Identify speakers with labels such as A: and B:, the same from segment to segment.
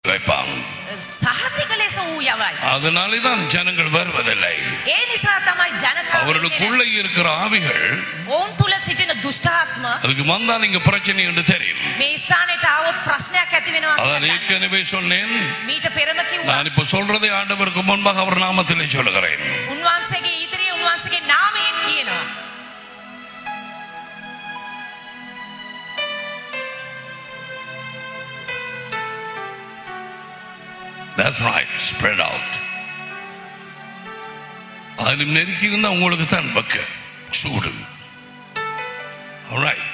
A: வைப்பான்
B: සහතික ලෙස වූ යවයි.
A: அதனாலே தான் ஜனங்கள் வருவதில்லை
B: ඒ නිසා තමයි ජනතාව එන්නේ නැහැ.
A: அவர்களுக்குள்ளே இருக்கிற ஆவிகள்
B: ඔවුන් තුල සිටින දුෂ්ටාත්ම
A: அதுக்கு வந்தால் இங்க பிரச்சனை என்று தெரியும்
B: මේ ස්ථානයට ආවොත් ප්‍රශ්නයක් ඇති වෙනවා
A: அதான்
B: කියලා දන්නවා.
A: ஏற்கனவே சொன்னேன்
B: මීට පෙරම කිව්වා
A: நான் இப்ப சொல்றதை ஆண்டவருக்கு முன்பாக அவர் நாமத்திலே சொல்லுகிறேன்
B: උන්වහන්සේගේ ඉදිරියේ උන්වහන්සේගේ නාමයෙන් කියනවා.
A: That's right. Spread out. அதில் நெருக்கி இருந்தா உங்களுக்கு தான் பக்க சூடு Alright.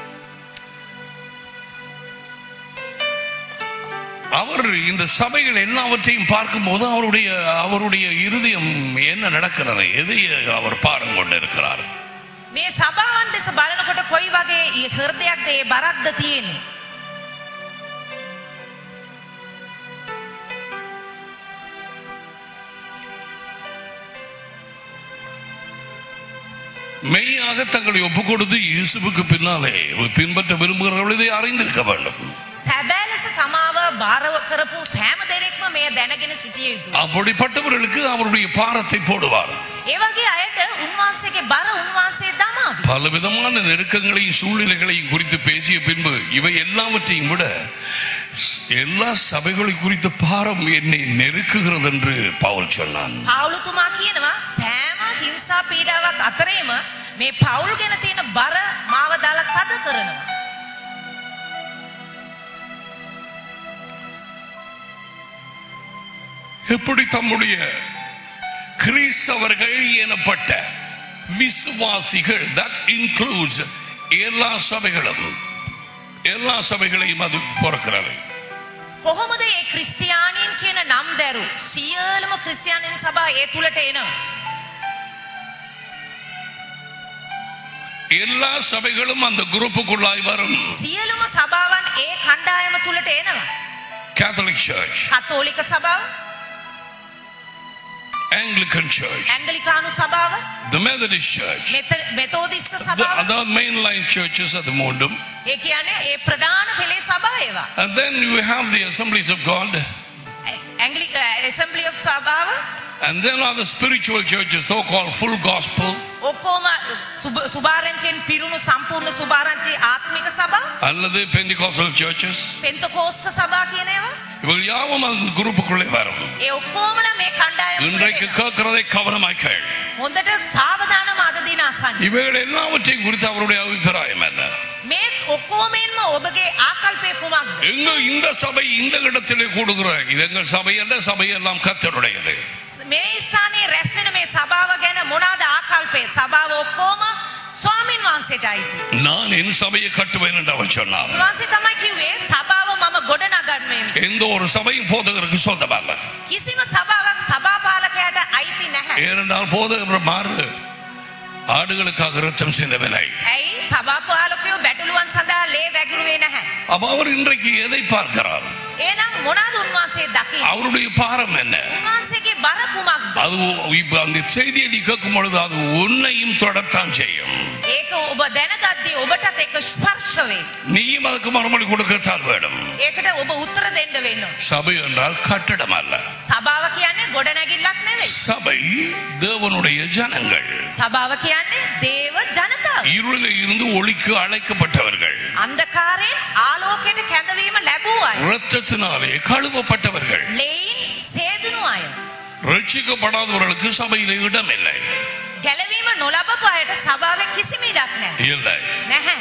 A: அவர் இந்த சபைகள் எல்லாவற்றையும் பார்க்கும்போது அவருடைய அவருடைய இருதயம் என்ன நடக்கிறது எதை அவர் பாடம் கொண்டிருக்கிறார்
B: මේ සභාවන් දෙස බලනකොට කොයි වගේ ඊ හෘදයක්ද ඒ බරක්ද තියෙන්නේ.
A: மெய்யாக தங்களை ஒப்புக் கொடுத்து இயேசுவுக்கு பின்னாலே பின்பற்ற விரும்புகிறவர்கள் இதை அறிந்திருக்க வேண்டும்
B: සැබෑ ලෙස තමාව බාරව කරපු සෑම දෙනෙක්ම මේ දැනගෙන සිටිය යුතුයි.
A: அப்படிப்பட்டவர்களுக்கு அவருடைய பாரத்தை போடுவார்
B: ඒ වගේ අයට උන්වහන්සේගේ බර උන්වහන්සේ දමාවි.
A: பலவிதமான நெருக்கங்களையும் சூழ்நிலைகளையும் குறித்து பேசிய பின்பு இவை எல்லாவற்றையும் விட எல்லா சபைகளை குறித்த பாரம் என்னை நெருக்குகிறது என்று பவுல் சொன்னான்
B: පවුලුතුමා කියනවා සෑම හිංසා පීඩාවක් අතරේම මේ පවුල් ගැන තියෙන බර මාව දාලා තද කරනවා.
A: எப்படி தம்முடைய கிறிஸ்தவர்கள் எனப்பட்ட விசுவாசிகள் that includes எல்லா சபைகளும் எல்லா சபைகளையும் அது பொறுக்கிறது
B: කොහොමද ඒ ක්‍රිස්තියානීන් කියන නම් දැරු සියලුම ක්‍රිස්තියානීන් සභා ඒ තුලට එනවා.
A: எல்லா சபைகளும் அந்த குரூப்புக்குள்ளாய் வரும்
B: සියලුම සභාවන් ඒ කණ්ඩායම තුලට එනවා.
A: Catholic Church,
B: කතෝලික සභාව,
A: Anglican Church,
B: ඇංගලිකානු සභාව,
A: the Methodist Church,
B: මෙත- මෙතෝදිස්ත
A: the
B: සභාව.
A: other mainline churches அது மூன்றும்
B: ඒ කියන්නේ ඒ ප්‍රධාන පෙළේ සභා ඒවා.
A: and then you have the assemblies of God
B: ඇංගලි ඇසම්බලි ඔෆ් සභාව
A: and then other spiritual churches so called full gospel
B: ඔක්කොම සුබ- සුභාරංචියෙන් පිරුණු සම්පූර්ණ සුභාරංචි ආත්මික සභා
A: அல்லது Pentecostal churches
B: පෙන්තකෝස්ත සභා කියන ඒවා
A: இவர்கள் யாவும் அந்த குரூப்புக்குள்ளே வரும்
B: ඒ ඔක්කොමලා මේ කණ්ඩායම තුලට
A: இன்றைக்கு
B: එනවා.
A: கேட்கிறதை கவனமாய் கேள்
B: හොඳට සාවධානව අද දින අසන්න.
A: இவைகள் எல்லாவற்றையும் குறித்து அவருடைய அபிப்பிராயம் என்ன
B: මේ ඔක්කොමෙන්ම ඔබගේ ආකල්පය කුමක්ද?
A: எங்க இந்த சபை இந்த இடத்திலே கூடுகிற இது எங்கள் சபை அல்ல சபை எல்லாம் கத்தருடையது
B: මේ ස්ථානයේ රැස් වෙන මේ සභාව ගැන මොනවාද ආකල්පය? සභාව ඔක්කොම ස්වාමින් වහන්සේට අයිති.
A: நான் என் சபையை கட்டுவேன் என்று அவர் சொன்னார்
B: උන්වහන්සේ තමයි කිව්වේ සභාව මම ගොඩනගන්නේ.
A: எந்த ஒரு சபையும் போதகருக்கு சொந்தமல்ல
B: කිසිම සභාවක් සභාපාලකයාට අයිති නැහැ.
A: ஏனென்றால் போதகர் மாறு ஆடுகளுக்காக ரத்தம் சிந்தவில்லை
B: ඇයි සභාපාලකයෝ බැටළුවන් සඳහා ලේ වැගිරුවේ නැහැ.
A: அப்ப அவர் இன்றைக்கு எதை பார்க்கிறார்
B: එහෙනම් මොනවාද උන්වහන්සේ දකින්නේ?
A: அவருடைய பாரம் என்ன
B: උන්වහන්සේගේ බර කුමක්ද?
A: அது இப்ப அந்த செய்தியை நீ கேட்கும் பொழுது அது உன்னையும் தொடத்தான் செய்யும்
B: ඒක ඔබ දැනගද්දී ඔබටත් ඒක ස්පර්ශ වේ.
A: நீயும் அதுக்கு மறுமொழி கொடுக்கத்தான் வேணும்
B: ඒකට ඔබ උත්තර දෙන්න වෙන්න. ඕන.
A: சபை என்றால் கட்டடம் அல்ல
B: සභාව කියන්නේ ගොඩනැගිල්ලක් නෙවෙයි.
A: சபை தேவனுடைய ஜனங்கள்
B: සභාව කියන්නේ දේව ජනතාව.
A: இருளில் இருந்து ஒளிக்கு அழைக்கப்பட்டவர்கள்
B: අන්ධකාරයෙන් ආලෝකයට කැඳවීම ලැබූ අය.
A: இரத்தத்தினாலே கழுவப்பட்டவர்கள்
B: ලෙයින් සේදුණු අය.
A: ரட்சிக்கப்படாதவர்களுக்கு சபையிலே இடமில்லை
B: ගැලවීම නොලබපු අයට සභාවේ කිසිම ඉඩක් නැහැ.
A: இல்லை
B: නැහැ.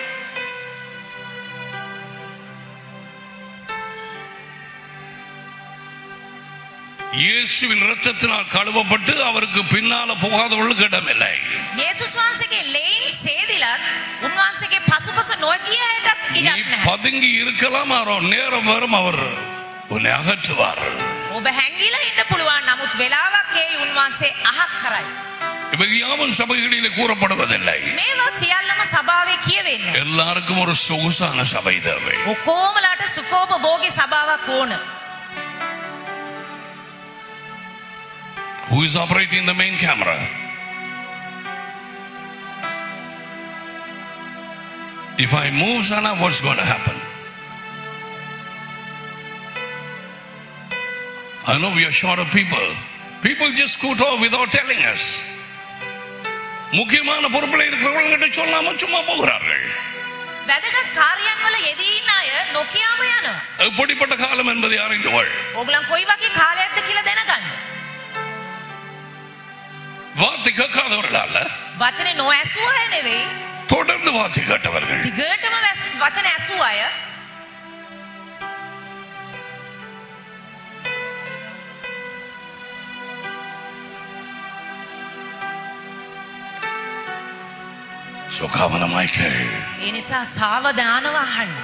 A: இயேசுவின் இரத்தத்தினால் கழுவப்பட்டு அவருக்கு பின்னால போகாதவர்களுக்கு இடமில்லை
B: යේසුස් වහන්සේගේ ලෙයින් සේදිලත් උන්වහන්සේගේ පසුපස නොගිය අයටත්
A: நீ
B: ඉඩක් නැහැ.
A: பதுங்கி இருக்கலாம் ஆரோ நேரம் வரும் அவர் உன்னை அகற்றுவார்
B: ඔබ හැංගිලා ඉන්න පුළුවන් නමුත් වෙලාවක් ඒ උන්වහන්සේ අහක් කරයි.
A: இவை யாவும் சபைகளிலே கூறப்படுவதில்லை
B: මේවා සියල්ලම සභාවේ කියවෙන්නේ.
A: எல்லாருக்கும் ஒரு சொகுசான சபை தேவை
B: ඔකෝමලාට සුකෝප භෝගී සභාවක් ඕන.
A: Who is operating the main camera? If I move Sana, what's going to happen? I know we are short of people. People just scoot off without telling us. முக்கியமான பொறுப்பில் இருக்கிறவங்க சொல்லாம சும்மா போகிறார்கள்
B: වැදගත් කාර්යයන් වල යෙදී ඉන්න අය නොකියාම යනවා.
A: எப்படிப்பட்ட காலம் என்பதை அறிந்து கொள்
B: ඕගලන් කොයි වගේ කාලයක්ද කියලා දැනගන්න.
A: வார்த்தை கேட்காதவர்கள் அல்ல
B: වචනේ නොඇසූ අය නෙවෙයි.
A: தொடர்ந்து வார்த்தை கேட்டவர்கள்
B: දිගටම වැස්- වචන ඇසූ අය
A: சுகாவனமாய் கேள்
B: ඒ නිසා සාවධානව අහන්න.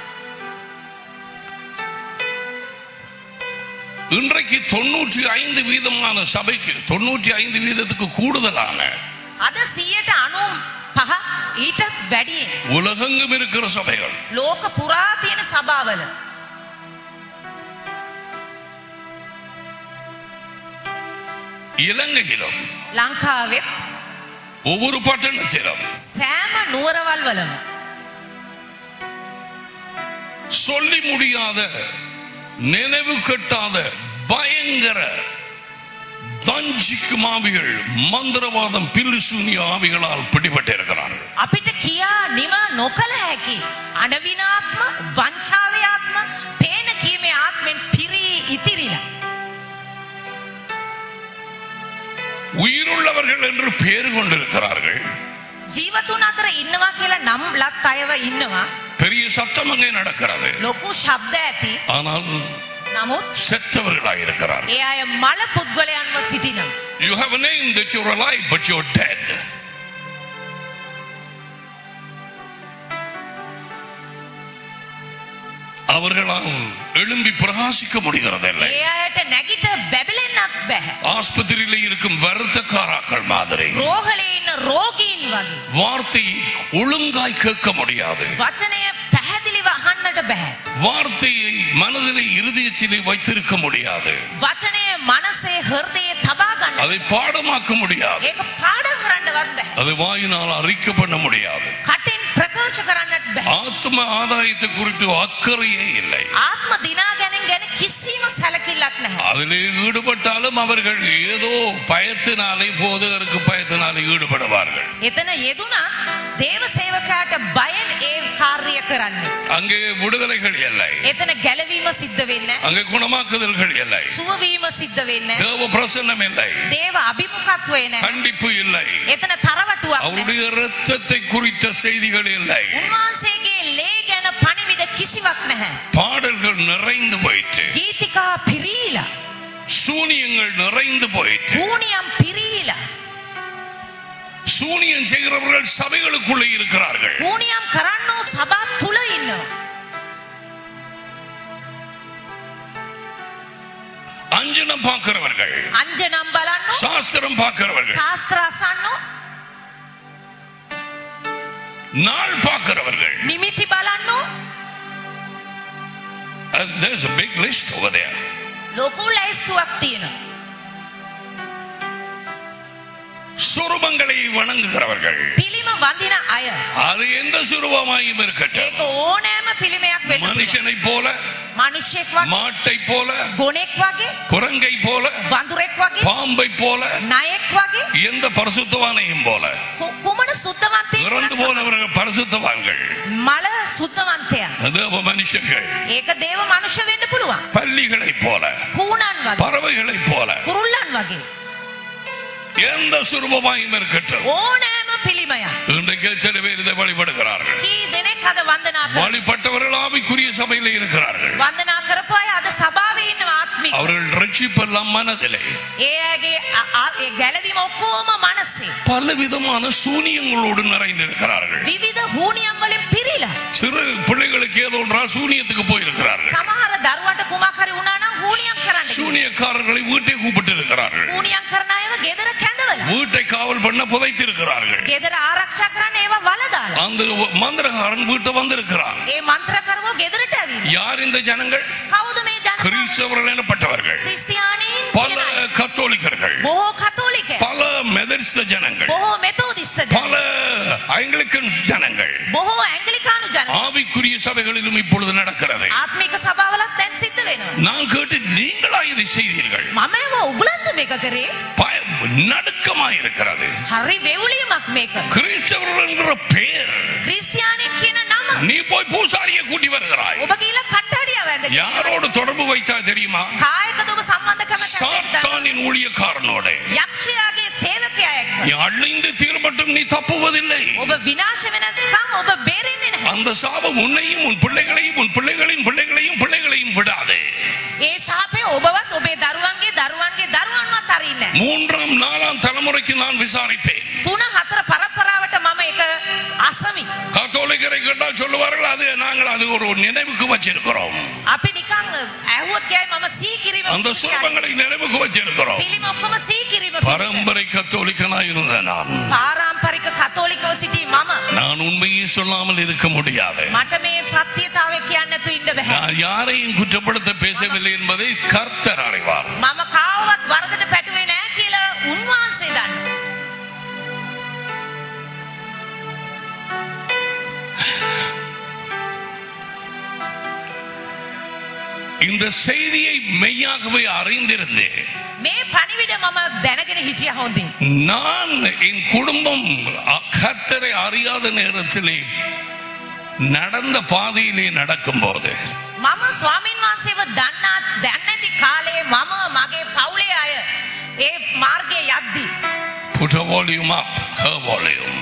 A: இன்றைக்கு தொண்ணூற்றி ஐந்து வீதமான சபைக்கு தொண்ணூற்றி ஐந்து வீதத்துக்கு கூடுதலான
B: අද 95 ඊටත් වැඩියෙන්
A: உலகெங்கும் இருக்கிற சபைகள்
B: ලෝක පුරා තියෙන සභාවල
A: இலங்கையிலும்
B: ලංකාවෙත්
A: ஒவ்வொரு பட்டணத்திலும்
B: සෑම නුවරවල් වලම
A: சொல்லி முடியாத நினைவு கட்டாத பயங்கர தஞ்சிக்கும் ஆவிகள் மந்திரவாதம் பில்லுசூனிய ஆவிகளால் பிடிபட்டிருக்கிறார்கள்
B: අපිට කියා නිම නොකළ හැකි අනවිනාත්ම වංචාවේ ආත්ම පේන කීමේ ආත්මෙන් පිරී ඉතිරිලා
A: உயிருள்ளவர்கள் என்று பேர் கொண்டிருக்கிறார்கள்
B: ජීවතුන් අතර ඉන්නවා කියලා නම් ලත් අයව ඉන්නවා
A: பெரிய சத்தம் அங்கே நடக்கிறது
B: ලොකු ශබ්ද ඇති
A: ஆனால்
B: නමුත්
A: செத்தவர்களாக இருக்கிறார்கள்
B: ඒ අය මල පුද්ගලයන්ව සිටිනවා
A: You have a name that you're alive, but you're dead. அவர்களால் எழும்பி பிரகாசிக்க முடிகிறதில்லை
B: ඒ අයට නැගිට බැබලෙන්නත් බැහැ
A: ஆஸ்பத்திரியில இருக்கும் வருத்தக்காராக்கள் மாதிரி
B: රෝහලේ ඉන්න රෝගීන් වගේ
A: வார்த்தையை ஒழுங்காய் கேட்க முடியாது
B: වචනය පැහැදිලිව අහන්නට බැහැ
A: வார்த்தையை மனதிலே இருதயத்திலே வைத்திருக்க முடியாது
B: වචනය මනසේ හෘදයේ තබා ගන්න
A: அதை பாடமாக்க முடியாது
B: ඒක පාඩම් කරන්නවත් බැහැ
A: அதை வாயினால் அறிக்கை பண்ண முடியாது
B: කටින් ප්‍රකාශ කරන්නට බැහැ
A: ஆத்ம ஆதாயத்தை குறித்து அக்கறையே இல்லை
B: ආත්ම දිනා ගැනින් ගැන කිසිම සැලකිල්ලක් නැහැ
A: அதிலே ஈடுபட்டாலும் அவர்கள் ஏதோ பயத்தினாலே போதகருக்கு பயத்தினாலே ஈடுபடுவார்கள்
B: එතන යෙදුනත් දේව සේවකයාට බයෙන් ඒ කාර්ය කරන්නේ
A: அங்கே விடுதலைகள் இல்லை
B: එතන ගැලවීම සිද්ධ වෙන්න
A: அங்கே குணமாக்குதல்கள் இல்லை
B: සුවවීම සිද්ධ වෙන්න
A: தேவ பிரசன்னம் இல்லை
B: දේව අභිමුඛත්වය නැහැ
A: கண்டிப்பு இல்லை
B: එතන තරවටුවක් නැහැ
A: அவருடைய இரத்தத்தை குறித்த செய்திகள் இல்லை
B: උන්වහන්සේගේ ලේ ගැන පණිවිඩ කිසිවක් නැහැ
A: பாடல்கள் நிறைந்து போயிற்று
B: ගීතිකා පිරීලා
A: சூனியங்கள் நிறைந்து போயிற்று
B: හූනියම් පිරීලා
A: சூனியம் செய்கிறவர்கள் சபைகளுக்குள்ளே இருக்கிறார்கள்
B: හූනියම් කරන්නෝ සබා තුළ ඉන්නවා
A: அஞ்சனம் பார்க்கிறவர்கள்
B: අංජනම් බලන්නෝ
A: சாஸ்திரம் பார்க்கிறவர்கள்
B: ශාස්ත්‍ර අසන්නෝ
A: நாள் பார்க்கிறவர்கள்
B: නිමිති බලන්නෝ
A: Uh, there's a big list over there.
B: ලොකු ලැයිස්තුවක් තියෙනවා
A: சுரூபங்களை வணங்குகிறவர்கள்
B: පිළිම වඳින අය
A: அது எந்த சுரூபமாயும் இருக்கட்டும்
B: ඒක ඕනෑම පිළිමයක් වෙන්න පුළුවන්.
A: மனுஷனை போல
B: මිනිස්සෙක් වගේ
A: மாட்டை போல
B: ගොනෙක් වගේ
A: குரங்கை போல
B: වඳුරෙක් වගේ
A: பாம்பை போல
B: නයෙක් වගේ
A: எந்த பரிசுத்தவானையும் போல
B: ಕು- කුමන සුද්ධවන්තයෙක්
A: இறந்து
B: වුණත්
A: போனவர்கள் பரிசுத்தவான்கள்
B: මල සුද්ධවන්තයා
A: தேவ மனுஷர்கள்
B: ඒක දේව මනුෂ්‍ය වෙන්න පුළුවන්
A: பள்ளிகளை போல
B: හූනන් වගේ
A: பறவைகளை போல
B: කුරුල්ලන් වගේ
A: எந்த சுரூபமாயும் இருக்கட்டும்
B: ඕනෑම පිළිමයක්
A: இன்றைக்கு சில பேர் இதை வழிபடுகிறார்கள்
B: කී දෙනෙක් අද වන්දනා කර
A: வழிபட்டவர்கள் ஆவிக்குரிய சபையில இருக்கிறார்கள்
B: වන්දනා කරපු අය අද සභාවේ ඉන්නවා ආත්මික
A: அவர்கள் ரட்சிப்பெல்லாம் மனதிலே
B: ඒ අයගේ අ- අ- ඒ ගැලවීම ඔක්කොම මනසේ
A: பல விதமான சூனியங்களோடு நிறைந்திருக்கிறார்கள்
B: විවිධ හූනියම් වලින් පිරීලා
A: சிறு பிள்ளைகளுக்கு ஏதோ ஒன்றால் சூனியத்துக்கு போயிருக்கிறார்கள்
B: සමහර දරුවන්ට කුමක් හරි වුණා නම් හූනියම් කරන්න කිව්වා.
A: சூனியக்காரர்களை வீட்டை கூப்பிட்டு இருக்கிறார்கள்
B: හූනියම් කරන අයව ගෙදර කැඳවලා
A: வீட்டை காவல் பண்ண புதைத்திருக்கிறார்கள்
B: ගෙදර ආරක්ෂා කරන්න ඒවා වලදාලා
A: அந்த மந்திரகாரன் வீட்டை வந்திருக்கிறான்
B: ඒ මන්ත්‍රකරුවෝ ගෙදරට ඇවිල්ලා
A: யார் இந்த ஜனங்கள்
B: කවුද මේ ජනතාව
A: கிறிஸ்தவர்கள் எனப்பட்டவர்கள்
B: ක්‍රිස්තියානීන්
A: பல
B: කියන අය.
A: கத்தோலிக்கர்கள்
B: බොහෝ කතෝලික
A: பல மெதரிஸ்த ஜனங்கள்
B: බොහෝ මෙතෝදිස්ත
A: பல
B: ජන
A: ஐங்கிலிக்கன் ஜனங்கள்
B: බොහෝ ඇංගලිකානු ජන
A: ஆவிக்குரிய சபைகளிலும் இப்பொழுது நடக்கிறது
B: ආත්මික සභාවලත් දැන් සිද්ධ වෙනවා.
A: நான் கேட்டு நீங்களா இதை செய்தீர்கள்
B: මම ඒව උගලන්ද මේක කරේ
A: பய- நடுக்கமாய் இருக்கிறது
B: හරි වෙවුලියමක් මේක.
A: கிறிஸ்தவர்கள் என்கிற பெயர்
B: ක්‍රිස්තියානින් කියන නම
A: நீ போய் பூசாரியை கூட்டி வருகிறாய்
B: ඔබ ගිහිල්ලා කට්ටඩිය වැඳ
A: யாரோடு தொடர்பு வைத்தா தெரியுமா
B: කායකද ඔබ සම්බන්ධකම කැමතිද?
A: சாத்தானின் ஊழியக்காரனோட
B: යක්ෂයාගේ සේවකයා එක්ක.
A: நீ அழிந்து தீர்மட்டும் நீ தப்புவதில்லை
B: ඔබ විනාශ වෙනකම් ඔබ බේරෙන්නේ නැහැ.
A: அந்த சாபம் உன்னையும் உன் பிள்ளைகளையும் உன் பிள்ளைகளின் பிள்ளைகளையும் பிள்ளைகளையும் விடாது
B: ඒ ශාපය ඔබවත් ඔබේ දරුවන්ගේ දරුවන්ගේ දරුවන්වත් අරින්නේ නැහැ.
A: மூன்றாம் நாலாம் தலைமுறைக்கு நான் விசாரிப்பேன்
B: තුන හතර පරම්පරාවට මම එක අසමි.
A: கத்தோலிக்கரை கேட்டால் சொல்லுவார்கள் அது நாங்கள் அது ஒரு நினைவுக்கு வச்சிருக்கிறோம்
B: අපි නිකන් ඇහුවොත් කියයි මම සීකිරීම
A: அந்த சுரபங்களை நினைவுக்கு வச்சிருக்கிறோம்
B: පිළිම ඔක්කොම සීකිරීම පිණිස.
A: பரம்பரை கத்தோலிக்கனா இருந்த நான்
B: පාරම්පරික කතෝලිකව සිටි මම
A: நான் உண்மையை சொல்லாமல் இருக்க முடியாது
B: මට මේ සත්‍යතාවය කියන්න නැතු ඉන්න බෑ.
A: நான் யாரையும் குற்றப்படுத்த பேசவில்லை என்பதை கர்த்தர் அறிவார்
B: මම කාවවත් වරදට පැටුවේ නෑ කියලා උන්වහන්සේ දන්න.
A: இந்த செய்தியை மெய்யாகவே அறிந்திருந்தேன்
B: මේ පණිවිඩ මම දැනගෙන හිටිය හොඳින්.
A: நான் என் குடும்பம் அ- கர்த்தரை அறியாத நேரத்திலே நடந்த பாதையிலே நடக்கும்போது
B: මම ස්වාමින් වහන්සේව දන්නාත් දැන්නැති කාලේ මම මගේ පවුලේ අය ඒ මාර්ගය යද්දි.
A: put a volume up her volume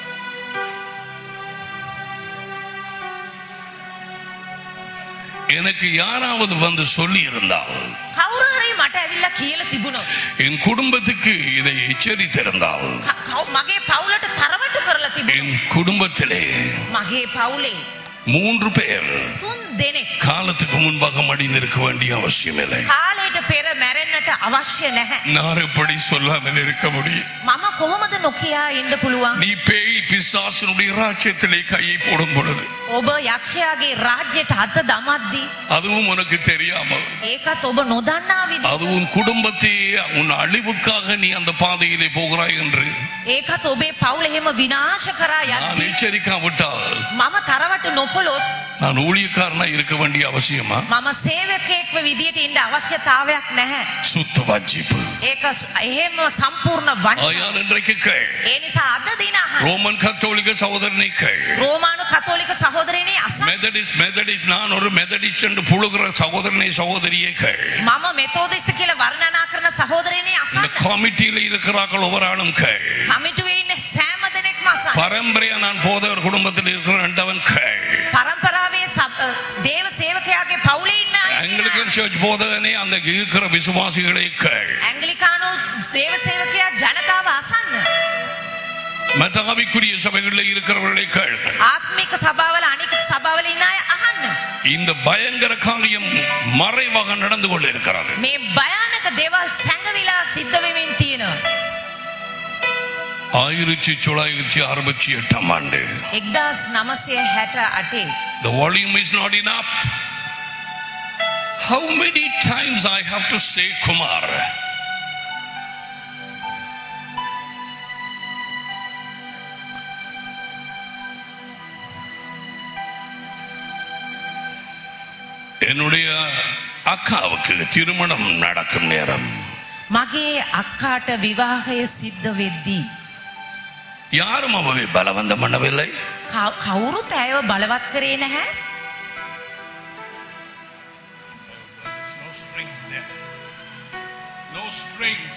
A: எனக்கு யாராவது வந்து சொல்லி இருந்தால்
B: කවුරුහරි මට ඇවිල්ලා කියල තිබුණොත්.
A: என் குடும்பத்துக்கு இதை எச்சரித்திருந்தால்
B: ක- කව්- මගේ පවුලට තරවටු කරලා තිබුණ.
A: என் குடும்பத்திலே
B: මගේ පවුලේ
A: மூன்று பேர்
B: තුන් දෙනෙක්
A: காலத்துக்கு முன்பாக மடிந்திருக்க வேண்டிய அவசியம் இல்லை
B: කාලයට පෙර මැරෙන්න්නට අවශ්‍ය නැහැ.
A: நான் எப்படி சொல்லாமல் இருக்க முடியும்
B: මම කොහොමද නොකයා ඉන්න පුළුවන්.
A: நீ பேய் பிசாசனுடைய ராஜ்யத்திலே கையை போடும் பொழுது
B: ඔබ යක්ෂයාගේ රාජ්‍යයට අත දමද්දී.
A: அதுவும் உனக்கு தெரியாமல்
B: ඒකත් ඔබ නොදන්නා විදි.
A: அது உன் குடும்பத்தையே உன் அழிவுக்காக நீ அந்த பாதையிலே போகிறாய் என்று
B: ඒකත් ඔබේ පවුල එහෙම විනාශ කරා
A: நான்
B: යද්දී.
A: எச்சரிக்காவிட்டால்
B: මම තරවට නොකොලොත්
A: நான் ஊழியக்காரனா இருக்க வேண்டிய அவசியமா
B: මම සේවකයෙක්ව විදියට ඉන්න අවශ්‍යතාවයක් නැහැ.
A: சுத்த வஞ்சிப்பு
B: ඒක ස්- එහෙම සම්පූර්ණ වංච.
A: ஆயால் இன்றைக்கு கேள்
B: ඒ නිසා අද දින අහන්න.
A: ரோமன் கத்தோலிக்க சகோதரனை கேள்
B: රෝමානු කතෝලික සහෝදරනේ අස
A: மெதடிஸ்ட் மெதடிஸ்ட் நான் ஒரு மெதடிஸ்ட் என்று புழுகிற சகோதரனை சகோதரியை கேள்
B: මම මෙතෝදිස්ත කියලා වර්ණනා කරන සහෝදරනේ
A: இந்த
B: අසන්න.
A: கமிட்டியில இருக்கிறார்கள் ஒவ்வொரு ஆளும் கேள்
B: කමිටුවේ ඉන්න සෑම දෙනෙක්ම අසන්න.
A: பரம்பரையா நான் போதவர் குடும்பத்தில் இருக்கிற ரெண்டவன் கேள்
B: පරම්පරාවේ සබ- දේව සේවකයාගේ පවුලේ ඉන්න අය
A: ஆங்கிலிக்கன் சர்ச் போதகனே அந்த இருக்கிற விசுவாசிகளை கேள்
B: ඇංගලිකානු දේව සේවකයා ජනතාව අසන්න.
A: மதாவிக்குரிய சபைகளில் இருக்கிறவர்களை கேள்
B: ආත්මික සභාවල අනික සභාවල ඉන්න අය අහන්න.
A: இந்த பயங்கர காரியம் மறைவாக நடந்து கொண்டிருக்கிறது
B: මේ භයානක දේවල් සැඟවිලා සිද්ධ වෙමින් තියෙනවා.
A: ஆயிரத்தி தொள்ளாயிரத்தி அறுபத்தி எட்டாம் ஆண்டு
B: එක්දස් නමසය හැට අටේ.
A: The volume is not enough. How many times I have to say Kumar? என்னுடைய அக்காவுக்கு திருமணம் நடக்கும் நேரம்
B: මගේ අක්කාට විවාහය සිද්ධ වෙද්දී.
A: யாரும் அவை பலவந்தம் பண்ணவில்லை
B: කව- කවුරුත් ඇයව බලවත් කරේ නැහැ.
A: No strings there. No strings.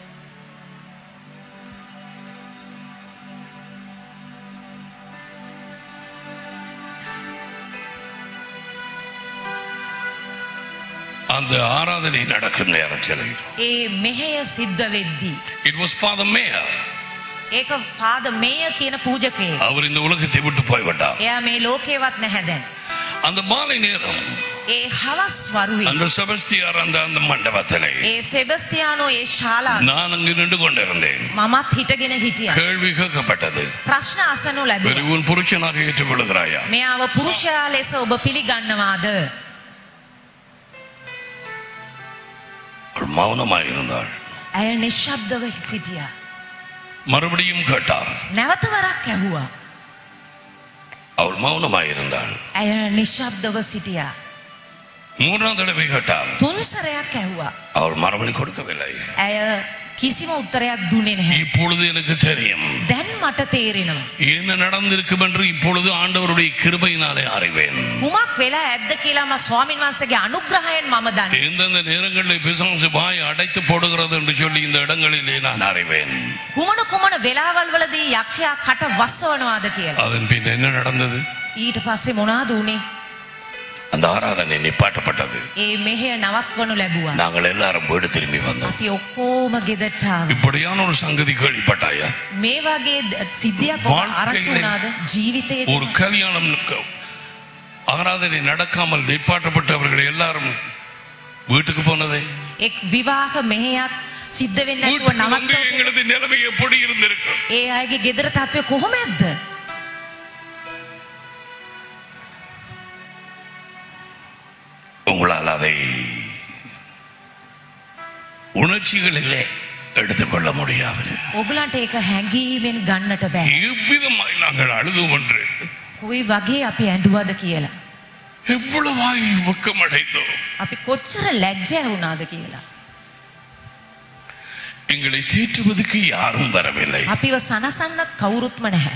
A: அந்த ஆராதனை நடக்கும் நேரத்தில்
B: ඒ මෙහෙය සිද්ධ වෙද්දී.
A: it was father mayor
B: ඒක පාද මේය කියන පූජකේ.
A: அவர் இந்த உலகத்தை விட்டு போய்விட்டார்
B: එයා මේ ලෝකේවත් නැහැ දැන්.
A: அந்த மாலை நேரம்
B: ඒ හවස් වරුවේ.
A: அந்த செபஸ்தியார் அந்த அந்த மண்டபத்திலே
B: ඒ සෙබස්තියානෝ ඒ ශාලා
A: நான் அங்கு நின்று கொண்டிருந்தேன்
B: මමත් හිටගෙන හිටිය.
A: கேள்வி கேட்கப்பட்டது
B: ප්‍රශ්න අසනු ලැබ.
A: உன் புருஷனாக ஏற்றுக்கொள்கிறாயா
B: මෙයාව පුරුෂයා ලෙස ඔබ පිළිගන්නවාද.
A: அவள் மௌனமாக இருந்தாள்
B: ඇය නිශ්ශබ්දව සිටිය.
A: மறுபடியும் கேட்டார்
B: නැවතවරක් ඇහුවා.
A: அவள் மௌனமாயிருந்தாள்
B: ඇය නිශ්ශබ්දව සිටියා.
A: மூன்றாம் தடவை கேட்டாள்
B: තුන් සැරයක් ඇහුවා.
A: அவள் மறுமொழி கொடுக்கவில்லை
B: ඇය කිසිම උත්තරයක් දුන්නේ නැහැ.
A: இப்பொழுது எனக்கு தெரியும்
B: දැන් මට තේරෙනවා.
A: என்ன நடந்திருக்கும் என்று இப்பொழுது ஆண்டவருடைய கிருபையினாலே அறிவேன்
B: කුමක් වෙලා ඇද්ද කියලා මම ස්වාමින් වහන්සේගේ අනුග්‍රහයෙන් මම දන්නේ.
A: எந்தெந்த நேரங்களில் பிசாசு வாய் அடைத்து போடுகிறது என்று சொல்லி இந்த இடங்களிலே நான் அறிவேன்
B: කුමන කුමන වෙලාවල් වලදී යක්ෂයා කට වස්සවනවාද කියලා.
A: அதன் பின் என்ன நடந்தது
B: ඊට පස්සේ මොනවද උනේ?
A: அந்த ஆராதனை நிப்பாட்டப்பட்டது
B: ඒ මෙහෙය නවත්වනු ලැබුවා.
A: நாங்கள் எல்லாரும் வீடு திரும்பி வந்தோம்
B: අපි ඔක්කොම ගෙදරට ආවා.
A: இப்படியான ஒரு சங்கதி கேள்விப்பட்டாயா
B: මේ වගේ ද- සිද්ධියක් ඔබ
A: வாழ்க்கையிலே
B: ආරංචි වුණාද ජීවිතයේ
A: ஒரு கல்யாணம் க- ஆராதனை நடக்காமல் நிப்பாட்டப்பட்டவர்கள் எல்லாரும் வீட்டுக்கு போனதே
B: එක් විවාහ මෙහෙයක් සිද්ධ වෙන්නේ නැතුව
A: வீட்டுக்கு வந்து
B: නවත්වපු
A: எங்களது நிலைமை எப்படி இருந்திருக்கும்
B: ඒ අයගේ ගෙදර තත්ත්වය කොහොමද?
A: உங்களால் அதை உணர்ச்சிகளிலே எடுத்துக்கொள்ள முடியாது
B: ඔගලන්ට ඒක හැඟීමෙන් ගන්නට බෑ.
A: எவ்விதமாய் நாங்கள் அழுதும் என்று
B: කොයි වගේ අපි ඇඬුවද කියලා.
A: எவ்வளவாய் வெக்கமடைந்தோம்
B: අපි කොච්චර ලැජ්ජා වුණාද කියලා.
A: எங்களை தேற்றுவதற்கு யாரும் வரவில்லை
B: අපිව සනසන්නත් කවුරුත්ම නැහැ.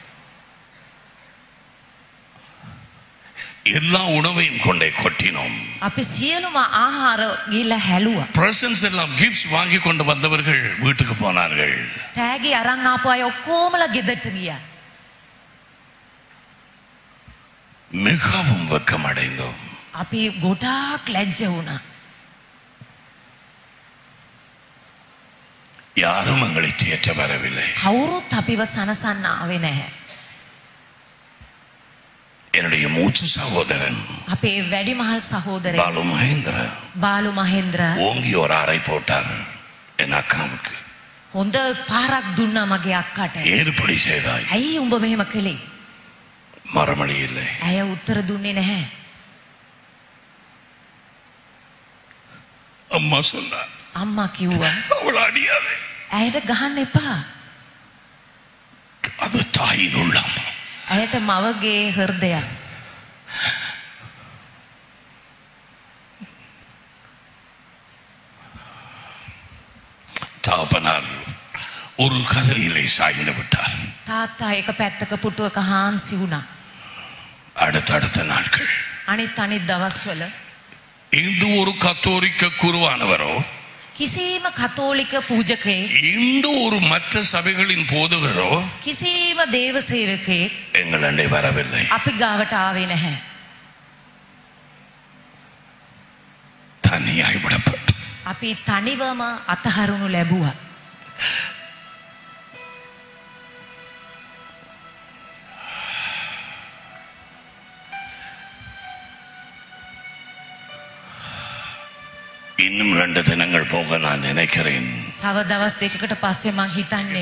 A: எல்லா உணவையும் கொண்டே கொட்டினோம்
B: අපි සියලුම ආහාර ගිහිල්ලා හැලුවා.
A: பிரசன்ஸ் எல்லாம் கிஃப்ட்ஸ் வாங்கி கொண்டு வந்தவர்கள் வீட்டுக்கு போனார்கள்
B: තෑගි අරන් ආපු අය ඔක්කොමලා ගෙදරට ගියා.
A: மிகவும் வெக்கமடைந்தோம்
B: අපි ගොඩාක් ලැජ්ජ වුණා.
A: யாரும் எங்களை தேற்ற வரவில்லை
B: කවුරුත් අපිව සනසන්න ආවේ නැහැ.
A: என்னுடைய மூச்சு சகோதரன்
B: අපේ වැඩිමහල් සහෝදරය
A: பாலு மகேந்திர
B: බාලු මහෙන්ද්‍ර
A: ஓங்கி ஒரு அறை போட்டார் என் அக்காவுக்கு
B: හොඳ පාරක් දුන්නා මගේ අක්කට.
A: ஏறுபடி செய்தாய்
B: ඇයි උඹ මෙහෙම කළේ?
A: மறுமொழி இல்லை
B: ඇය උත්තර දුන්නේ නැහැ.
A: அம்மா சொன்னார்
B: අම්මා කිව්වා
A: அவள் அடியாதே
B: ඇයට ගහන්න එපා.
A: அது தாயின் உள்ளம்
B: ඇයට මවගේ හෘදයක්.
A: தகப்பனார் ஒரு கதறியிலே சாய்ந்து விட்டார்
B: තාත්තා එක පැත්තක පුටුවක හාන්සි වුණා.
A: அடுத்தடுத்த நாட்கள்
B: අනිත් අනිත් දවස්වල
A: இந்த ஒரு கத்தோலிக்க குருவானவரோ
B: කිසිම කතෝලික පූජකේ
A: இந்த ஒரு மற்ற சபைகளின் போதகரோ
B: කිසිම දේව සේවකයෙක්
A: எங்களண்டை வரவில்லை
B: අපි ගාවට ආවේ නැහැ.
A: தனியாய் விடப்பட்டு
B: අපි තනිවම අතහරුණු ලැබුවා.
A: இன்னும் ரெண்டு தினங்கள் போக நான் நினைக்கிறேன்
B: තව දවස් දෙකකට පස්සේ මං හිතන්නේ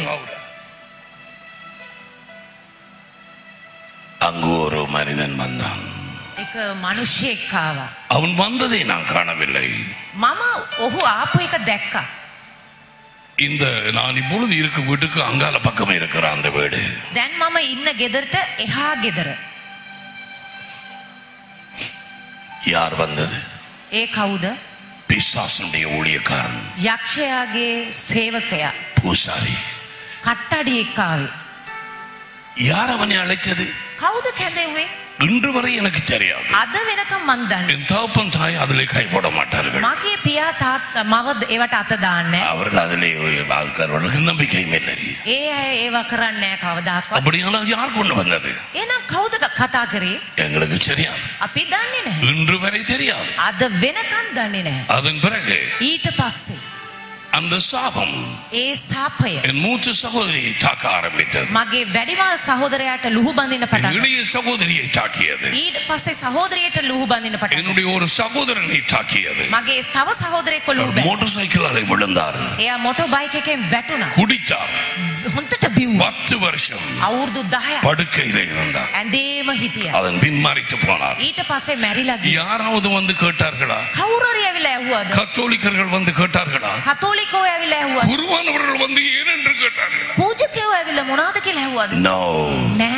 A: அங்கு ஒரு மனிதன் வந்தான்
B: එක මිනිහෙක් ආවා.
A: அவன் வந்ததை நான் காணவில்லை
B: මම ඔහු ආපු එක දැක්කා.
A: இந்த நான் இப்பொழுது இருக்கும் வீட்டுக்கு அங்கால பக்கம் இருக்கிற அந்த வீடு
B: දැන් මම ඉන්න ගෙදරට එහා ගෙදර.
A: யார் வந்தது
B: ඒ කවුද?
A: பிசாசனுடைய ஊழியக்காரன்
B: යක්ෂයාගේ සේවකයා.
A: பூசாரி
B: කට්ටඩියෙක් ආවේ.
A: யார் அவனை அழைத்தது
B: කවුද කැඳෙව්වේ?
A: இன்று வரை எனக்கு தெரியாது
B: අද වෙනකම් මන් දන්නේ.
A: என் தகப்பன் தாய் அதிலே கை போட மாட்டார்கள்
B: මගේ පියා තාත්තා මව ඒවට අත දාන්නේ නැහැ.
A: அவர்கள் அதிலே வாழ்க்கிறவர்களுக்கு நம்பிக்கையும் இல்லை
B: ඒ අය ඒවා කරන්නේ නැහැ කවදාවත්.
A: அப்படியானால் யார் கொண்டு வந்தது
B: එහෙනම් කවුද ක- කතා කරේ?
A: எங்களுக்கு தெரியாது
B: අපි දන්නේ නැහැ.
A: இன்று வரை தெரியாது
B: අද වෙනකන් දන්නේ නැහැ.
A: அதன் பிறகு
B: ඊට පස්සේ
A: அந்த சாபம்
B: ඒ සාපය
A: என் மூச்சு சகோதரியை தாக்க ஆரம்பித்தது
B: මගේ වැඩිමහල් සහෝදරයාට ලුහු බඳින්න
A: என்
B: පටන්
A: இளைய சகோதரியை தாக்கியது
B: ඊට පස්සේ සහෝදරයට ලුහු බඳින්න පටන්
A: என்னுடைய ஒரு சகோதரனை தாக்கியது
B: මගේ තව සහෝදරයෙක්ව ලුහු බැ
A: மோட்டார் சைக்கிள் அதை விழுந்தார்
B: එයා මොටෝ බයික් එකෙන් වැටුණා
A: குடித்தார்
B: හොන්තට බිව්වා
A: பத்து வருஷம்
B: අවුරුදු 10ක්
A: படுக்கையிலே இருந்தார்
B: ඇඳේම හිටියා
A: அதன் பின் மறித்து போனார்
B: ඊට පස්සේ මැරිලා ගියා
A: யாராவது வந்து கேட்டார்களா
B: කවුරු හරි ඇවිල්ලා ඇහුවද
A: கத்தோலிக்கர்கள் வந்து கேட்டார்களா
B: කතෝලිකෝ ඇවිල්ලා ඇහුවද
A: குருவானவர்கள் வந்து ஏன் என்று கேட்டார்களா
B: පූජකයෝ ඇවිල්ලා මොනවද කියලා ඇහුවද
A: நோ
B: නෑ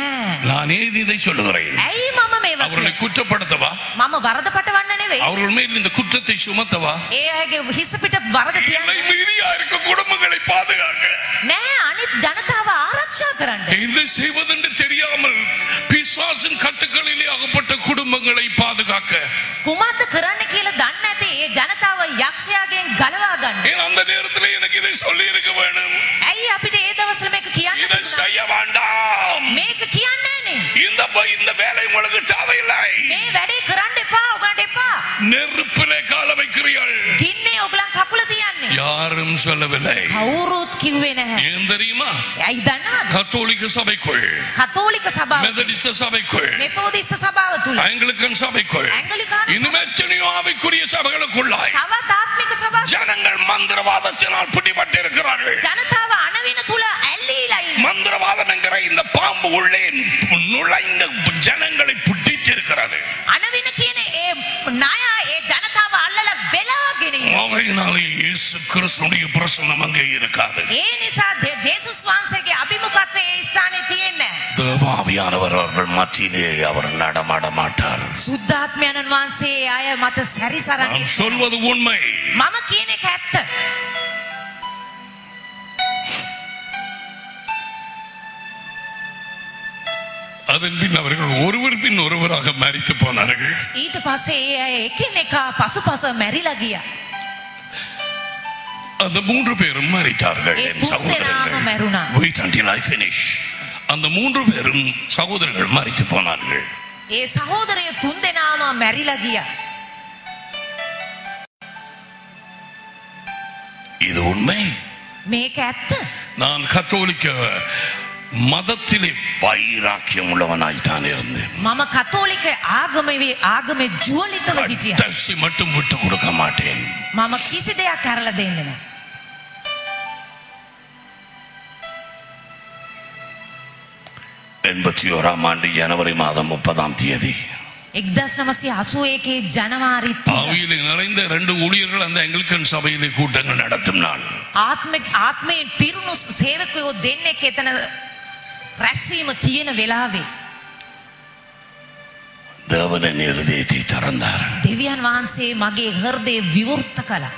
A: நான் ஏன் இதை சொல்லுகிறேன்
B: ඇයි මම මේ
A: அவர்களை
B: වගේ
A: குற்றப்படுத்தவா
B: මම වරද පටවන්න නෙවෙයි
A: அவர்கள் மேல் இந்த குற்றத்தை சுமத்தவா
B: ඒ අයගේ හිස පිට වරද
A: இல்லை
B: තියන්න
A: மீறியா இருக்க குடும்பங்களை பாதுகாக்க
B: නෑ අනිත් ජනතාව ආරක්ෂා කරන්න
A: என்ன செய்வதென்று தெரியாமல் பிசாசின் கட்டுக்களிலே அகப்பட்ட குடும்பங்களை பாதுகாக்க
B: කුමක්ද කරන්න කියලා දන්නේ නැති ඒ ජනතාව යක්ෂයාගෙන් ගලවා ගන්න.
A: ஏன் அந்த நேரத்தில் எனக்கு இதை சொல்லி இருக்க வேண்டும்
B: ඇයි අපිට ඒ දවස්වල මේක කියන්න
A: இதை
B: තිබුණා?
A: செய்ய வேண்டாம்
B: මේක කියන්නේ නේ.
A: இந்த ப- இந்த வேலை உங்களுக்கு தேவையில்லை
B: මේ වැඩේ කරන්න එපා ඔයගලන්ට එපා.
A: நெருப்பிலே கால வைக்கிறீர்கள்
B: ගින්නේ ඔයගලන් කකුල තියන්නේ.
A: யாரும் சொல்லவில்லை
B: කවුරුත් කිව්වේ නැහැ.
A: ஏன் தெரியுமா
B: ඇයි දන්නවද?
A: கத்தோலிக்க சபைக்குள்
B: කතෝලික සභාව
A: மெதடிஸ்ட சபைக்குள்
B: මෙතෝදිස්ත සභාව තුල
A: ஆங்கிலிக்கன் சபைக்குள்
B: ඇංගලිකාන
A: இன்னும் எத்தனையோ ஆவிக்குரிய சபைகளுக்குள்ளாய்
B: තවත් ආත්මික සභාව
A: ஜனங்கள் மந்திரவாதத்தினால் பிடிபட்டிருக்கிறார்கள்
B: ජනතාව අනවින තුල ඇල්ලීලා ඉන්නේ.
A: மந்திரவாதம் என்கிற இந்த பாம்பு உள்ளே நுழைந்த ஜனங்களை பிடிச்சிருக்கிறது
B: අනවින කියන ඒ ණය ඒ ජනතාව අල්ලලා වෙලාගෙන ඉන්නේ.
A: ஆகையினாலே இயேசு கிறிஸ்துடைய பிரசன்னம் அங்கே இருக்காது
B: ඒ නිසා දේ- ජේසුස් වහන්සේගේ අභිමුඛත්වයේ ඒ ස්ථානයේ තියෙන්නේ නැහැ.
A: தேவாவியானவர் அவர்கள் மத்தியிலே அவர் நடமாட மாட்டார்
B: සුද්ධාත්මයන්න් වහන්සේ ඒ අය මත සැරිසරන්නේ
A: நான் சொல்வது உண்மை
B: මම කියන එක ඇත්ත.
A: அதன் பின் அவர்கள் ஒருவர் பின் ஒருவராக மறித்து போனார்கள்
B: ඊට පස්සේ ඒ අය එකිනෙකා පසුපස මැරිලා ගියා.
A: அந்த மூன்று பேரும் மறித்தார்கள்
B: ඒ
A: என்
B: තුන් දෙනාම
A: சகோதரர்கள்
B: මැරුණා.
A: Wait until I finish. அந்த மூன்று பேரும் சகோதரர்கள் மறித்து போனார்கள்
B: ඒ සහෝදරය තුන් දෙනාම මැරිලා ගියා.
A: இது உண்மை
B: මේක ඇත්ත.
A: நான் கத்தோலிக்க மதத்திலே வைராக்கியம் உள்ளவனாய்த்தான் இருந்தேன்
B: මම කතෝලික ආගමේ ආගමේ ජුවලිතව හිටියා.
A: கடைசி மட்டும் விட்டு கொடுக்க மாட்டேன்
B: මම කිසි දෙයක් කරලා දෙන්නේ නැහැ.
A: எண்பத்தி ஓராம் ஆண்டு ஜனவரி மாதம் முப்பதாம் தேதி
B: 1981 ජනවාරි 30
A: ஆவியிலே நிறைந்த ரெண்டு ஊழியர்கள் அந்த எங்கிலிக்கன் சபையிலே கூட்டங்கள் நடத்தும் நாள்
B: ආත්ම ආත්මයෙන් පිරුණු සේවකයෝ දෙන්නෙක් එතන රැස්වීම තියෙන වෙලාවේ
A: தேவனின் இருதயத்தை திறந்தார்
B: දෙවියන් වහන්සේ මගේ හෘදය විවෘත කළා.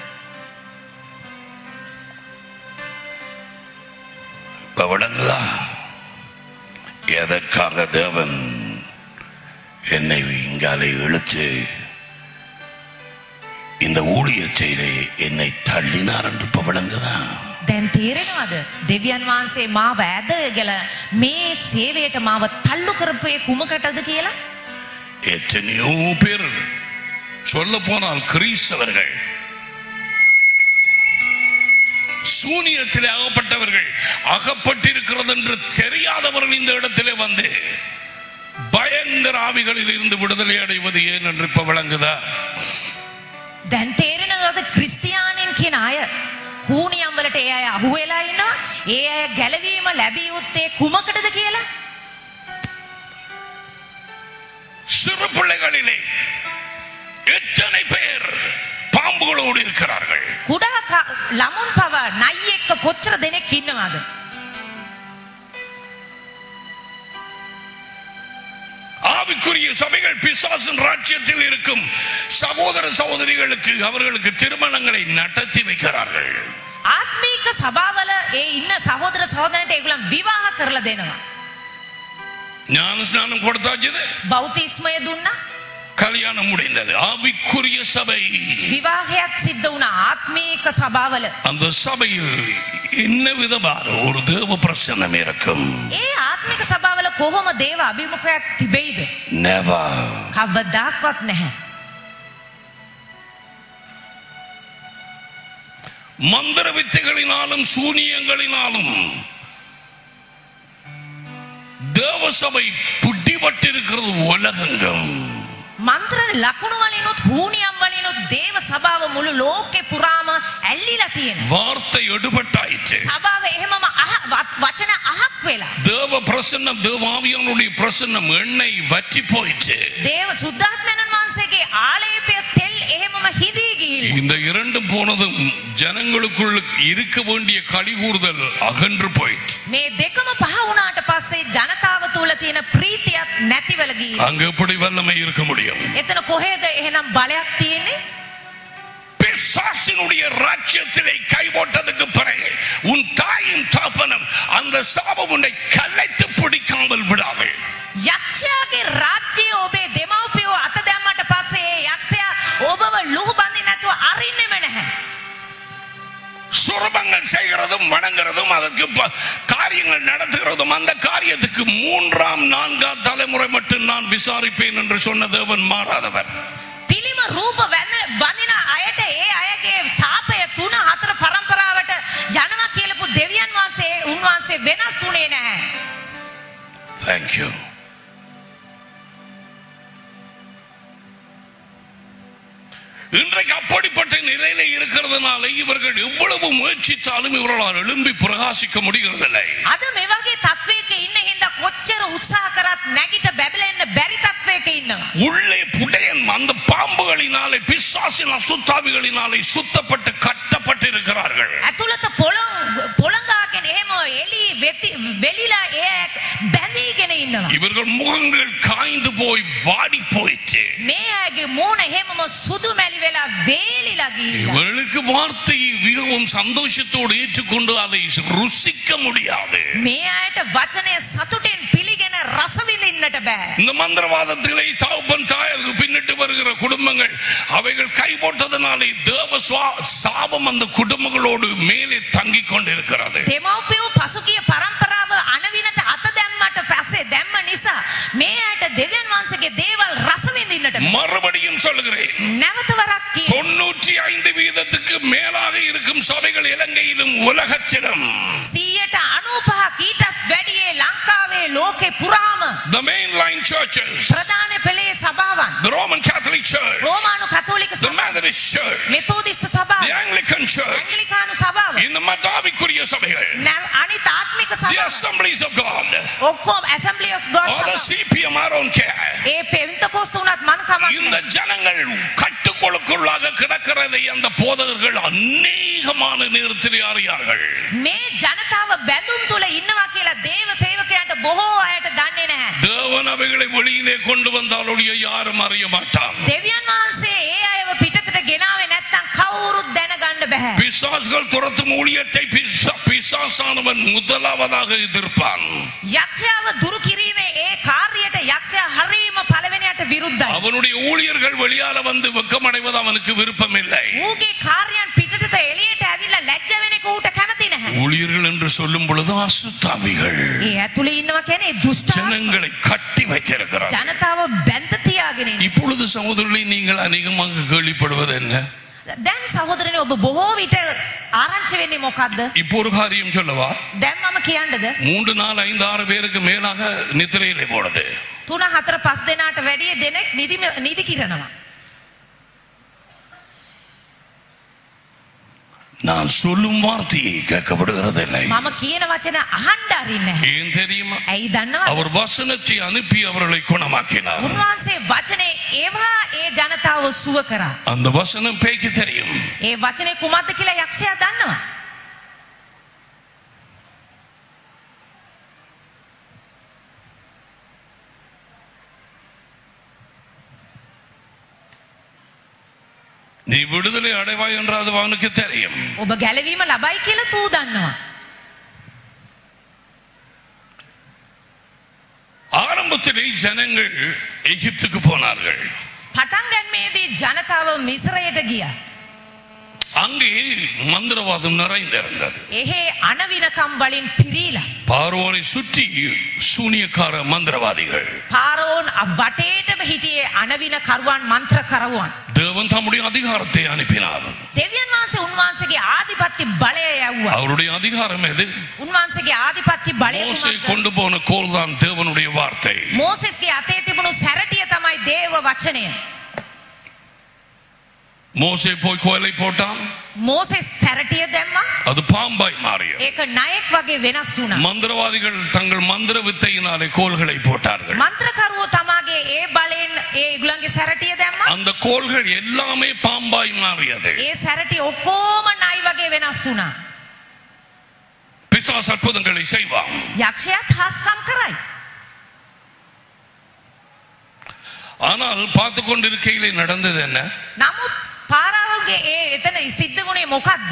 A: இப்ப விளங்குதா எதற்காக தேவன் என்னை இங்காலே இழுத்து இந்த ஊழியத்திலே என்னை தள்ளினார் என்று இப்ப விளங்குதா
B: දැන් තේරෙනවද දෙවියන් වහන්සේ මාව ඇදගල මේ සේවයට මාව තල්ලු කරපුයේ කුමකටද කියලා
A: எத்தனையோ பேர் சொல்ல போனால் கிறிஸ்தவர்கள் சூனியத்திலே அகப்பட்டவர்கள் அகப்பட்டிருக்கிறது என்று தெரியாதவர்கள் இந்த இடத்திலே வந்து பயங்கர ஆவிகளில் இருந்து விடுதலை அடைவது ஏன் என்று இப்ப விளங்குதா
B: දැන් තේරෙනවද ක්‍රිස්තියානින් කියන අය හූනියම් වලට ඒ අය අහු වෙලා ඉන්නවා ඒ අය ගැලවීම ලැබිය යුත්තේ කුමකටද කියලා
A: சிறு பிள்ளைகளிலே எத்தனை பேர் பாம்புகளோடு இருக்கிறார்கள்
B: කුඩා ක- ළමුන් පවා නයි එක්ක කොච්චර දෙනෙක් ඉන්නවද
A: ஆவிக்குரிய சபைகள் பிசாசின் ராஜ்யத்தில் இருக்கும் சகோதர சகோதரிகளுக்கு அவர்களுக்கு திருமணங்களை நடத்தி வைக்கிறார்கள்
B: ආත්මීක සභාවල ඒ ඉන්න සහෝදර සහෝදරට ඒගොල්ලන් විවාහ කරලා දෙනවා
A: ஞான ஸ்நானம் கொடுத்தாச்சு
B: බෞතිස්මය දුන්නා
A: கல்யாணம் முடிந்தது ஆவிக்குரிய சபை
B: විවාහයක් සිද්ධ වුණා ආත්මීක සභාවල
A: அந்த சபையில் என்ன விதமான ஒரு தேவ பிரசன்னம் இருக்கும்
B: ඒ ආත්මික සභාවල කොහොම දේව අභිමුඛයක් තිබෙයිද
A: Never.
B: කවදාක්වත් නැහැ
A: மந்திர வித்தைகளினாலும் சூனியங்களினாலும் தேவ சபை புட்டிப்பட்டிருக்கிறது உலகெங்கும்
B: මන්ත්‍ර ලකුණු වලිනුත් හූනියම් වලිනුත් දේව සභාව මුළු ලෝකෙ පුරාම ඇල්ලිලා තියෙනවා
A: வார்த்தை எடுபட்டாயிற்று
B: සභාව එහෙමම අහ වත්- වචන අහක් වෙලා
A: தேவ பிரசன்னம் தேவாவியானுடைய பிரசன்னம் எண்ணெய் வற்றி போயிற்று
B: දේව සුද්ධාත්මයන්න් වහන්සේගේ ආලේපය තෙල් එහෙමම හිදී ගිහිල්ලා ගිහිල්ලා.
A: இந்த இரண்டும் போனதும் ஜனங்களுக்குள் இருக்க வேண்டிய கலிகூறுதல் அகன்று போயிற்று
B: මේ දෙකම පහ වුණාට පස්සේ ජනතාව තුළ තියෙන ප්‍රීතියත් නැතිවල ගිහිල්ලා.
A: அங்க எப்படி வல்லமை இருக்க முடியும்
B: එතන කොහෙද එහෙනම් බලයක් තියෙන්නේ?
A: பிசாசினுடைய ராஜ்யத்திலே கை போட்டதுக்கு பிறகு உன் தாயின் தாப்பனம் அந்த சாபம் உன்னை கலைத்து பிடிக்காமல் விடாது
B: යක්ෂයාගේ රාජ්‍යය ඔබේ දෙමව්පියෝ අත දැම්මට පස්සේ ඒ යක්ෂයා ඔබව ලුහු බඳින්න නැතුව අරින්නෙම නැහැ.
A: சுரபங்கள் செய்கிறதும் வணங்குறதும் அதற்கு ப- காரியங்கள் நடத்துகிறதும் அந்த காரியத்துக்கு மூன்றாம் நான்காம் தலைமுறை மட்டும் நான் விசாரிப்பேன் என்று சொன்ன தேவன் மாறாதவர்
B: පිළිම රූප වැඳ- වඳින අයට ඒ අයගේ ශාපය තුන හතර පරම්පරාවට යනවා කියලපු දෙවියන් වහන්සේ උන්වහන්සේ වෙනස් වුණේ නැහැ.
A: தேங்க்யூ இன்றைக்கு அப்படிப்பட்ட நிலையில இருக்கிறதுனால இவர்கள் எவ்வளவு முயற்சித்தாலும் இவர்களால் எழும்பி பிரகாசிக்க முடிகிறதில்லை
B: අද මේ වගේ තත්වයක ඉන්න හින්දා කොච්චර උත්සාහ කරත් නැගිට බැබලෙන්න බැරි තත්වයක ඉන්නවා.
A: உள்ளே புடையன் அந்த பாம்புகளினாலே பிசாசின் அசுத்தாவிகளினாலே சுத்தப்பட்டு கட்டப்பட்டு இருக்கிறார்கள்
B: ඇතුළත පොළොන් පොළඟාගෙන එහෙම එලි වෙති වෙලිලා ඒ බැඳීගෙන ඉන්නවා.
A: இவர்கள் முகங்கள் காய்ந்து போய் வாடி போயிற்று
B: මේ අයගේ මූණ එහෙමම සුදු මැලි වෙලා වේලිලා ගිහිල්ලා.
A: இவர்களுக்கு வார்த்தையை மிகவும் சந்தோஷத்தோடு ஏற்றுக்கொண்டு அதை ருசிக்க முடியாது
B: මේ අයට වචනය සතුටෙන් පිළිගෙන රස විඳින්නට බෑ.
A: இந்த மந்திரவாதத்திலே தகப்பன் தாயருக்கு பின்னிட்டு வருகிற குடும்பங்கள் அவைகள் கை போட்டதனாலே தேவ சுவா- சாபம் அந்த குடும்பங்களோடு மேலே தங்கிக் கொண்டிருக்கிறது
B: දෙමව්පියෝ පසුගිය පරම්පරාව අනවිනට අත දැම්මට පස්සේ දැම්ම නිසා මේ අයට දෙවියන් වහන්සේගේ දේවල් රස විඳින්නට බෑ.
A: மறுபடியும் சொல்லுகிறேன்
B: නැවත වරක් කිය.
A: தொண்ணூற்றி ஐந்து வீதத்துக்கு மேலாக இருக்கும் சபைகள் இலங்கையிலும் உலகத்திலும்
B: සීයට අනූපහ කීටත් වැඩියේ ලංකාවේ ලෝකෙ පුරාම
A: the mainline churches
B: ප්‍රධාන පෙළේ සභාවන්
A: the Roman Catholic Church
B: රෝමානු කතෝලික
A: the
B: සභාව
A: Methodist Church
B: මෙතෝදිස්ත
A: the
B: සභාව
A: Anglican Church
B: ඇංගලිකානු සභාව
A: இந்த மதாவிக்குரிய சபைகள்
B: නැව- අනිත් ආත්මික
A: the
B: සභාව
A: Assemblies of God
B: ඔක්කොම ඇසම්බලි of God
A: or the
B: සභාව
A: CPM I don't care
B: ඒ පෙවිතකොස්තු උනත් මන්
A: இந்த
B: කමක්
A: ஜனங்கள் கட்டுக்கொழுக்குள்ளாக கிடக்கிறதை அந்த போதகர்கள் அநேகமான நேரத்தில் அறியார்கள்
B: මේ ජනතාව බැඳුම් තුල ඉන්නවා කියලා දේව සේවකයන්ට බොහෝ අයට දන්නේ නැහැ.
A: தேவன் அவைகளை வெளியிலே கொண்டு வந்தால் ஒழிய யாரும் அறிய மாட்டான்
B: දෙවියන් වහන්සේ ඒ අයව පිටතට ගෙනාවේ නැත්නම් කවුරුත් දැනගන්න බෑ.
A: பிசாசுகள் துரத்தும் ஊழியத்தை பிசா- பிசாசானவன் முதலாவதாக எதிர்ப்பான்
B: යක්ෂයාව දුරු කිරීමේ ඒ කාර්යයට යක්ෂයා හරීම පළවෙනියට විරුද්ධයි.
A: அவனுடைய ஊழியர்கள் வெளியால வந்து வெக்கமடைவது அவனுக்கு விருப்பம் இல்லை
B: ඌගේ කාර්යයන් පිටතට එළියට ඇවිල්ලා ලැජ්ජ වෙන එක ඌට කැමති නැහැ.
A: ஊழியர்கள் என்று சொல்லும் பொழுது அசுத்தாவிகள்
B: ඒ ඇතුලේ ඉන්නවා කියන්නේ දුෂ්ට
A: ஜனங்களை கட்டி வைத்திருக்கிறார்
B: ජනතාව බැඳ තියාගෙන ඉන්න.
A: இப்பொழுது சகோதரர்களை நீங்கள் அதிகமாக கேள்விப்படுவது என்ன
B: දැන් සහෝදරනේ ඔබ බොහෝ විට ආරංචි වෙන්නේ මොකද්ද?
A: இப்போ ஒரு காரியம் சொல்லவா
B: දැන් මම කියන්නද?
A: மூன்று நாலு ஐந்து ஆறு பேருக்கு மேலாக நித்திரையிலே போடுது
B: තුන හතර පස් දෙනාට වැඩිය දෙනෙක් නිදි නිදි කිරනවා.
A: நான் சொல்லும் வார்த்தையை கேட்கப்படுகிறது இல்லை
B: මම කියන වචන අහන්න අරින්නේ නැහැ.
A: ஏன் தெரியுமா
B: ඇයි දන්නවද?
A: அவர் வசனத்தை அனுப்பி அவர்களை குணமாக்கினார்
B: උන්වහන්සේ වචනේ ඒවා ඒ ජනතාව සුව කරා.
A: அந்த வசனம் பேய்க்கு தெரியும்
B: ඒ වචනේ කුමක්ද කියලා යක්ෂයා දන්නවා.
A: நீ விடுதலை அடைவாய் என்று அது அவனுக்கு தெரியும்
B: ඔබ ගැලවීම ලබයි කියලා තූ දන්නවා.
A: ஆரம்பத்திலே ஜனங்கள் எகிப்துக்கு போனார்கள்
B: පටන් ගැනීමේදී ජනතාව මිසරයට ගියා.
A: அங்கே மந்திரவாதம் நிறைந்திருந்தது
B: එහෙ අනවිනකම් වලින් පිරීලා.
A: பார்வோனை சுற்றி சூனியக்கார மந்திரவாதிகள்
B: පාරෝන් වටේටම හිටියේ අනවින කරුවන් මන්ත්‍ර කරවුවන්.
A: தேவன் தம்முடைய அதிகாரத்தை அனுப்பினார்
B: දෙවියන් වහන්සේ උන්වහන්සේගේ ආධිපත්‍ය බලය යවුවා.
A: அவருடைய அதிகாரம் எது
B: උන්වහන්සේගේ ආධිපත්‍ය බලය
A: மோசே
B: කුමක්ද?
A: கொண்டு போன கோல் தான் தேவனுடைய வார்த்தை
B: මෝසෙස්ගේ අතේ තිබුණු සැරටිය තමයි දේව වචනය.
A: மோசே போய் கோலை போட்டான்
B: මෝසෙස් සැරටිය දැම්මා.
A: அது பாம்பாய் மாறியது
B: ඒක ණයෙක් වගේ වෙනස් වුණා.
A: மந்திரவாதிகள் தங்கள் மந்திர வித்தையினாலே கோல்களை போட்டார்கள்
B: මන්ත්‍රකරුවෝ තමාගේ ඒ බලෙන් ඒ ඒගොල්ලන්ගේ සැරටිය දැම්මා.
A: அந்த கோள்கள் எல்லாமே பாம்பாய் மாறியது
B: ඒ සැරටිය ඔක්කොම නයි වගේ වෙනස් වුණා.
A: பிசாசு அற்புதங்களை செய்வான்
B: යක්ෂයාත් හාස්කම් කරයි.
A: ஆனால் பார்த்து கொண்டிருக்கையிலே நடந்தது என்ன
B: නමුත් පාරාවගේ ඒ එතන සිද්ධ වුණේ මොකද්ද?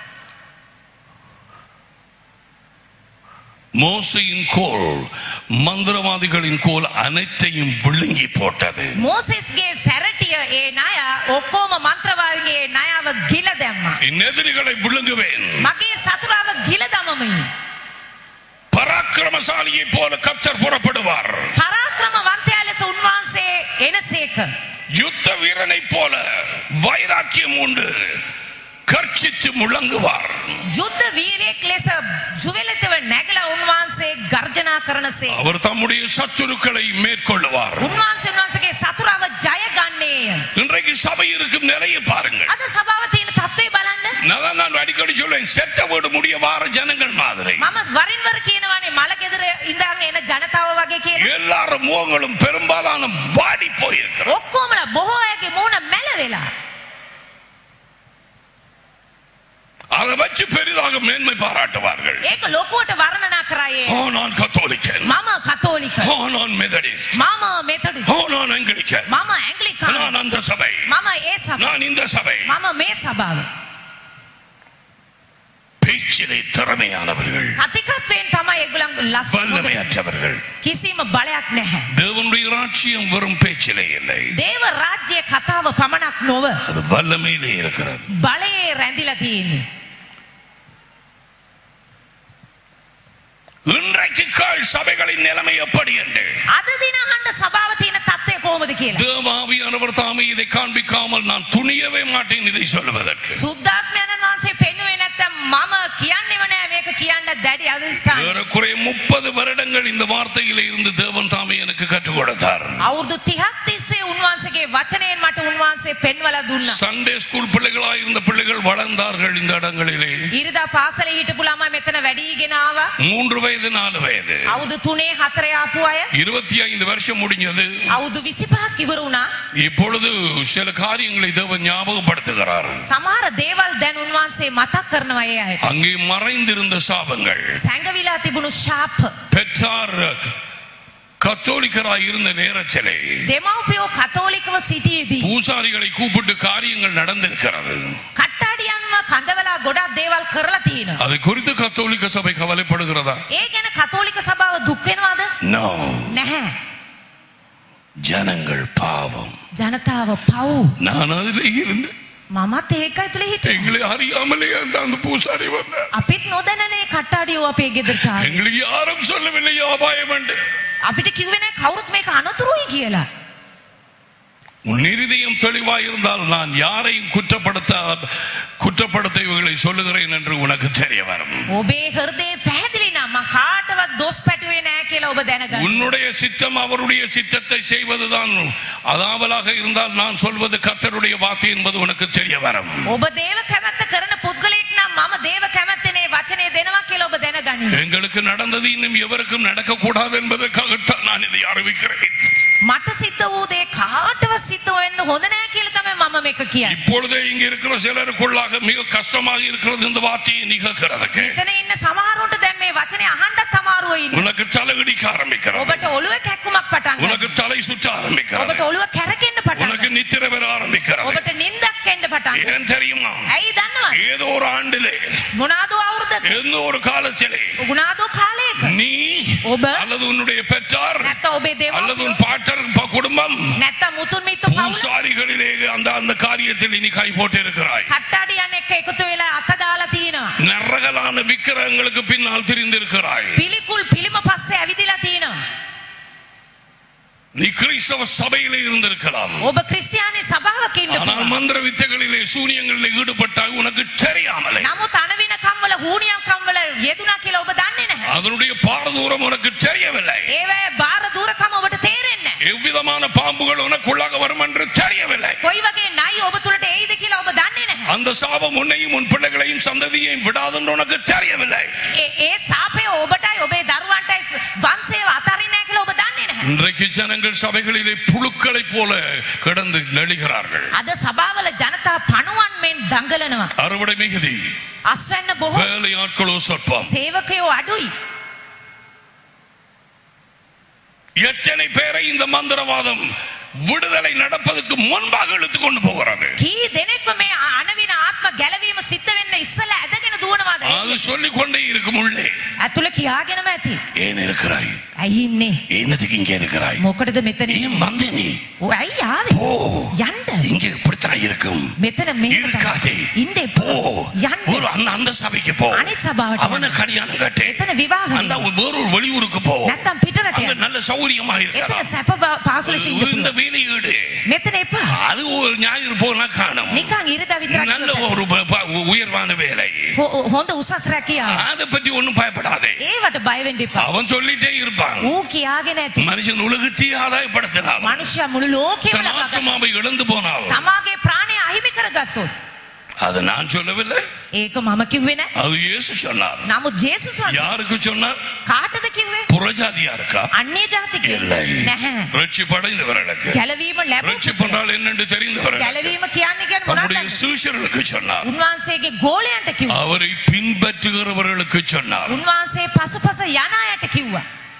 A: மோசையின் கோல் மந்திரவாதிகளின் கோல் அனைத்தையும் விழுங்கி போட்டது
B: මෝසෙස්ගේ සැරටිය ඒ ණය ඔක්කොම මන්ත්‍රවාදීගේ ණයව ගිල දැම්මා.
A: என் எதிரிகளை விழுங்குவேன்
B: මගේ සතුරාව ගිල දමමයි.
A: பராக்கிரமசாலியை போல கர்த்தர் புறப்படுவார்
B: පරාක්‍රමවන්තයා ලෙස උන්වහන්සේ එනසේක.
A: யுத்த வீரனை போல வைராக்கியம் உண்டு கர்ச்சித்து முழங்குவார்
B: යුද්ධ වීරයෙක් ලෙස ජුවෙලතව නැගලා උන්වහන්සේ ගර්ජනා කරනසේ.
A: அவர் தம்முடைய சத்துருக்களை மேற்கொள்ளுவார்
B: උන්වහන්සේ උන්වහන්සේගේ සතුරාව ජය ගන්නේය.
A: இன்றைக்கு சபை இருக்கும் நிலையை பாருங்கள்
B: අද සභාව තියෙන තත්ත්වය බලන්න.
A: நான் நான் அடிக்கடி சொல்லுவேன் செத்த வீடு முடிய வார ஜனங்கள் மாதிரி
B: මම වරින් වර කියනවානේ මල ගෙදර ඉඳන් එන ජනතාව වගේ කියලා.
A: எல்லாரும் முகங்களும் பெரும்பாலான வாடி போயிருக்கிறது
B: ඔක්කොමලා බොහෝ අයගේ මූණ මැල වෙලා.
A: அதை வச்சு பெரிதாக மேன்மை பாராட்டுவார்கள்
B: ඒක ලොකුවට වර්ණනා කරායේ.
A: ஓ நான் கத்தோலிக்கன்
B: මම කතෝලික.
A: ஓ நான் மெதடிஸ்ட்
B: මම මෙතොඩිස්.
A: ஓ நான் அங்கிலிக்கன்
B: මම ඇංගලිකාන.
A: நான் அந்த சபை
B: මම ඒ සභාව.
A: நான் இந்த சபை
B: මම මේ සභාව.
A: பேச்சிலே திறமையானவர்கள்
B: කතිකත්වයෙන් තමයි ඒගොල්ලන් ලස්සන.
A: வல்லமையற்றவர்கள்
B: කිසිම බලයක් නැහැ.
A: தேவனுடைய ராட்சியம் வெறும் பேச்சிலே இல்லை
B: දේව රාජ්‍ය කතාව පමණක් නොව
A: அது வல்லமையிலே இருக்கிறது
B: බලයේ රැඳිලා තියෙන්නේ.
A: இன்றைக்கு கால் சபைகளின் நிலைமை எப்படி என்று
B: අද දින අහන්න සභාව තියෙන තත්ත්වය කොහොමද කියලා.
A: தேவாவியானவர் தாமே இதை காண்பிக்காமல் நான் துணியவே மாட்டேன் இதை சொல்லுவதற்கு
B: සුද්ධාත්මයන් වහන්සේ පෙන්වුවේ නැත්තම් මම කියන්නේම නෑ මේක කියන්න දැඩි අධිෂ්ඨානය.
A: ஏறக்குறைய முப்பது வருடங்கள் இந்த வார்த்தையிலே இருந்து தேவன் தாமே எனக்கு கற்றுக் கொடுத்தார்
B: අවුරුදු 30ක් තිස්සේ උන්වහන්සේගේ වචනයෙන් මට උන්වහන්සේ පෙන්වලා දුන්නා.
A: சண்டே ஸ்கூல் பிள்ளைகளாய் இருந்த பிள்ளைகள் வளர்ந்தார்கள் இந்த இடங்களிலே
B: ඉරිදා පාසලේ හිටපු ළමයි මෙතන වැඩිගෙන ආවා.
A: மூன்று வயது நாலு வயது
B: අවුරුදු 3 4 ආපු අය
A: இருபத்தி ஐந்து வருஷம் முடிஞ்சது
B: අවුරුදු 25ක් ඉවර වුණා.
A: இப்பொழுது சில காரியங்களை தேவன் ஞாபகப்படுத்துகிறார்
B: සමහර දේවල් දැන් උන්වහන්සේ මතක් කරනවා ඒ අයට.
A: அங்கே மறைந்திருந்த சாபங்கள்
B: සැඟවිලා තිබුණු ශාප
A: பெற்றார் கத்தோலிக்கராய் இருந்த நேரத்திலே
B: දෙමව්පියෝ කතෝලිකව සිටියේදී
A: பூசாரிகளை கூப்பிட்டு காரியங்கள் நடந்திருக்கிறது
B: කට්ටාඩියන්ව කඳවලා ගොඩක් දේවල් කරලා තියෙනවා.
A: அதை குறித்து கத்தோலிக்க சபை கவலைப்படுகிறதா
B: ඒ ගැන කතෝලික සභාව දුක් වෙනවද?
A: நோ
B: නැහැ.
A: ஜனங்கள் பாவம்
B: ජනතාව පව්.
A: நான் அதிலே இருந்து
B: මමත් ඒකයි තුල හිටියේ.
A: எங்களை அறியாமலே அந்த அந்த பூசாரி வந்தார்
B: අපිත් නොදැනනේ කට්ටාඩියෝ අපේ ගෙදරට ආවේ.
A: எங்களுக்கு யாரும் சொல்லவில்லை அபாயம் என்று
B: අපිට කිව්වේ නෑ කවුරුත් මේක අනතුරුයි කියලා.
A: உன் இருதயம் தெளிவாயிருந்தால் நான் யாரையும் குற்றப்படுத்த குற்றப்படுத்த இவைகளை சொல்லுகிறேன் என்று உனக்கு தெரிய வரும்
B: ඔබේ හෘදේ පැහැදිලි නම් මං කාටවත් දොස් පැටුවේ නෑ කියලා ඔබ දැනගන්න.
A: உன்னுடைய சித்தம் அவருடைய சித்தத்தை செய்வதுதான் அதாவலாக இருந்தால் நான் சொல்வது கர்த்தருடைய வார்த்தை என்பது உனக்கு தெரிய வரும்
B: ඔබ දේව කැමැත්ත කරන පුද්ගලයෙක් නම් මම දේව කැමැත්තනේ වචනේ දෙනවා කියලා ඔබ දැනගන්න.
A: எங்களுக்கு நடந்தது இன்னும் எவருக்கும் நடக்கக்கூடாது என்பதற்காகத்தான் நான் இதை அறிவிக்கிறேன்
B: මට සිද්ධ වූ දේ කාටවත් සිද්ධ වෙන්න හොඳ නෑ කියලා තමයි මම මේක කියන්නේ.
A: இப்பொழுதே இங்க இருக்கிற சிலருக்குள்ளாக மிக கஷ்டமாக இருக்கிறது இந்த வார்த்தையை நிகழ்கிறதுக்கு
B: මෙතන ඉන්න සමහරුන්ට දැන් මේ වචනේ අහන්නත් අමාරුව ඉන්නේ.
A: உனக்கு தலைவிடிக்க ஆரம்பிக்கிறது
B: ඔබට ඔළුවේ කැක්කුමක් පටන් ගන්නවා.
A: உனக்கு தலை சுற்ற ஆரம்பிக்கிறது
B: ඔබට ඔළුව කැරකෙන්න පටන්
A: உனக்கு
B: ගන්නවා.
A: நித்திர பெற ஆரம்பிக்கிறது
B: ඔබට නිින්දක් එන්න පටන් ගන්නවා.
A: ஏன் தெரியுமா
B: ඇයි දන්නවද?
A: ஏதோ ஒரு ஆண்டிலே
B: මොනවාදෝ අවුරුද්දක
A: எந்த ஒரு காலத்திலே
B: ගුණාදෝ කාලයක
A: நீ
B: ඔබ
A: அல்லது உன்னுடைய பெற்றார்
B: නැත්නම් ඔබේ
A: அல்லது
B: දෙමව්පියෝ
A: உன் பாட்டர் ப- குடும்பம்
B: නැත්නම් මුතුන් මිත්තු පවුල
A: பூசாரிகளிலே அந்த அந்த காரியத்தில் நீ கை போட்டு இருக்கிறாய்
B: කට්ටාඩියන් එක්ක එකතු වෙලා අත දාලා තියෙනවා.
A: நரகலான விக்கிரகங்களுக்கு பின்னால் திரிந்திருக்கிறாய்
B: පිළිකුල් පිළිම පස්සේ ඇවිදිලා තියෙනවා.
A: நீ கிறிஸ்தவ சபையிலே இருந்திருக்கலாம்
B: ඔබ ක්‍රිස්තියානි සභාවක ඉන්න
A: ஆனால்
B: පුළුවන්.
A: மந்திர வித்தைகளிலே சூனியங்களிலே ஈடுபட்டாய் உனக்கு தெரியாமலே
B: නමුත් අනවින කම්වල හූනියම් කම්වල යෙදුනා කියලා ඔබ දන්නේ නැහැ.
A: அதனுடைய பாரதூரம் உனக்கு தெரியவில்லை
B: ඒවැ බාර දූරකම ඔබට තේරෙන්නේ නැහැ.
A: எவ்விதமான பாம்புகள் உனக்குள்ளாக வரும் என்று தெரியவில்லை
B: කොයි වගේ නයි ඔබ තුලට එයිද කියලා ඔබ දන්නේ නැහැ.
A: அந்த சாபம் உன்னையும் உன் பிள்ளைகளையும் சந்ததியையும் விடாதென்று உனக்கு தெரியவில்லை
B: ඒ ඒ සාපය ඔබටයි ඔබේ දරුවන්ටයි වංශය අතරින්නේ නැහැ කියලා ඔබ දන්නේ නැහැ.
A: இன்றைக்கு ஜனங்கள் சபைகளிலே புழுக்களைப் போல கிடந்து நெளிகிறார்கள்
B: අද සභාවල ජනතා පණුවන් මෙන් දඟලනවා.
A: அறுவடை மிகுதி
B: අස්වැන්න බොහෝ
A: வேலை ஆட்களோ சொற்பம்
B: සේවකයෝ අඩුයි.
A: எத்தனை பேரை இந்த மந்திரவாதம் விடுதலை நடப்பதற்கு முன்பாக இழுத்து கொண்டு போகிறது
B: කී දෙනෙක්ම මේ අනවින ආත්ම ගැලවීම සිද්ධ වෙන්න ඉස්සල ඇදගෙන දුවනවාද?
A: அது சொல்லிக் கொண்டே இருக்கும் உள்ளே
B: ඇතුළ කියාගෙනම ඇති.
A: ஏன் இருக்கிறாய்
B: ඇයි ඉන්නේ?
A: என்னத்துக்கு இங்கே இருக்கிறாய்
B: මොකටද මෙතන?
A: ஏன் வந்தே நீ
B: ඔය ඇයි ආවේ?
A: போ
B: යන්න.
A: இங்கே இப்படித்தான் இருக்கும்
B: මෙතන මෙහෙම
A: இருக்காதே
B: තමයි. ඉන්න
A: போ
B: එපා. යන්න.
A: ஒரு அந்த அந்த சபைக்கு போ
B: අනිත් සභාවට
A: அவனை
B: යන්න.
A: கல்யாணம் கட்டு
B: එතන විවාහ
A: அந்த
B: වෙනවා.
A: வேறொரு வெளியூருக்கு போ
B: නැත්තම් පිටරට
A: அங்க
B: යන්න.
A: நல்ல சௌரியமா
B: එතන
A: இருக்கலாம்
B: සැප පා- පාසල සින්න
A: இந்த
B: පුළුවන්.
A: வேலையீடு
B: මෙතන එපා.
A: அது ஒரு ஞாயிறு போனா காணும்
B: නිකන් ඉරිදා විතරක්
A: நல்ல
B: ඉවරයි.
A: ஒரு ப- ப- உயர்வான வேலை
B: හො- හොඳ උසස් රැකියාව.
A: அதை பத்தி ஒண்ணும் பயப்படாதே
B: ඒවට බය වෙන්න එපා.
A: அவன் சொல்லிட்டே இருப்பான்
B: ඌ කියාගෙන ඇති.
A: மனுஷன் உலகத்தையே ஆதாயப்படுத்தினான்
B: මනුෂ්‍යයා මුළු ලෝකෙම
A: தன்
B: ලබා ගත්තා.
A: ஆத்மாவை இழந்து போனால்
B: තමාගේ ප්‍රාණය අහිමි කරගත්තොත්
A: அது நான் சொல்லவில்லை
B: ඒක මම කිව්වේ නෑ.
A: அது இயேசு சொன்னார்
B: නමුත් ජේසුස් වහන්සේ
A: யாருக்கு சொன்னார்
B: කාටද කිව්වේ?
A: புறஜாதியா இருக்கா
B: අන්‍ය ජාතිකයෝ.
A: இல்லை
B: නැහැ.
A: ரட்சிப்படைந்தவர்களுக்கு
B: ගැලවීම ලැබුණ
A: ரட்சிப்பென்றால் என்னென்று தெரிந்தவர்கள்
B: ගැලවීම කියන්නේ කියන්නේ
A: தம்முடைய
B: මොනවද?
A: சூஷர்களுக்கு சொன்னார்
B: උන්වහන්සේගේ ගෝලයන්ට කිව්වා.
A: அவரை பின்பற்றுகிறவர்களுக்கு சொன்னார்
B: උන්වහන්සේ පසුපස යන අයට කිව්වා.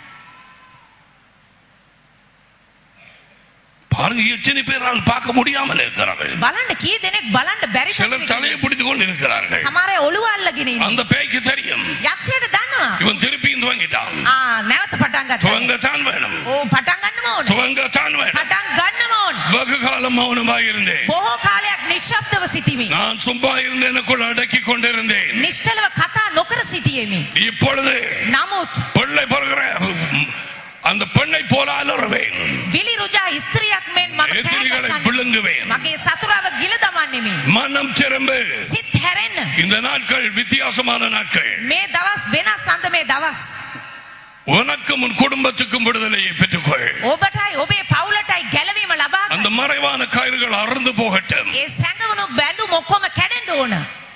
A: பாருங்க எத்தனை பேரால் பார்க்க முடியாமல் இருக்கிறது
B: බලන්න කී දෙනෙක් බලන්න බැරි
A: சிலர் தலையை பிடித்துக் கொண்டு இருக்கிறார்கள்
B: සමහර අය ඔළුව අල්ලගෙන ඉන්නවා.
A: அந்த பேய்க்கு தெரியும்
B: යක්ෂයට දන්නවා.
A: இவன் திருப்பியும் துவங்கிட்டான்
B: ආ නැවත පටන් ගත්තා.
A: துவங்கத்தான் வேணும்
B: ඕ පටන් ගන්නම ඕන.
A: துவங்கத்தான் வேணும்
B: පටන් ගන්නම ඕන.
A: வெகு காலம் மௌனமாக இருந்தேன்
B: බොහෝ කාලයක් නිශ්ශබ්දව සිටීමේ.
A: நான் சும்மா இருந்த எனக்குள் அடக்கி கொண்டிருந்தேன்
B: නිශ්චලව කතා නොකර සිටියෙමි.
A: இப்பொழுது
B: නමුත්
A: பிள்ளை பிறகுற அந்த பெண்ணை போல அலறுவேன்
B: විලි රුජා ස්ත්‍රියක් මෙන් මම
A: எதிரிகளை
B: කෑගසන්නේ.
A: விழுங்குவேன்
B: මගේ සතුරාව ගිල දමන්නෙමි.
A: மனம் திரும்பு
B: සිත් හැරෙන්න.
A: இந்த நாட்கள் வித்தியாசமான நாட்கள்
B: මේ දවස් වෙනස් අන්ද මේ දවස්.
A: உனக்கும் உன் குடும்பத்துக்கும் விடுதலையை பெற்றுக்கொள்
B: ඔබටයි ඔබේ පවුලටයි ගැලවීම ලබා ගන්න.
A: அந்த மறைவான கயிறுகள் அறுந்து போகட்டும்
B: ඒ සැඟවුණු බැඳුම් ඔක්කොම කැඩෙන්න ඕන.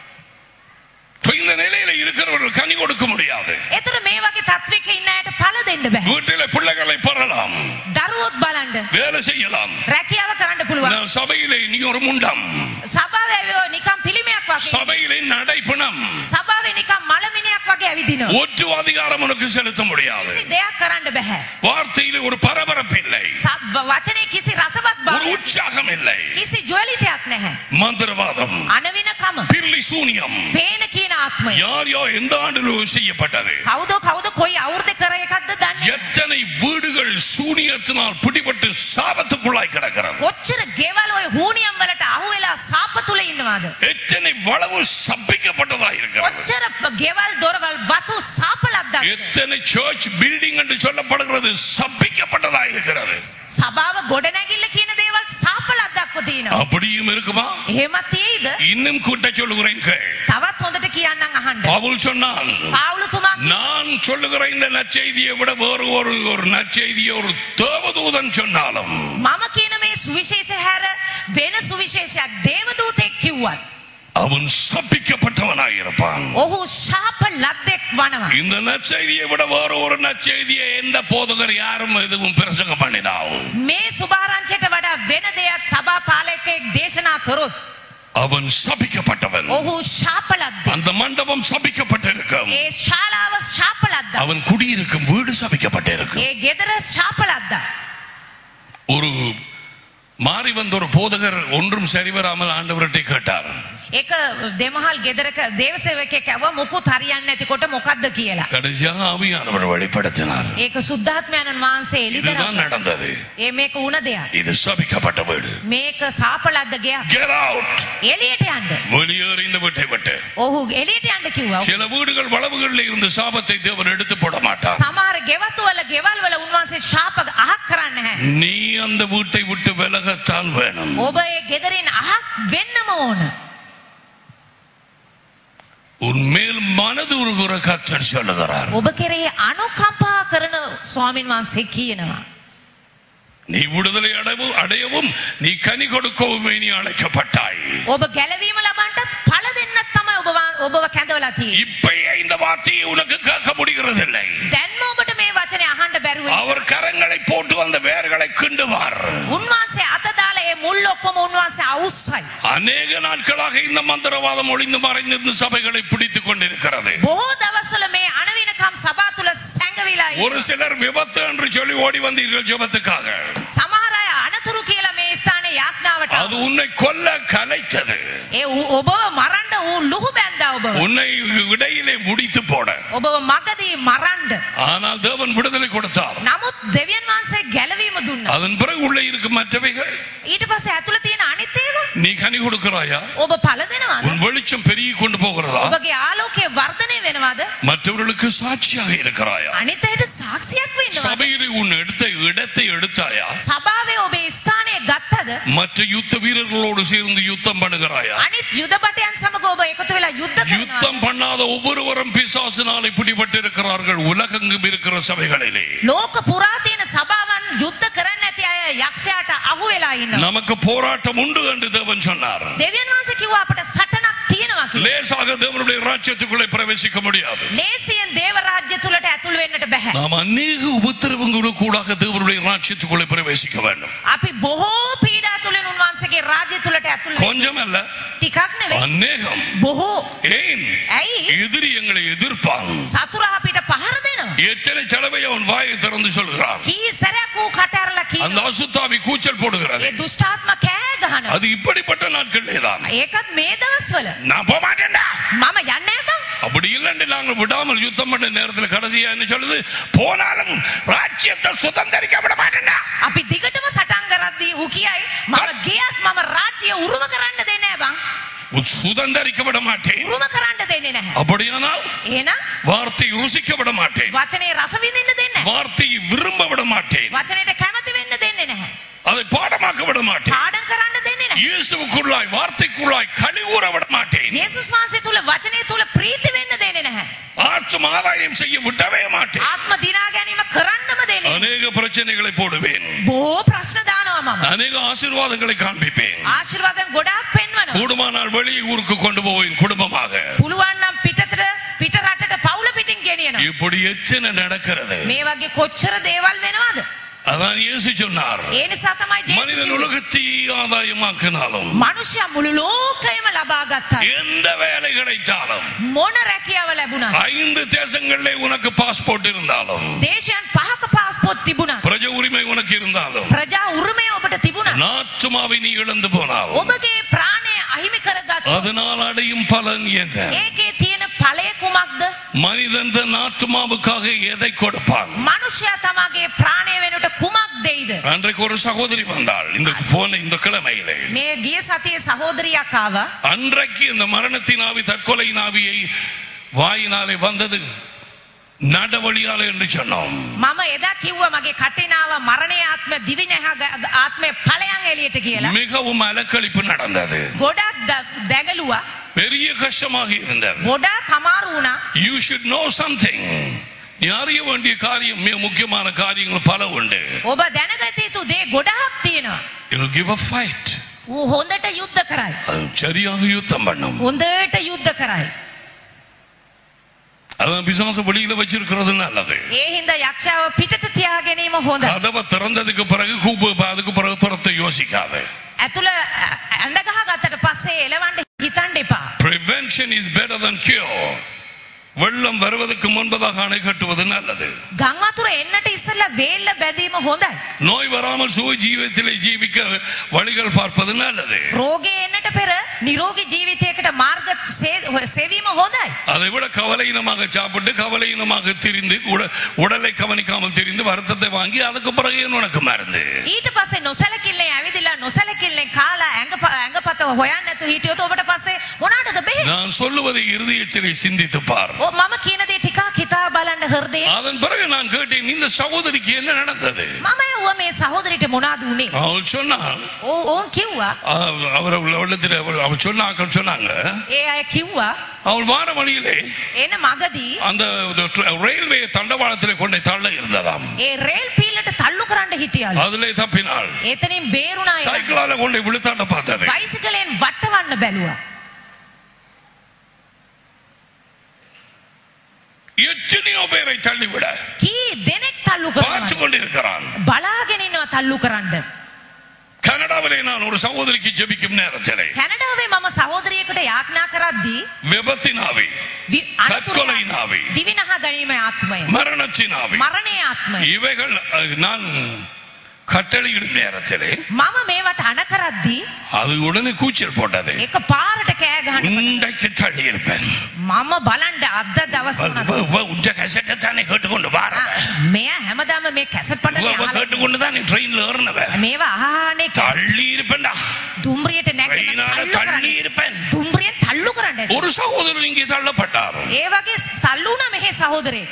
A: இப்ப இந்த நிலையில இருக்கிறவர்கள் கனி கொடுக்க முடியாது
B: එතන මේ වගේ තත්වයක ඉන්න අයට පළ දෙන්න බෑ.
A: வீட்டில பிள்ளைகளை பெறலாம்
B: දරුවොත් බලන්න.
A: வேலை செய்யலாம்
B: රැකියාව කරන්න පුළුවන්.
A: நான் சபையிலே நீ ஒரு முண்டம்
B: සභාවේ ඇවියෝ නිකන් පිළිමයක් වගේ.
A: சபையிலே நடைப்பணம்
B: සභාවේ නිකන් මලමිනියක් වගේ ඇවිදිනවා.
A: ஒற்று அதிகாரம் உனக்கு செலுத்த முடியாது
B: කිසි දෙයක් කරන්න බෑ.
A: வார்த்தையிலே ஒரு பரபரப்பு இல்லை
B: සබ් වචනේ කිසි රසවත්
A: ஒரு
B: බවක්
A: உற்சாகம் இல்லை
B: කිසි ජ්වලිතයක් නැහැ.
A: மந்திரவாதம்
B: අනවිනකම
A: பில்லி சூனியம்
B: පේන කියන ආත්මය.
A: யார் யார் எந்த ஆண்டிலோ செய்யப்பட்டது
B: කවුද කවුද කොයි අවුරුද්ද කර එකක්ද දන්නේ.
A: எத்தனை வீடுகள் சூனியத்தினால் பிடிபட்டு சாபத்துக்குள்ளாய் கிடக்கிறது
B: කොච්චර ගෙවල් ඔය හූනියම් වලට අහු වෙලා සාප තුල ඉන්නවද?
A: எத்தனை வளவு சபிக்கப்பட்டதா இருக்கிறது
B: කොච්චර ප- ගෙවල් දොරවල් වතු සාපලක්ද?
A: எத்தனை சர்ச் பில்டிங் என்று சொல்லப்படுகிறது சபிக்கப்பட்டதா இருக்கிறது
B: සභාව ගොඩනැගිල්ල කියන දේවල් සාපලක්දක්ව තියෙනවා.
A: அப்படியும் இருக்குமா
B: එහෙමත් තියෙයිද?
A: இன்னும் கூட்ட சொல்லுகிறேன் கேள்.
B: තවත් හොඳට කියන්නම් අහන්න.
A: பவுல் சொன்னான்
B: පාවුලතුමා
A: நான் சொல்லுகிற இந்த நற்செய்தியை விட வேறு ஒரு ஒரு நற்செய்தியை ஒரு தேவதூதன் சொன்னாலும்
B: මම කියන මේ සුවිශේෂ හැර වෙන සුවිශේෂයක් දේවදූතෙක් කිව්වත්
A: அவன் சபிக்கப்பட்டவனாய் இருப்பான்
B: ඔහු ශාප ලද්දෙක් වනවා.
A: இந்த நற்செய்தியை விட வேற ஒரு நற்செய்தியை எந்த போதகர் யாரும் எதுவும் பிரசங்கம் பண்ணினாவும்
B: මේ සුභාරංචයට වඩා වෙන දෙයක් සභා පාලකයෙක් දේශනා කරොත්
A: அவன் சபிக்கப்பட்டவன்
B: ඔහු ශාප ලද්දෙක්.
A: அந்த மண்டபம் சபிக்கப்பட்டிருக்கும்
B: ඒ ශාලාව ශාප ලද්දා.
A: அவன் குடியிருக்கும் வீடு சபிக்கப்பட்டிருக்கும்
B: ඒ ගෙදර ශාප ලද්දා.
A: ஒரு மாறி வந்த ஒரு போதகர் ஒன்றும் சரிவராமல் ஆண்டவர்கிட்ட கேட்டார்
B: ඒක දෙමහල් ගෙදරක දේවසේවකයෙක් ඇව මුකුත් හරියන්නේ නැතිකොට මොකද්ද කියලා.
A: கடைசியாக ஆவியானவர் வெளிப்படுத்தினார்
B: ඒක සුද්ධාත්මයන්න් වහන්සේ එළිදරව්.
A: இதுதான் நடந்தது
B: ඒ මේක වුණ දෙයක්.
A: இது சபிக்கப்பட்ட வீடு
B: මේක සාප ලද්ද ගයක්.
A: Get out!
B: එළියට යන්න.
A: வெளியேறி இந்த வீட்டை விட்டு
B: ඔහු එළියට යන්න කිව්වා.
A: சில வீடுகள் வளவுகளில் இருந்து சாபத்தை தேவன் எடுத்து போட மாட்டார்
B: සමහර ගෙවතු වල ගෙවල් වල උන්වහන්සේ ශාප අහක් කරන්න නැහැ.
A: நீ அந்த வீட்டை விட்டு விலகத்தான் வேணும்
B: ඔබ ඒ ගෙදරින් අහක් වෙන්නම ඕන.
A: உன்மேல் மனது உருகுற கத்தர் சொல்லுகிறார்
B: ඔබ කෙරේ අනුකම්පා කරන ස්වාමින් වහන්සේ කියනවා.
A: நீ விடுதலை அடைவும் அடையவும் நீ கனி கொடுக்கவுமே நீ அழைக்கப்பட்டாய்
B: ඔබ ගැලවීම ලබන්නත් පළ දෙන්නත් තමයි ඔබ වා- ඔබව කැඳවලා තියෙන්නේ.
A: இப்பயே இந்த வார்த்தையை உனக்கு கேட்க முடிகிறது இல்லை
B: දැන්ම ඔබට මේ වචනේ අහන්න බැරුව
A: அவர் கரங்களை போட்டு அந்த வேர்களை கிண்டுவார்
B: උන්වහන්සේ අත දාලා ඒ මුල් ඔක්කොම උන්වහන්සේ අවුස්සයි.
A: அநேக நாட்களாக இந்த மந்திரவாதம் ஒளிந்து மறைந்து சபைகளை பிடித்துக் கொண்டிருக்கிறது
B: බොහෝ දවස්වල මේ අනවිනකම් සභා තුල සැඟවිලා ඉන්නවා.
A: ஒரு சிலர் விபத்து என்று சொல்லி ஓடி வந்தீர்கள் ஜெபத்துக்காக
B: සමහර අය අනතුරු කියලා මේ ස්ථානයේ යාඥාවට
A: அது உன்னை கொல்ல கலைத்தது
B: ඒ ඌ- ඔබව මරන්න ඌ ලුහු බැන්දා ඔබව.
A: உன்னை இடையிலே முடித்து போட
B: ඔබව මගදී මරන්න.
A: ஆனால் தேவன் விடுதலை கொடுத்தார்
B: නමුත් දෙවියන් වහන්සේ ගැලවීම දුන්නා.
A: அதன் பிறகு உள்ளே இருக்கும் மற்றவைகள்
B: ඊට පස්සේ ඇතුළ තියෙන අනිත් ඒවා
A: நீ கனி கொடுக்கிறாயா
B: ඔබ පළ දෙනවද?
A: உன் வெளிச்சம் பெருகி கொண்டு போகிறதா
B: ඔබගේ ආලෝකය වර්ධනය වෙනවද?
A: மற்றவர்களுக்கு சாட்சியாக இருக்கிறாயா
B: අනිත් අයට සාක්ෂියක් වෙන්නවද?
A: சபையிலே உன் எடுத்த இடத்தை எடுத்தாயா
B: සභාවේ ඔබේ ස්ථානය ගත්තද?
A: மற்ற யுத்த வீரர்களோடு சேர்ந்து யுத்தம் பண்ணுகிறாயா
B: අනිත් යුද බටයන් සමග ඔබ එකතු වෙලා යුද්ධ කරනවා.
A: யுத்தம் பண்ணாத ஒவ்வொருவரும் பிசாசினாலே பிடிபட்டிருக்கிறார்கள் உலகெங்கும் இருக்கிற சபைகளிலே
B: ලෝක පුරා තියෙන සභාවන් යුද්ධ කරන්න නැති අය යක්ෂයාට අහු වෙලා ඉන්නවා.
A: நமக்கு போராட்டம் உண்டு என்று தேவன் சொன்னார்
B: දෙවියන් වහන්සේ කිව්වා අපට සටනක් තියෙනවා කියලා.
A: லேசாக தேவனுடைய ராஜ்யத்துக்குள்ளே பிரவேசிக்க முடியாது
B: ලේසියෙන් දේව රාජ්‍ය තුලට ඇතුල් වෙන්නට බෑ.
A: நாம் அநேக உபத்திரவங்களுக்கு கூடாக தேவனுடைய ராஜ்யத்துக்குள்ளே பிரவேசிக்க வேண்டும்
B: අපි බොහෝ පීඩා තුලින් උන්වහන්සේගේ රාජ්‍ය තුලට ඇතුල් වෙන්න.
A: கொஞ்சம் அல்ல
B: ටිකක් නෙවෙයි.
A: அநேகம்
B: බොහෝ.
A: ஏன்
B: ඇයි?
A: எதிரி எங்களை எதிர்ப்பான்
B: සතුරා අපිට පහර දෙනවා.
A: எத்தனை தடவை அவன் வாயை திறந்து சொல்கிறான்
B: කී සැරයක් ඌ කට ඇරලා
A: அந்த
B: කියනවා.
A: அசுத்தாவி கூச்சல் போடுகிறது
B: ඒ දුෂ්ටාත්ම කෑ ගහනවා.
A: அது இப்படிப்பட்ட நாட்களிலே தான்
B: ඒකත් මේ දවස්වල
A: நான் போக மாட்டேன்டா
B: මම යන්නේ නැත.
A: அப்படி இல்லைன்னு நாங்கள் விடாமல் யுத்தம் பண்ண நேரத்தில் கடைசியா என்ன சொல்லுது போனாலும் ராஜ்யத்தை சுதந்திரிக்க விட மாட்டேன்டா
B: අපි දිගටම සටන් කරද්දී ඌ කියයි මම ගියත් මම රාජ්‍ය උරුම කරන්න දෙන්නේ නැහැ බං.
A: சுதந்திரிக்க விட மாட்டேன்
B: උරුම කරන්න දෙන්නේ නැහැ.
A: அப்படியானால்
B: එහෙනම්
A: வார்த்தை ருசிக்க விட மாட்டேன்
B: වචනේ රස විඳින්න දෙන්නේ නැහැ.
A: வார்த்தையை விரும்ப விட மாட்டேன்
B: වචනේට කැමති වෙන්න දෙන්නේ නැහැ.
A: அதை பாடமாக்க விட மாட்டேன்
B: පාඩම් කරන්න දෙන්නේ නැහැ.
A: இயேசுக்குள்ளாய் வார்த்தைக்குள்ளாய் கழிவுற விட மாட்டேன்
B: යේසුස් වහන්සේ තුල වචනේ තුල ප්‍රීති වෙන්න දෙන්නේ නැහැ.
A: ஆற்றும் ஆதாயம் செய்ய விடவே மாட்டேன்
B: ආත්ම දිනා ගැනීම කරන්නම දෙන්නේ නැහැ.
A: அநேக பிரச்சனைகளை போடுவேன்
B: බොහෝ ප්‍රශ්න දානවා මම.
A: அநேக ஆசீர்வாதங்களை காண்பிப்பேன்
B: ආශිර්වාදම් ගොඩාක් පෙන්වනවා.
A: கூடுமானால் வெளியே ஊருக்கு கொண்டு போவேன் குடும்பமாக
B: පුළුවන් නම් පිටතට පිට රටට පවුල පිටින් ගෙනියනවා.
A: இப்படி எத்தனை நடக்கிறது
B: මේ වගේ කොච්චර දේවල් වෙනවද?
A: அதான் இயேசு சொன்னார்
B: ඒ නිසා තමයි ජේසුස්
A: மனிதன்
B: කිව්වේ,
A: உலகத்தை ஆதாயமாக்கினாலும்
B: මනුෂ්‍ය මුළු ලෝකයම ලබා ගත්තා.
A: எந்த வேலை கிடைத்தாலும்
B: මොන රැකියාව ලැබුණා?
A: ஐந்து தேசங்களிலே உனக்கு பாஸ்போர்ட் இருந்தாலும்
B: දේශයන් පහක පාස්පෝර්ට් තිබුණා.
A: பிரஜ உரிமை உனக்கு இருந்தாலும்
B: ප්‍රජා උරුමය ඔබට තිබුණා.
A: நாற்றுமாவை நீ இழந்து போனால்
B: ඔබගේ ප්‍රාණය අහිමි කරගත්තා.
A: அதனால் அடையும் பலன் என்ன
B: ඒකේ තියෙන ඵලය කුමක්ද?
A: மனிதன் தன் ஆத்மாவுக்காக எதை கொடுப்பான்
B: මනුෂ්‍යයා තමගේ ප්‍රාණය වෙනුවට කුමක් දෙයිද?
A: அன்றைக்கு ஒரு சகோதரி வந்தாள் இந்த போன இந்த கிழமையிலே
B: මේ ගිය සතියේ සහෝදරියක් ආවා.
A: அன்றைக்கு இந்த மரணத்தின் ஆவி தற்கொலை ஆவியை வாயினாலே வந்தது நடவழியாலே என்று சொன்னோம்
B: මම එදා කිව්වා මගේ කටිනාව මරණයේ ආත්ම දිවිනහ ආත්මේ ඵලයන් එළියට කියලා.
A: மிகவும் அலக்களிப்பு நடந்தது
B: ගොඩක් ද- දැගලුවා.
A: பெரிய கஷ்டமாக இருந்தது
B: ගොඩාක් අමාරු වුණා.
A: யூ ஷுட் நோ சம்திங் நீ அறிய வேண்டிய காரியம் மிக முக்கியமான காரியங்கள் பல உண்டு
B: ඔබ දැනගත යුතු දේ ගොඩාක් තියෙනවා.
A: It'll give a fight
B: ඌ හොඳට යුද්ධ කරයි.
A: அது சரியாக யுத்தம் பண்ணும்
B: හොඳට යුද්ධ කරයි.
A: அதான் பிசாசு வெளியில வச்சிருக்கிறது நல்லது
B: ඒ හින්දා යක්ෂාව පිටත තියා ගැනීම හොඳයි.
A: கதவை திறந்ததுக்கு பிறகு கூப்பு அதுக்கு பிறகு துரத்த யோசிக்காது
B: ඇතුළ ඇඳගහ ගත්තට පස්සේ එලවන්න හිතන්න එපා.
A: prevention is better than cure வெள்ளம் வருவதற்கு முன்பதாக அணை கட்டுவது நல்லது
B: ගං වතුර එන්නට ඉස්සෙල්ලා වේල්ල බැඳීම හොඳයි.
A: நோய் வராமல் சுய ஜீவியத்திலே ஜீவிக்க வழிகள் பார்ப்பது நல்லது
B: රෝගේ එන්නට පෙර නිරෝගී ජීවිතයකට මාර්ග සේ- සෙවීම හොඳයි.
A: அதை விட கவலையினமாக சாப்பிட்டு கவலையினமாக திரிந்து உட- உடலை கவனிக்காமல் திரிந்து வருத்தத்தை வாங்கி அதுக்கு பிறகு ஏன் உனக்கு மருந்து
B: ඊට පස්සේ නොසැලකිල්ලෙන් ඇවිදිලා නොසැලකිල්ලෙන් කාලා ඇඟ ඇඟපත හොයන්න නැතු හිටියොත් ඔබට පස්සේ මොනවටද බෙහෙත්?
A: நான் சொல்லுவதை இறுதியச்சரை சிந்தித்து பார்
B: ඔව් මම කියන දේ ටිකක් හිතා බලන්න හෘදේ.
A: அதன் பிறகு நான் கேட்டேன் இந்த சகோதரிக்கு என்ன நடந்தது
B: මම ඇහුවා මේ සහෝදරිට මොනවද උනේ?
A: அவள் சொன்னாள்
B: ඔව් ඔවුන් කිව්වා.
A: அவ- அவர் உள்ளத்தில் அவள் அவள் சொன்னாக்கள் சொன்னாங்க
B: ඒ අය කිව්වා
A: அவள் வார வழியிலே
B: එන මගදී
A: அந்த ரயில்வே தண்டவாளத்திலே கொண்டே தள்ள இருந்ததாம்
B: ඒ රේල් පීලට තල්ලු කරන්න හිටියලු.
A: அதிலே தப்பினாள்
B: එතනින් බේරුණා ඒ.
A: சைக்கிளால கொண்டே விழுத்தாண்ட பார்த்தது
B: බයිසිකලෙන් වටවන්න බැලුවා.
A: எத்தனையோ பேரை தள்ளிவிட
B: කී දෙනෙක් තල්ලු
A: பார்த்து
B: කරනවා.
A: கொண்டிருக்கிறான்
B: බලාගෙන ඉන්නවා තල්ලු කරන්න.
A: கனடாவிலே நான் ஒரு சகோதரிக்கு ஜெபிக்கும் நேரத்திலே
B: කැනඩාවේ මම සහෝදරියකට යාඥා කරද්දී
A: விபத்தினாவி
B: වි- අනතුරු
A: කත්කොලයින් ආවේ.
B: දිවිනහා ගැනීම ආත්මය.
A: மரணத்தினாவி
B: මරණය ආත්මය.
A: இவைகள் அஹ், நான் கட்டளையிடும் நேரத்திலே
B: මම මේවට අන කරද්දී
A: அது உடனே கூச்சல் போட்டது
B: එක පාරට කෑ ගහන්න
A: உண்டைக்கு தள்ளி இருப்பேன்
B: මම බලන්ඩ අද්ද දවස වුණත්.
A: உண்ட கசட்டை தானே கேட்டுக்கொண்டு வார
B: මෙය හැමදාම මේ කැසට් පටනේ අහලා ඉන්නේ.
A: கேட்டுக்கொண்டு தான் நீ ட்ரெயின்ல ஏறினவ
B: මේවා අහන්නේ
A: தள்ளி இருப்பேன்டா
B: දුම්රියට නැගෙන
A: ட்ரெயினால
B: තල්ලු
A: தள்ளி
B: කරන්න.
A: இருப்பேன்
B: දුම්රියෙන් තල්ලු කරන්න.
A: ஒரு சகோதரர் இங்கே தள்ளப்பட்டார்
B: ඒ වගේ තල්ලු වුණා මෙහේ සහෝදරේ.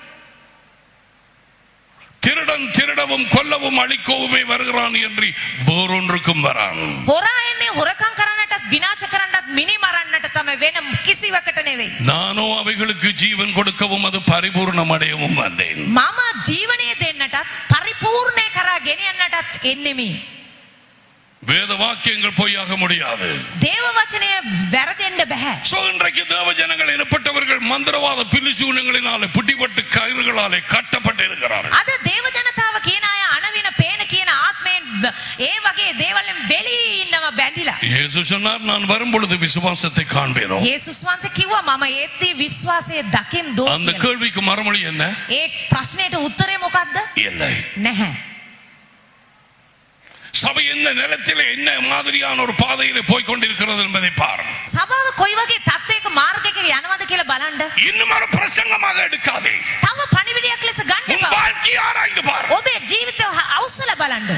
A: திருடன் திருடவும் கொல்லவும் அழிக்கவுமே வருகிறான் என்று வேறொன்றுக்கும் வரான்
B: හොරා එන්නේ හොරකම් කරන්නටත් විනාශ කරන්නටත් මිනි මරන්නට තමයි වෙන කිසිවකට නෙවෙයි.
A: நானோ அவைகளுக்கு ஜீவன் கொடுக்கவும் அது பரிபூர்ணம் அடையவும் வந்தேன்
B: මම ජීවනය දෙන්නටත් පරිපූර්ණය කරා ගෙනියන්නටත් එන්නෙමි.
A: வேத வாக்கியங்கள் பொய்யாக முடியாது
B: දේව වචනය වැරදෙන්ඩ බැහැ.
A: சோ இன்றைக்கு தேவ ஜனங்கள் எனப்பட்டவர்கள் மந்திரவாத பில்லிசூனங்களினாலே பிடிபட்டு கயிறுகளாலே கட்டப்பட்டு இருக்கிறார்கள்
B: අද දේව ජනතාව කියන අය අනවින පේන කියන ආත්මයෙන් බ- ඒ වගේ දේවල්ෙන් වෙලී ඉන්නව බැඳිලා.
A: இயேசு சொன்னார் நான் வரும்பொழுது விசுவாசத்தை காண்பேனோ
B: යේසුස් වහන්සේ කිව්වා මම ඒත්දී විශ්වාසය දකින් දෝ
A: அந்த
B: කියලා.
A: கேள்விக்கு மறுமொழி என்ன
B: ඒ ප්‍රශ්නයට උත්තරේ මොකක්ද?
A: இல்லை
B: නැහැ.
A: சபை எந்த நிலத்திலே என்ன மாதிரியான ஒரு பாதையிலே போய் கொண்டிருக்கிறது என்பதை பார்
B: සභාව කොයි වගේ තත්ත්වයක මාර්ගයක යනවද කියලා බලන්න.
A: இன்னும் ஒரு பிரசங்கமாக எடுக்காதே
B: තව පණිවිඩයක් ලෙස ගන්න
A: உன்
B: එපා.
A: வாழ்க்கையை ஆராய்ந்து பார்
B: ඔබේ ජීවිතය අවසල බලන්න.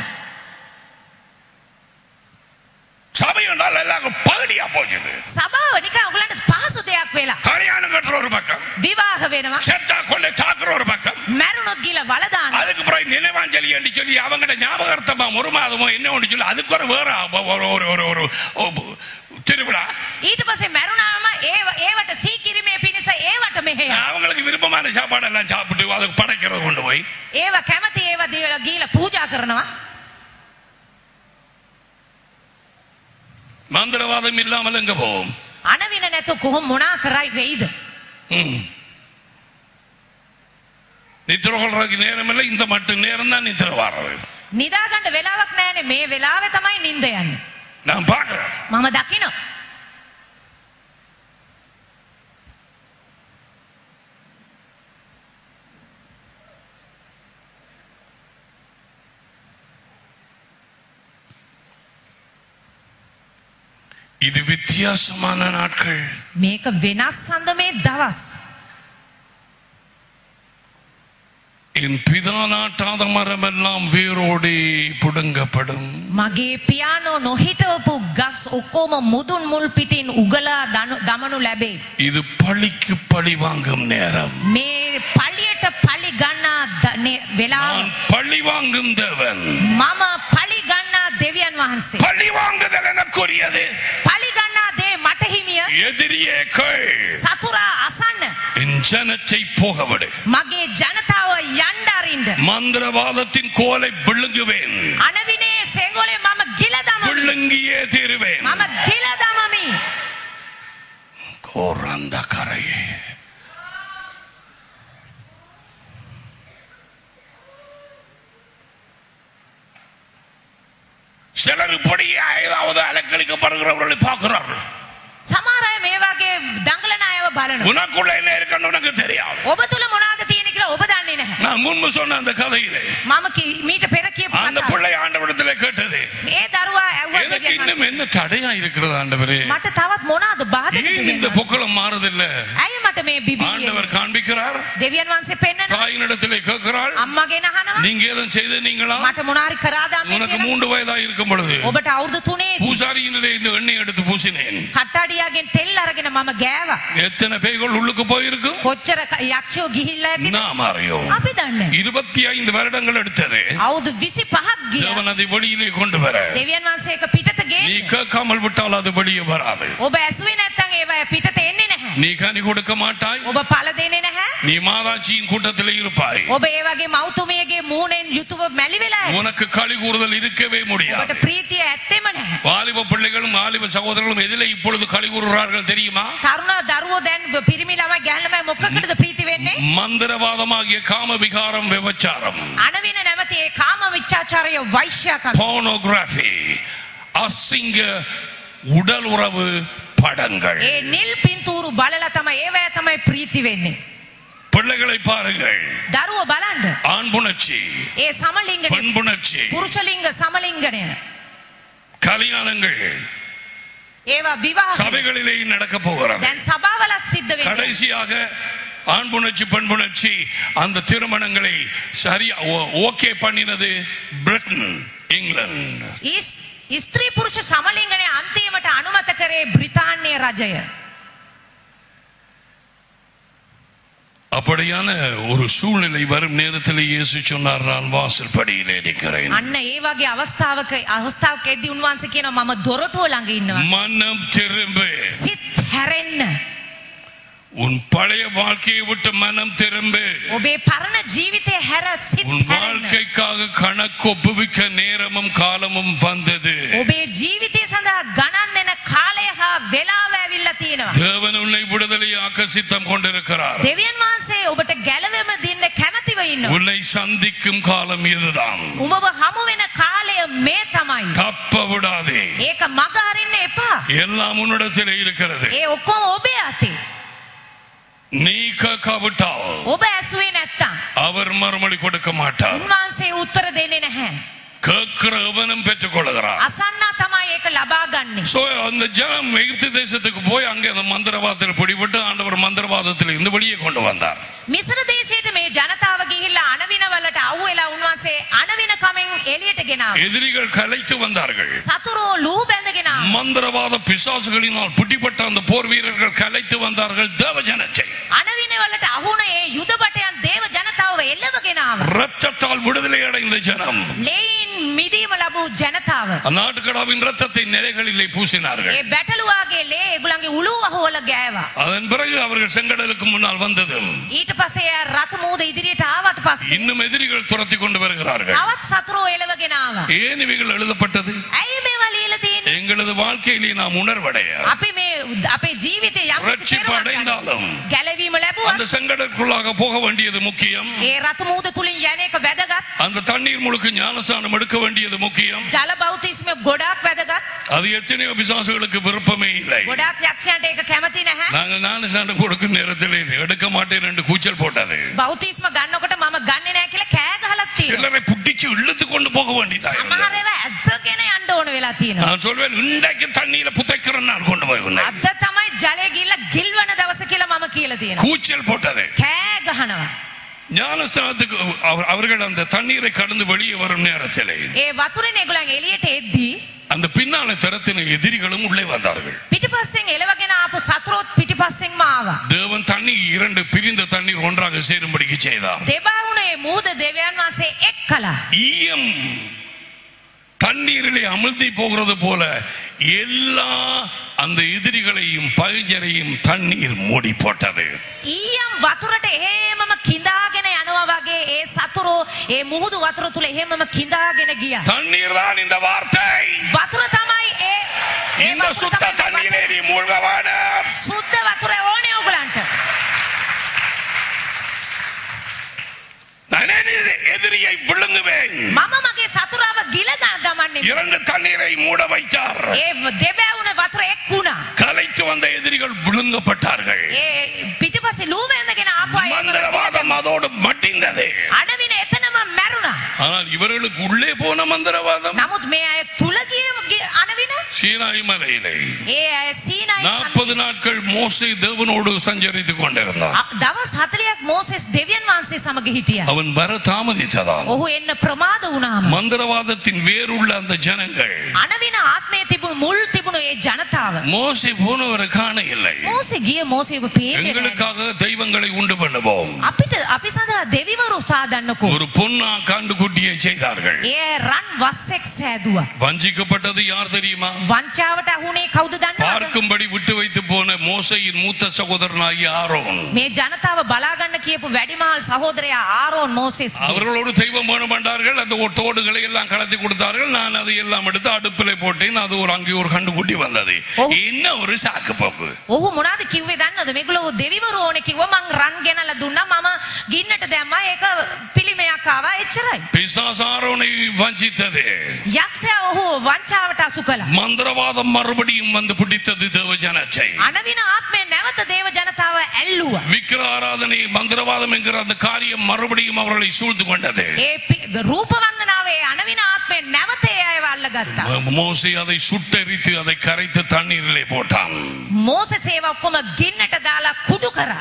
A: சபை என்றால் எல்லாரும் பகுதியா போச்சுது
B: සභාව නිකන් ඔයගලන්ට පහසු දෙයක් වෙලා.
A: கல்யாணம் கட்டுற ஒரு பக்கம்
B: විවාහ වෙනවා.
A: செத்தா கொண்டு தாக்குற ஒரு பக்கம்
B: මැරුණොත් ගිල වලදාන.
A: அதுக்கு பிறகு நினைவாஞ்சலி என்று சொல்லி அவங்கட ஞாபகார்த்தமா ஒரு மாதமோ என்ன ஒன்று சொல்லி அதுக்கு ஒரு வேற ஒரு ஒரு ஒரு ஒரு ஒரு திருவிழா
B: ඊට පස්සේ මැරුණාම ඒ ඒවට සීකිරීමේ පිණිස ඒවට මෙහෙය.
A: அவங்களுக்கு விருப்பமான சாப்பாடு எல்லாம் சாப்பிட்டு அதுக்கு படைக்கிறது கொண்டு போய்
B: ඒව කැමති ඒව දීලා ගීලා පූජා කරනවා.
A: மந்திரவாதம் இல்லாமல் எங்க போவோம்
B: අනවින නැතු කොහොම මොනා කරයි වෙයිද?
A: ம். நித்திர கொள்றதுக்கு நேரம் இல்லை இந்த மட்டும் நேரம் தான் நித்திர வாரது
B: නිදාගන්න වෙලාවක් නැහැනේ මේ වෙලාවේ තමයි නිින්ද යන්නේ.
A: நான் பார்க்கிறேன்
B: මම දකිනවා.
A: இது வித்தியாசமான நாட்கள்
B: මේක වෙනස් සඳ මේ දවස්.
A: என் பிதா நாட்டாத மரம் எல்லாம் வேரோடே புடுங்கப்படும்
B: මගේ පියානෝ නොහිටවපු ගස් ඔක්කෝම මුදුන් මුල් පිටින් උගලා දනු- දමනු ලැබේ.
A: இது பழிக்கு பழி வாங்கும் நேரம்
B: මේ පලියට පලි ගන්නා ද- නේ- වෙලාව
A: நான் பழி வாங்கும் தேவன்
B: මම පලි ගන්නා දෙවියන් වහන්සේ.
A: பழி வாங்குதல் எனக்குரியது
B: පලි ගන්නා දේ මට හිමිය
A: எதிரியே கேள்
B: සතුරා අසන්න.
A: என் ஜனத்தை போகவிடு
B: මගේ ජනතාව යන්ඩාරින්ඩ.
A: மந்திரவாதத்தின் கோலை விழுங்குவேன்
B: අනවිනේ සෙංගොලේ මම ගිල දමමි.
A: விழுங்கியே தீருவேன்
B: මම ගිල දමමි.
A: கோராந்த கரையே சிலர் இப்படியே ஏதாவது அலக்களிக்கப்படுகிறவர்களை பார்க்கிறார்கள்
B: සමහර අය මේ වගේ දඟලන අයව බලනවා.
A: உனக்குள்ள என்ன இருக்குன்னு உனக்கு தெரியாது
B: ඔබ තුල මොනවද තියෙන කියලා ඔබ දන්නේ නැහැ.
A: நான் முன்பு சொன்ன அந்த கதையிலே
B: මම කි- මීට පෙර කියපු
A: அந்த
B: කතාව.
A: பிள்ளை ஆண்டவரிடத்திலே கேட்டது
B: ඒ දරුවා ඇව්වා
A: எனக்கு
B: දෙවියන්
A: இன்னும்
B: වහන්සේ.
A: என்ன தடையா இருக்கிறது ஆண்டவரே
B: මට තවත් මොනවද බාධක
A: ஏன் இந்த
B: දෙවියන් වහන්සේ?
A: புக்களம் மாறுதில்ல
B: ඇයි මට මේ බිබිලිය
A: ஆண்டவர் காண்பிக்கிறார்
B: දෙවියන් වහන්සේ පෙන්නන
A: தாயினிடத்திலே கேட்கிறாள்
B: අම්මගෙන අහනවා
A: நீங்க ஏதும் செய்த நீங்களா
B: මට මොනාරි කරාද අම්මේ
A: உனக்கு
B: කියලා?
A: மூன்று வயதா இருக்கும் பொழுது
B: ඔබට අවුරුදු තුනේ
A: பூசாரியினிலே இந்த எண்ணெய் எடுத்து பூசினேன்
B: කට්ටඩියාගෙන් තෙල් අරගෙන මම ගෑවා
A: எத்தனை பேய்கள் உள்ளுக்கு போயிருக்கும்
B: කොච්චර ක- යක්ෂයෝ ගිහිල්ලා ඇතිද
A: நாம் அறியோம்
B: අපි දන්නේ
A: இருபத்தி ஐந்து வருடங்கள் எடுத்தது
B: අවුරුදු 25ක් ගියා
A: தேவன் அதை வெளியிலே கொண்டு வர
B: දෙවියන් වහන්සේ එක පිටත
A: நீ
B: ගේන්න
A: கேட்காமல் விட்டால் அது வெளியே வராது
B: ඔබ ඇසුවේ නැත්තම් ඒව පිටත එන්නේ නැහැ
A: நீ கனி கொடுக்க மாட்டாய்
B: ඔබ පළ දෙන්නේ නැහැ
A: நீ மாதாட்சியின் கூட்டத்திலே இருப்பாய்
B: ඔබ ඒ වගේ මෞතුමියගේ මූණෙන් යුතුව මැලි වෙලා ඇති.
A: உனக்கு களி கூறுதல் இருக்கவே
B: ඔබට
A: முடியாது
B: ප්‍රීතිය ඇත්තෙම නැහැ
A: வாலிப பிள்ளைகளும் வாலிப சகோதரர்களும் எதிலே இப்பொழுது களி கூறுகிறார்கள் தெரியுமா
B: තරුණ දරුවෝ දැන් පිරිමි ළමයි ගැහැණු ළමයි මොකකටද ප්‍රීති වෙන්නේ
A: மந்திரவாதமாகிய காம விகாரம் விபச்சாரம்
B: අනවින නැමති ඒ කාම විච්චාචාරය වෛශ්‍යකම.
A: போனோகிராஃபி அசிங்க உடல் உறவு படங்கள்
B: ඒ නිල් පින්තූරු බලලා තමයි ඒවැය තමයි ප්‍රීති වෙන්නේ.
A: பிள்ளைகளை பாருங்கள்
B: දරුව බලන්ඩ.
A: ஆண் புணர்ச்சி
B: ඒ සමලිංගනය
A: பெண் புணர்ச்சி
B: පුරුෂලිංග සමලිංගනය.
A: கல்யாணங்கள்
B: ඒවා විවාහ
A: சபைகளிலே நடக்க போகிறது
B: දැන් සභාවලත් සිද්ධ වෙන්නේ.
A: கடைசியாக ஆண் புணர்ச்சி பெண் புணர்ச்சி அந்த திருமணங்களை சரியா ஓ- ஓகே பண்ணினது பிரிட்டன் இங்கிலாந்து
B: ඊස්- ස්ත්‍රී පුරුෂ සමලිංගනය අන්තිමට අනුමත කරේ බ්‍රිතාන්‍ය රජය.
A: அப்படியான ஒரு சூழ்நிலை வரும் நேரத்தில் இயேசு சொன்னார் நான் வாசல் படியிலே நிற்கிறேன்
B: අන්න ඒ වගේ අවස්ථාවක අවස්ථාවක එද්දී උන්වහන්සේ කියනවා මම දොරටුව ළඟ ඉන්නවා.
A: மனம் திரும்பு
B: සිත් හැරෙන්න.
A: உன் பழைய வாழ்க்கையை விட்டு மனம் திரும்பு
B: ඔබේ පරණ ජීවිතය හැර සිත්
A: உன்
B: හැරෙන්න.
A: வாழ்க்கைக்காக கணக்கு ஒப்புவிக்க நேரமும் காலமும் வந்தது
B: ඔබේ ජීවිතය සඳහා ගණන් එන කාලය හා වෙලාව ඇවිල්ලා තියෙනවා.
A: தேவன் உன்னை விடுதலையாக்க சித்தம் கொண்டிருக்கிறார்
B: දෙවියන් වහන්සේ ඔබට ගැලවෙම දෙන්න කැමතිව ඉන්නවා.
A: உன்னை சந்திக்கும் காலம் இதுதான்
B: උඹව හමු වෙන කාලය මේ තමයි.
A: தப்ப விடாதே
B: ඒක මග අරින්න එපා.
A: எல்லாம் உன்னிடத்தில் இருக்கிறது
B: ඒ ඔක්කොම ඔබේ අතේ.
A: நீ கேட்காவிட்டால்
B: ඔබ ඇසුවේ නැත්තම්.
A: அவர் மறுமொழி கொடுக்க மாட்டார்
B: උන්වහන්සේ උත්තර දෙන්නේ නැහැ.
A: கேட்கிற எவனும் பெற்றுக் கொள்கிறார்
B: අසන්නා තමයි ඒක ලබා ගන්නේ.
A: சோ அந்த ஜனம் எகிப்து தேசத்துக்கு போய் அங்கே அந்த மந்திரவாதத்தில் பிடிபட்டு ஆண்டவர் மந்திரவாதத்தில் இருந்து வெளியே கொண்டு வந்தார்
B: මිසර දේශයට මේ ජනතාව ගිහිල්ලා අනවිනවලට අවු වෙලා උන්වහන්සේ අනවින කමෙන් එළියට ගෙනාවා.
A: எதிரிகள் கலைத்து வந்தார்கள்
B: සතුරෝ ලූ බැඳගෙන ආවා.
A: மந்திரவாத பிசாசுகளினால் பிடிபட்ட அந்த போர் வீரர்கள் கலைத்து வந்தார்கள் தேவ ஜனத்தை
B: අනවිනවලට අහුණ ඒ යුද බටයන් දේව ජනතාව එල්ලවගෙන ආවා.
A: ரத்தத்தால் விடுதலை அடைந்த ஜனம்
B: ලේයින් මිදීම ලැබූ ජනතාව.
A: நாட்டுக்கடாவின் ரத்தத்தை நிலைகளிலே பூசினார்கள்
B: ඒ බැටළුවාගේ ලේ ඒගොල්ලන්ගේ උළු අහවල ගෑවා.
A: அதன் பிறகு அவர்கள் செங்கடலுக்கு முன்னால் வந்தது
B: ඊට පස්සේ එයා රතු මූද ඉදිරියට ආවට පස්සේ
A: இன்னும் எதிரிகள் துரத்தி கொண்டு வருகிறார்கள்
B: තවත් සතුරෝ එලවගෙන ආවා.
A: ஏன் இவைகள் எழுதப்பட்டது
B: ඇයි මේවා ලියලා තියෙන්නේ?
A: எங்களது வாழ்க்கையிலே நாம் உணர்வடைய
B: අපි මේ අපේ ජීවිතේ යම් කිසි
A: ரட்சிப்பு
B: කෙරුමක්
A: அடைந்தாலும்
B: ගැලවීම ලැබුවා.
A: அந்த செங்கடலுக்குள்ளாக போக வேண்டியது முக்கியம்
B: ඒ රතු මූද තුලින් යන එක වැදගත්.
A: அந்த தண்ணீர் முழுக்க ஞானஸ்தானம் எடுக்க வேண்டியது முக்கியம்
B: ජල බෞතිස්ම ගොඩාක් වැදගත්.
A: அது எத்தனையோ பிசாசுகளுக்கு விருப்பமே இல்லை
B: ගොඩාක් යක්ෂයන්ට ඒක කැමති නැහැ.
A: நாங்கள் ஞானஸ்தானம் கொடுக்கும் நேரத்தில் எடுக்க மாட்டேன் என்று கூச்சல் போட்டது
B: බෞතිස්ම ගන්නකොට මම ගන්නෙ නැහැ කියලා කෑ ගහලත් තියෙනවා.
A: சிலரை புட்டிச்சு இழுத்து கொண்டு போக வேண்டியதா இருந்தது.
B: සමහර ඒවා ඇත්තගෙන යන්න ඕන වෙලා තියෙනවා.
A: நான் சொல்வேன் இன்றைக்கு தண்ணீரை புதைக்கிறேன் நான் கொண்டு போய் உன்னை
B: අද තමයි ජලය ගිල්ල ගිල්වන දවස කියලා මම කියලා තියෙනවා.
A: கூச்சல் போட்டது
B: කෑ ගහනවා.
A: ஞானஸ்தானத்துக்கு அவர்- அவர்கள் அந்த தண்ணீரை கடந்து வெளியே வரும் நேரத்திலே
B: ඒ වතුරෙන් ඒගොල්ලන් එළියට එද්දී
A: அந்த பின்னால திறத்தின எதிரிகளும் உள்ளே வந்தார்கள்
B: පිටිපස්සෙන් එලවගෙන ආපු සතුරොත් පිටිපස්සෙන්ම ආවා.
A: தேவன் தண்ணி இரண்டு பிரிந்த தண்ணீர் ஒன்றாக சேரும்படிக்கு செய்தார்
B: දෙබවුනේ මූද දෙවියන් වහන්සේ එක් කළා.
A: ஈயம் தண்ணீரிலே அமிழ்த்தி போகிறது போல எல்லா அந்த எதிரிகளையும் பகைஞரையும் தண்ணீர் மூடி போட்டது
B: ඊයම් වතුරට එහෙමම கிඳාගෙන යනවා වගේ ඒ සතුරෝ ඒ මුහුදු වතුර තුල එහෙමම கிඳාගෙන ගියා.
A: தண்ணீர் தான் இந்த வார்த்தை
B: වතුර තමයි ඒ ඒ
A: இந்த
B: වතුර
A: சுத்த
B: තමයි
A: தண்ணீரை
B: වතුර.
A: நீ மூழ்க வேண்டாம்
B: සුද්ධ වතුර ඕනේ ඔයගලන්ට.
A: நானே எதிரியை விழுங்குவேன்
B: මම මගේ සතුරාව ගිල ගමන්නේ.
A: இரண்டு தண்ணீரை மூட வைத்தார்
B: ඒ දෙබෑවුන වතුර එක් වුණා.
A: கலைத்து வந்த எதிரிகள் விழுங்கப்பட்டார்கள்
B: ඒ පිටිපස්සේ ලූ වැඳගෙන ආපු අය ඒගොල්ලෝ ගිල
A: மந்திரவாதம் அதோடு மட்டிந்தது
B: අඩවින එතනම මැරුණා.
A: ஆனால் இவர்களுக்கு உள்ளே போன மந்திரவாதம்
B: නමුත් මේ අය තුල ගිය ගිය අනවින
A: சீனாய் மலையிலே
B: ඒ අය සීනයි
A: நாற்பது நாட்கள் மோசே தேவனோடு சஞ்சரித்துக் கொண்டிருந்தான்
B: අ- දවස් 40ක් මෝසෙස් දෙවියන් වහන්සේ සමග හිටියා.
A: அவன் வர தாமதித்ததால்
B: ඔහු එන්න ප්‍රමාද වුණාම
A: மந்திரவாதத்தின் வேருள்ள அந்த ஜனங்கள்
B: අනවින ආත්මය තිබුණු මුල් තිබුණු ඒ ජනතාව.
A: மோசே போனவரை காண இல்லை
B: මෝසේ ගිය මෝසේව පේන්නේ නැහැ.
A: எங்களுக்காக தெய்வங்களை உண்டு பண்ணுவோம்
B: අපිට අපි සඳහා දෙවිවරු සාදන්නකෝ.
A: ஒரு பொன்னா காண்டுகுட்டியை செய்தார்கள்
B: ඒ රන් වස්සෙක් සෑදුවා.
A: வஞ்சிக்கப்பட்டது யார் தெரியுமா
B: වංචාවට අහුනේ කවුද දන්නවද?
A: பார்க்கும்படி விட்டு வைத்து போன மோசையின் மூத்த சகோதரனாகிய ஆரோன்
B: මේ ජනතාව බලාගන්න කියපු වැඩිමහල් සහෝදරයා ආරෝන් මෝසෙස්.
A: அவர்களோடு தெய்வம் வேணுமென்றார்கள் அந்த ஒரு தோடுகளை எல்லாம் கலத்தி கொடுத்தார்கள் நான் அதை எல்லாம் எடுத்து அடுப்பிலே போட்டேன் அது ஒரு அங்கே ஒரு கண்டுகுட்டி வந்தது
B: ஓ.
A: என்ன ஒரு சாக்கு பப்பு
B: ඔහු මොනාද කිව්වේ දන්නද මේගොල්ලෝ දෙවිවරු ඕනේ කිව්වා මං රන් ගෙනලා දුන්නා මම ගින්නට දැම්මා ඒක පිළිමයක් ආවා එච්චරයි.
A: பிசாசாரோனை வஞ்சித்தது
B: යක්ෂයා ඔහු වංචාවට අසු කළා.
A: மந்திரவாதம் மறுபடியும் வந்து பிடித்தது தேவ ஜனத்தை
B: අනවින ආත්මය නැවත දේව ජනතාව ඇල්ලුවා.
A: விக்கிர ஆராதனை மந்திரவாதம் என்கிற அந்த காரியம் மறுபடியும் அவர்களை சூழ்ந்து கொண்டது
B: ඒ පි- රූපවන්දනාවේ අනවින ආත්මය නැවත ඒ අයව අල්ලගත්තා.
A: மோசே அதை சுட்டெரித்து அதை கரைத்து தண்ணீரிலே போட்டான்
B: මෝස සේව ඔක්කොම ගින්නට දාලා කුඩු කරා.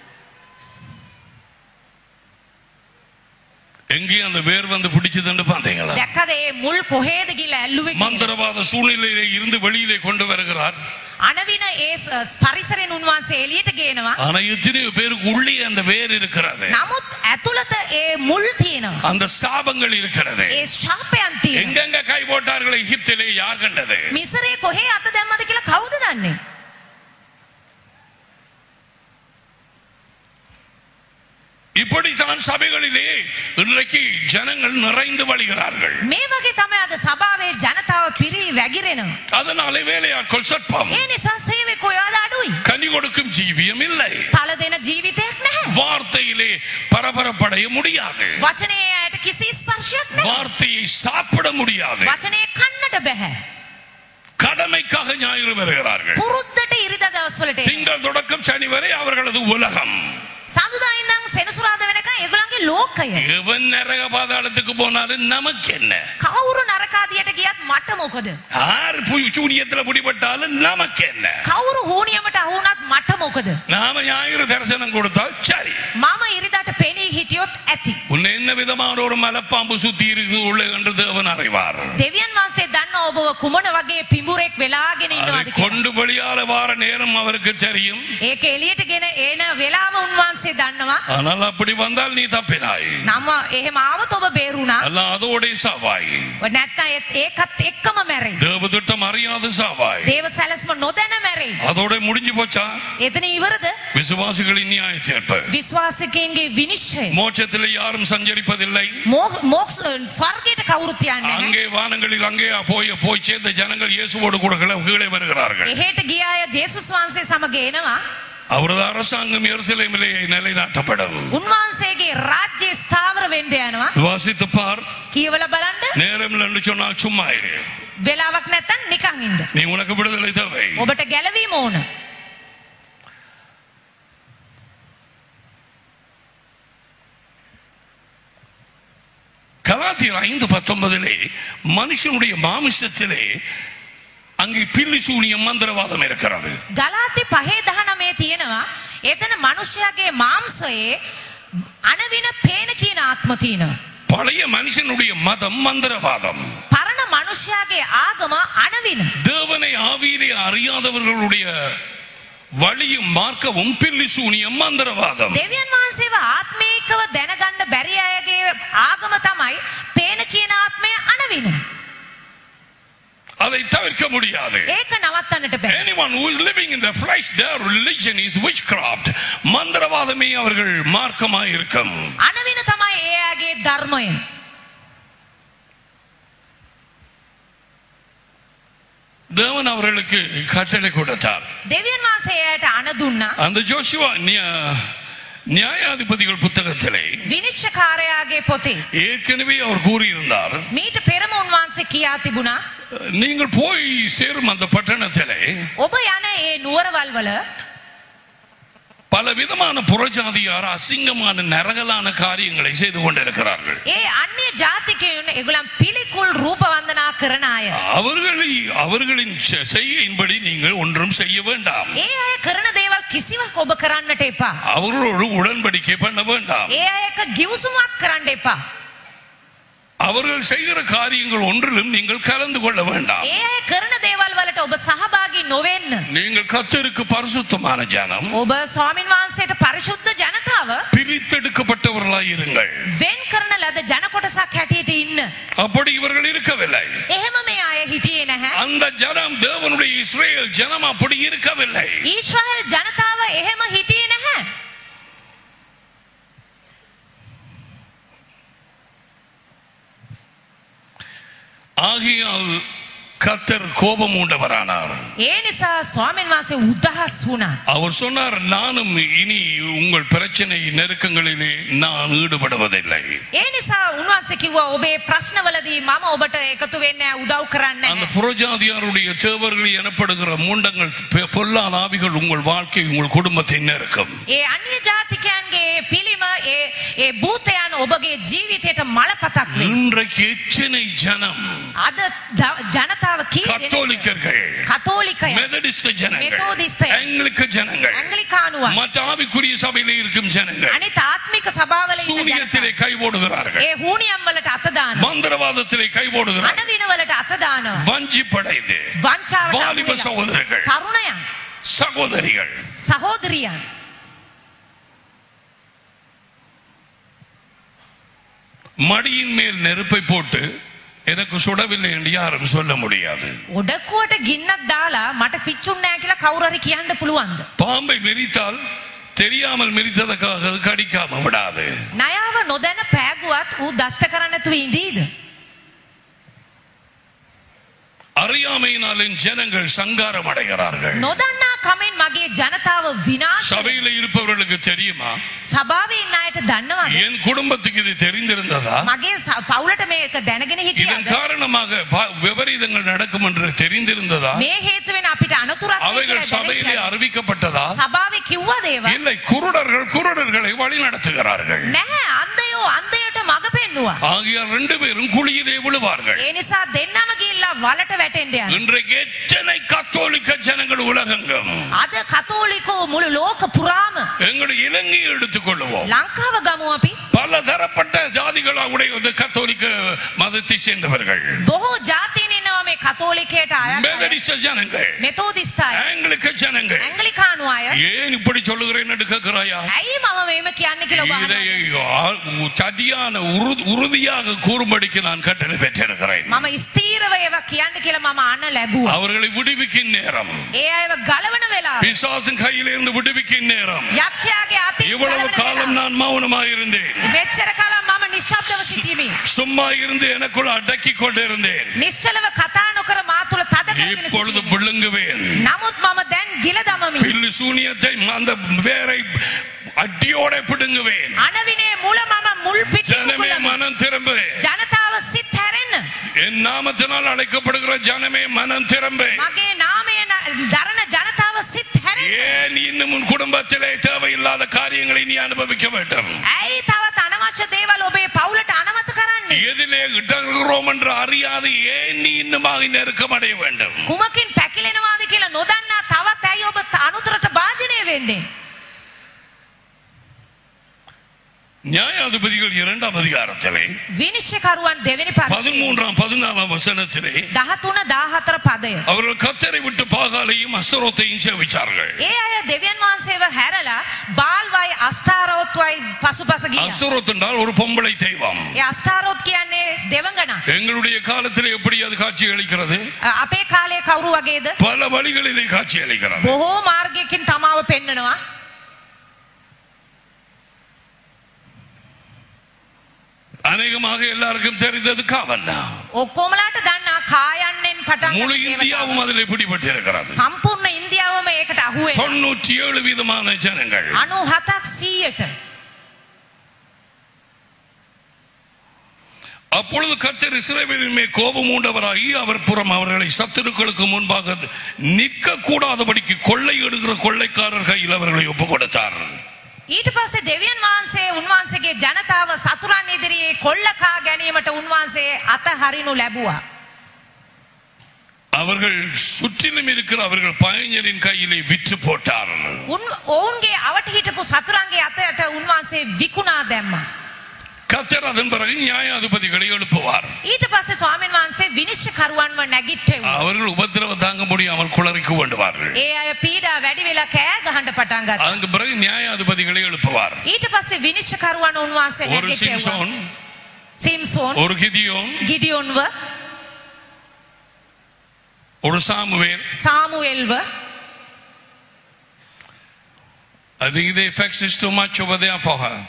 A: எங்கே அந்த வேர் வந்து பிடிச்சதுன்னு பாத்தீங்களா
B: දැක්කද ඒ මුල් කොහේද ගිහලා ඇල්ලුවේ කියලා?
A: மந்திரவாத சூழ்நிலையிலே இருந்து வெளியிலே கொண்டு வருகிறார்
B: අනවින ඒ ස- පරිසරෙන් උන්වහන්සේ එළියට ගේනවා.
A: ஆனா எத்தனையோ பேருக்கு உள்ளே அந்த வேர் இருக்கிறது
B: නමුත් ඇතුළත ඒ මුල් තියෙනවා.
A: அந்த சாபங்கள் இருக்கிறது
B: ඒ ශාපයන් තියෙනවා.
A: எங்கெங்க கை போட்டார்கள் எகிப்திலே யார் கண்டது
B: මිසරේ කොහේ අත දැම්මද කියලා කවුද දන්නේ?
A: இப்படித்தான் சபைகளிலே இன்றைக்கு ஜனங்கள் நிறைந்து வழிகிறார்கள்
B: මේ වගේ තමයි අද සභාවේ ජනතාව පිරී වැగిරෙනවා.
A: அதனாலே வேலையாட்கள் சொற்பம்
B: ඒ නිසා සේවක ඔයාද අඩුයි.
A: கனி கொடுக்கும் ஜீவியம் இல்லை
B: පළ දෙන ජීවිතයක් නැහැ.
A: வார்த்தையிலே பரபரப்படைய முடியாது
B: වචනේ අයට කිසි ස්පර්ශයක් නැහැ.
A: வார்த்தையை சாப்பிட முடியாது
B: වචනේ කන්නට බෑ.
A: கடமைக்காக ஞாயிறு வருகிறார்கள்
B: පුරුද්දට ඉරිදා දවස්වලට එනවා.
A: திங்கள் தொடக்கம் சனி வரை அவர்களது உலகம்
B: සඳුදා ඉඳන් සෙනසුරාදා වෙනකන් ඒගොල්ලන්ගේ ලෝකය.
A: எவன் நரக பாதாளத்துக்கு போனாலும் நமக்கு என்ன
B: කවුරු නරකාදියට ගියත් මට මොකද?
A: யார் பு- சூனியத்துல பிடிபட்டாலும் நமக்கு என்ன
B: කවුරු හෝනියමට අහුණත් මට මොකද?
A: நாம ஞாயிறு தரிசனம் கொடுத்தால் சரி
B: මම ඉරිදාට පෙනී හිටියොත් ඇති.
A: உன்னை என்ன விதமான ஒரு மலப்பாம்பு சுத்தி இருக்குது உள்ள என்று தேவன் அறிவார்
B: දෙවියන් වහන්සේ දන්න ඔබව කුමන වගේ පිඹුරෙක් වෙලාගෙන
A: அதை
B: ඉන්නවද කියලා.
A: கொண்டு வெளியால வார நேரம் அவருக்கு தெரியும்
B: ඒක එළියට ගෙන එන වෙලාව උන්වහන්සේ දන්නවා.
A: ஆனால் அப்படி வந்தால் நீ தப்பினாய்
B: නම එහෙම ආවොත් ඔබ බේරුණා.
A: அல்ல அதோட சாவாய்
B: නැත්නම් ඒත්- ඒකත් එක්කම මැරෙයි.
A: தேவ திட்டம் அறியாத சாவாய்
B: දේව සැලස්ම නොදැන මැරෙයි.
A: அதோட முடிஞ்சு போச்சா
B: එතන ඉවරද?
A: விசுவாசிகளின் நியாய தீர்ப்பு
B: විශ්වාසිකයන්ගේ විනිශ්චය.
A: மோட்சத்தில் யாரும் சஞ்சரிப்பதில்லை
B: මෝක්ෂ මෝක්ෂ ස්වර්ගයට කවුරුත් යන්නේ නැහැ.
A: அங்கே வானங்களில் அங்கே போய் போய் சேர்ந்த ஜனங்கள் இயேசுவோடு கூட கீழே- கீழே வருகிறார்கள்
B: එහෙට ගිය අය ජේසුස් වහන්සේ සමග එනවා.
A: அவரது அரசாங்கம் எருசலேமிலே நிலைநாட்டப்படும்
B: උන්වහන්සේගේ රාජ්‍ය ස්ථාවර වෙන්න යනවා.
A: வாசித்து பார்
B: කියවල බලන්න
A: நேரம் இல்லைன்னு சொன்னால் சும்மா இரு
B: වෙලාවක් නැත්තම් නිකන් ඉන්න.
A: நீ உனக்கு விடுதலை தேவை
B: ඔබට ගැලවීම ඕන.
A: கலாத்தியர் ஐந்து பத்தொன்பதிலே மனுஷனுடைய மாமிசத்திலே அங்கே பில்லி சூனியம் மந்திரவாதம் இருக்கிறது
B: ගලාති පහේ දහනමේ තියෙනවා. එතන මනුෂ්‍යයාගේ මාංශයේ අනවින පේන කියන ආත්ම තියෙනවා.
A: பழைய மனுஷனுடைய மதம் மந்திரவாதம்
B: පරණ මනුෂ්‍යයාගේ ආගම අනවින.
A: தேவனை ஆவியிலே அறியாதவர்களுடைய வழியும் மார்க்கவும் பில்லி சூனியம் மந்திரவாதம்
B: දෙවියන් වහන්සේව ආත්මීකව දැනගන්න බැරි අයගේ ආගම තමයි පේන කියන ආත්මය අනවින.
A: அதை தவிர்க்க முடியாது
B: ඒක නවත්තන්නට බෑ.
A: Anyone who is living in the flesh, their religion is witchcraft. மந்திரவாதமே அவர்கள் மார்க்கமாய் இருக்கும்
B: අනවින තමයි ඒ අයගේ ධර්මය.
A: தேவன் அவர்களுக்கு கட்டளை கொடுத்தார்
B: දෙවියන් වහන්සේ එයාට අණ දුන්නා.
A: அந்த ஜோஷுவா நியா- நியாயாதிபதிகள் புத்தகத்திலே
B: විනිශ්චකාරයාගේ පොතේ
A: ஏற்கனவே அவர் கூறியிருந்தார்
B: මීට පෙරම උන්වහන්සේ කියා තිබුණා
A: நீங்கள் போய் சேரும் அந்த பட்டணத்திலே
B: ඔබ යන ඒ නුවරවල් වල
A: பல விதமான புறஜாதியார் அசிங்கமான நரகலான காரியங்களை செய்து கொண்டிருக்கிறார்கள்
B: ඒ අන්‍ය ජාතිකයන් ඒගොල්ලන් පිළිකුල් රූප වන්දනා කරන අය.
A: அவர்களை அவர்களின் செ- செய்கையின்படி நீங்கள் ஒன்றும் செய்ய வேண்டாம்
B: ඒ අය කරන දේවල් කිසිවක් ඔබ කරන්නට එපා.
A: அவர்களோடு உடன்படிக்கை பண்ண வேண்டாம்
B: ඒ අය එක ගිවිසුමක් කරන්න එපා.
A: அவர்கள் செய்கிற காரியங்கள் ஒன்றிலும் நீங்கள் கலந்து கொள்ள வேண்டாம்
B: ඒ අය කරන දේවල් වලට ඔබ සහභාගී නොවෙන්න.
A: நீங்கள் கர்த்தருக்கு பரிசுத்தமான ஜனம்
B: ඔබ ස්වාමින් වහන්සේට පරිශුද්ධ ජනතාව
A: பிரித்தெடுக்கப்பட்டவர்களாய் இருங்கள்
B: වෙන් කරන ලද ජන කොටසක් හැටියට ඉන්න.
A: அப்படி இவர்கள் இருக்கவில்லை
B: එහෙම මේ අය හිටියේ නැහැ.
A: அந்த ஜனம் தேவனுடைய இஸ்ரேல் ஜனம் அப்படி இருக்கவில்லை
B: ඊශ්‍රායල් ජනතාව එහෙම හිටියේ නැහැ.
A: ஆகையால் கத்தர் கோபம் உண்டவரானார்
B: ඒ නිසා ස්වාමීන් වහන්සේ උදහස් වුණා.
A: அவர் சொன்னார் நானும் இனி உங்கள் பிரச்சனை நெருக்கங்களிலே நான் ஈடுபடுவதில்லை
B: ඒ නිසා උන්වහන්සේ කිව්වා ඔබේ ප්‍රශ්නවලදී මම ඔබට එකතු වෙන්නේ නැහැ, උදව් කරන්නේ
A: அந்த
B: නැහැ.
A: புறஜாதியாருடைய தேவர்கள் எனப்படுகிற மூண்டங்கள் பெ- பொல்லாத ஆவிகள் உங்கள் வாழ்க்கை உங்கள் குடும்பத்தை நெருக்கம்
B: ඒ අන්‍ය ජාතිකයන්ගේ පිළිම ඒ ඒ භූතයන් ඔබගේ ජීවිතයට මලපතක් වේ.
A: இன்றைக்கு எத்தனை ஜனம்
B: අද ජ- ජනතාව කී දෙනෙක්ද?
A: கத்தோலிக்கர்கள்
B: කතෝලිකයන්
A: மெதடிஸ்ட் ஜனங்கள்
B: மெதோடிஸ்ட்.
A: ஆங்கிலிக்க ஜனங்கள்
B: ඇංගලිකානුවන්
A: மற்ற ஆவிக்குரிய சபையிலே இருக்கும் ஜனங்கள்
B: අනිත් ආත්මික සභාවල ඉන්න
A: சூனியத்திலே
B: ජනතාව.
A: கை போடுகிறார்கள்
B: ඒ හූනියම් වලට අත දානවා.
A: மந்திரவாதத்திலே கை போடுகிறார்கள்
B: අඩවින වලට අත දානවා.
A: வஞ்சி படைந்து
B: වංචාවට අහු
A: வாலிப
B: වෙලා.
A: சகோதரர்கள்.
B: තරුණයන්
A: சகோதரிகள்
B: සහෝදරියන්
A: மடியின் மேல் நெருப்பை போட்டு எனக்கு சுடவில்லை என்று யாரும் சொல்ல முடியாது
B: ඔඩකුවට ගින්නක් දාලා මට පිච්චුන්නේ නැහැ කියලා කවුරු හරි කියන්න පුළුවන්ද?
A: பாம்பை மிதித்தால் தெரியாமல் மிதித்ததற்காக அது கடிக்காம விடாது
B: ණයාව නොදැන පෑගුවත් ඌ දෂ්ට කරන්න නැතුව ඉඳීද?
A: அறியாமையினாலும் ஜனங்கள் சங்காரம் அடைகிறார்கள்
B: නොදන්නා කමෙන් මගේ ජනතාව විනාශ
A: சபையில இருப்பவர்களுக்கு தெரியுமா
B: සභාවේ ඉන්න අයට දන්නවද?
A: என் குடும்பத்துக்கு இது தெரிந்திருந்ததா
B: මගේ ස- පවුලට මේක දැනගෙන
A: இதன்
B: හිටියද?
A: காரணமாக ப- விபரீதங்கள் நடக்கும் என்று தெரிந்திருந்ததா
B: මේ හේතුවෙන් අපිට අනතුරක් වෙයි
A: அவைகள்
B: කියලා
A: சபையிலே
B: දැනගෙන
A: அறிவிக்கப்பட்டதா
B: සභාවේ කිව්වද ඒවා?
A: இல்லை குருடர்கள் குருடர்களை வழி நடத்துகிறார்கள்
B: නැහැ අන්දයෝ අන්දයට මඟ පෙන්නුවා.
A: ஆகியால் ரெண்டு பேரும் குழியிலே விழுவார்கள்
B: ඒ නිසා දෙන්නම ගිහිල්ලා වලට වැටෙන්න යනවා.
A: இன்றைக்கு எத்தனை கத்தோலிக்க ஜனங்கள் உலகெங்கும்
B: අද කතෝලිකෝ මුළු ලෝක පුරාම
A: எங்களுடைய இலங்கையை எடுத்துக்கொள்வோம்
B: ලංකාව ගමු අපි
A: பல தரப்பட்ட ஜாதிகளுடைய இந்த கத்தோலிக்க மதத்தை சேர்ந்தவர்கள்
B: බොහෝ ජාතීන් ඉන්නවා මේ කතෝලිකයට අයත් අය.
A: மெதடிஸ்ட ஜனங்கள்
B: මෙතෝදිස්ත අය
A: ஆங்கிலிக்க ஜனங்கள்
B: ඇංගලිකානු අය
A: ஏன் இப்படி சொல்லுகிறேன் என்று கேட்கிறாயா
B: ඇයි මම මේම කියන්න කියලා ඔබ
A: இதை
B: අහනවා?
A: ஆ- சதியான உறு- உறுதியாக கூறும்படிக்கு நான் கட்டளை பெற்றிருக்கிறேன்
B: මම ස්ථීරව ඒවා කියන්න කියලා මම අන්න ලැබුවා
A: அவர்களை விடுவிக்கும் நேரம்
B: ඒ අයව ගලවන වෙලාව
A: பிசாசின் கையிலிருந்து விடுவிக்கும் நேரம்
B: යක්ෂයාගේ අතින්
A: இவ்வளவு
B: ගලවන
A: காலம்
B: වෙලාව.
A: நான் மௌனமாயிருந்தேன்
B: මෙච්චර කාලම් මම නිශ්ශබ්දව සිටීමි
A: சும்மா இருந்து எனக்குள் அடக்கி கொண்டிருந்தேன்
B: නිශ්චලව කතා නොකර මා තුළ තද කරගෙන
A: இப்பொழுது
B: සිටීමි.
A: விழுங்குவேன்
B: නමුත් මම දැන් ගිල දමමි
A: பில்லு சூனியத்தை அந்த வேரை அடியோட பிடுங்குவேன்
B: අනවිනේ මුල මම මුල් පිටි
A: ஜனமே
B: කුකුලමි.
A: மனம் திரும்பு
B: ජනතාව සිත් හැරෙන්න
A: என் நாமத்தினால் அழைக்கப்படுகிற ஜனமே மனம் திரும்பு
B: මගේ නාමය න- දරන ජනතාව සිත් හැරෙන්න
A: ஏன் இன்னும் உன் குடும்பத்திலே தேவையில்லாத காரியங்களை நீ அனுபவிக்க வேண்டும்
B: ඇයි තවත් අනවශ්‍ය දේවල් ඔබේ පවුලට අනමත කරන්නේ
A: எதிலே இடர்கிறோம் என்று அறியாது ஏன் நீ இன்னுமாக நெருக்கம் அடைய வேண்டும்
B: කුමකින් පැකිලෙනවාද කියලා නොදන්නා තවත් ඇයි ඔබ අනුතරට භාජනය වෙන්නේ
A: நியாயாதிபதிகள் இரண்டாம் அதிகாரத்திலே
B: විනිශ්චයකරුවන් දෙවෙනි පදයේ
A: பதிமூன்றாம் பதினாலாம் வசனத்திலே
B: 13 14 පදය
A: அவர்கள் கத்தரை விட்டு பாகாலையும் அஸ்தரோத்தையும் சேவிச்சார்கள்
B: ඒ අය දෙවියන් වහන්සේව හැරලා බාල්වයි අෂ්ටාරෝත්වයි පසුපස ගියා.
A: அஸ்தரோத் என்றால் ஒரு பொம்பளை தெய்வம்
B: ඒ අෂ්ටාරෝත් කියන්නේ දෙවඟන.
A: எங்களுடைய காலத்திலே எப்படி அது காட்சி அளிக்கிறது
B: අපේ කාලේ කවුරු වගේද?
A: பல வழிகளிலே காட்சி அளிக்கிறது
B: බොහෝ මාර්ගයකින් තමාව පෙන්නනවා.
A: அநேகமாக எல்லாருக்கும் தெரிந்தது காவல்லா
B: ඔක්කොමලාට දන්නා කායන්නෙන් පටන්
A: முழு
B: ගන්න දේවතාව.
A: இந்தியாவும் அதில் பிடிபட்டிருக்கிறது
B: සම්පූර්ණ ඉන්දියාවම ඒකට අහු වෙලා.
A: தொண்ணூற்றி ஏழு விதமான ஜனங்கள்
B: 97ක් 100ට.
A: அப்பொழுது கர்த்தர் இஸ்ரவேலின் மேல் கோபம் உண்டவராகி அவர் புறம் அவர்களை சத்துருக்களுக்கு முன்பாக நிற்க கூடாதபடிக்கு கொள்ளை எடுக்கிற கொள்ளைக்காரர் கையில் அவர்களை ஒப்பு கொடுத்தார்
B: ඊට පස්සේ දෙවියන් වහන්සේ උන්වහන්සේගේ ජනතාව සතුරන් ඉදිරියේ කොල්ලකා ගැනීමට උන්වහන්සේ අත හරිනු ලැබුවා.
A: அவர்கள் சுற்றிலும் இருக்கிற அவர்கள் பயஞ்சரின் கையிலே விற்று போட்டார்
B: උන් ඔවුන්ගේ අවට හිටපු සතුරන්ගේ අතයට උන්වහන්සේ විකුණා දැම්මා.
A: கர்த்தர் அதன் பிறகு நியாயாதிபதிகளை எழுப்புவார்
B: ඊට පස්සේ ස්වාමීන් වහන්සේ විනිශ්චයකරුවන්ව නැගිට්ටෙව්වා.
A: அவர்கள் உபத்திரவ தாங்க முடியாமல் குளறிக்கு வேண்டுவார்கள்
B: ඒ අය පීඩා වැඩි වෙලා කෑ ගහන්න පටන් ගත්තා.
A: அதற்கு பிறகு நியாயாதிபதிகளை எழுப்புவார்
B: ඊට පස්සේ විනිශ්චයකරුවන් උන්වහන්සේ
A: ஒரு
B: නැගිට්ටෙව්වා.
A: சிம்சோன்
B: සිම්සෝන්
A: ஒரு கிதியோன்
B: ගිඩියොන්ව
A: ஒரு சாமுவேல்
B: සාමුවෙල්ව
A: I think the effects is too much over there for her.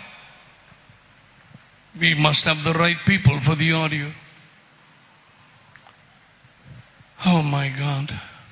A: We must have the right people for the audio. Oh my God.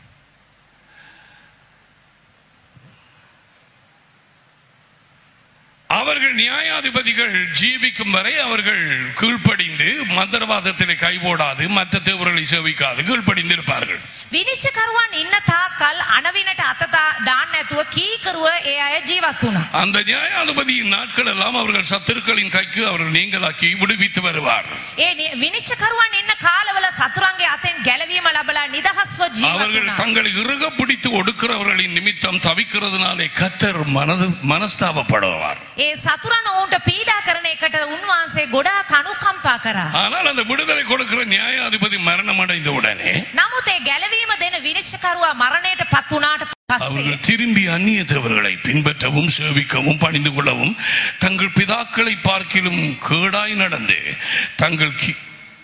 A: அவர்கள் நியாயாதிபதிகள் ஜீவிக்கும் வரை அவர்கள் கீழ்ப்படிந்து மந்திரவாதத்திலே கைபோடாது மற்ற தேவர்களை சேவிக்காது கீழ்ப்படிந்து இருப்பார்கள்
B: විනිශ්චකරුවන් ඉන්න තාක්කල් අනවිනට අත දා- දාන්න නැතුව කීකරුව ඒ අය ජීවත් වුණා.
A: அந்த நியாயாதிபதியின் நாட்கள் எல்லாம் அவர்கள் சத்துருக்களின் கைக்கு அவர்கள் நீங்களாக்கி விடுவித்து வருவார்
B: ඒ නි- විනිශ්චකරුවන් ඉන්න කාලවල සතුරන්ගේ අතෙන් ගැලවීම ලබලා නිදහස්ව ජීවත්
A: அவர்கள்
B: වුණා.
A: தங்களை இறுக பிடித்து ஒடுக்கிறவர்களின் நிமித்தம் தவிக்கிறதுனாலே கத்தர் மனது மனஸ்தாபப்படுவார்
B: ඒ සතුරන් ඔවුන්ට පීඩා කරන එකට උන්වහන්සේ ගොඩාක් අනුකම්පා කරා.
A: ஆனால் அந்த விடுதலை கொடுக்கிற நியாயாதிபதி மரணம் அடைந்த உடனே
B: නමුත් ඒ ගැලවීම දෙන විනිශ්චකරුවා මරණයට පත් වුණාට පස්සේ
A: அவர்கள் திரும்பி அந்நிய தேவர்களை பின்பற்றவும் சேவிக்கவும் பணிந்து கொள்ளவும் தங்கள் பிதாக்களை பார்க்கிலும் கேடாய் நடந்து தங்கள் கீ-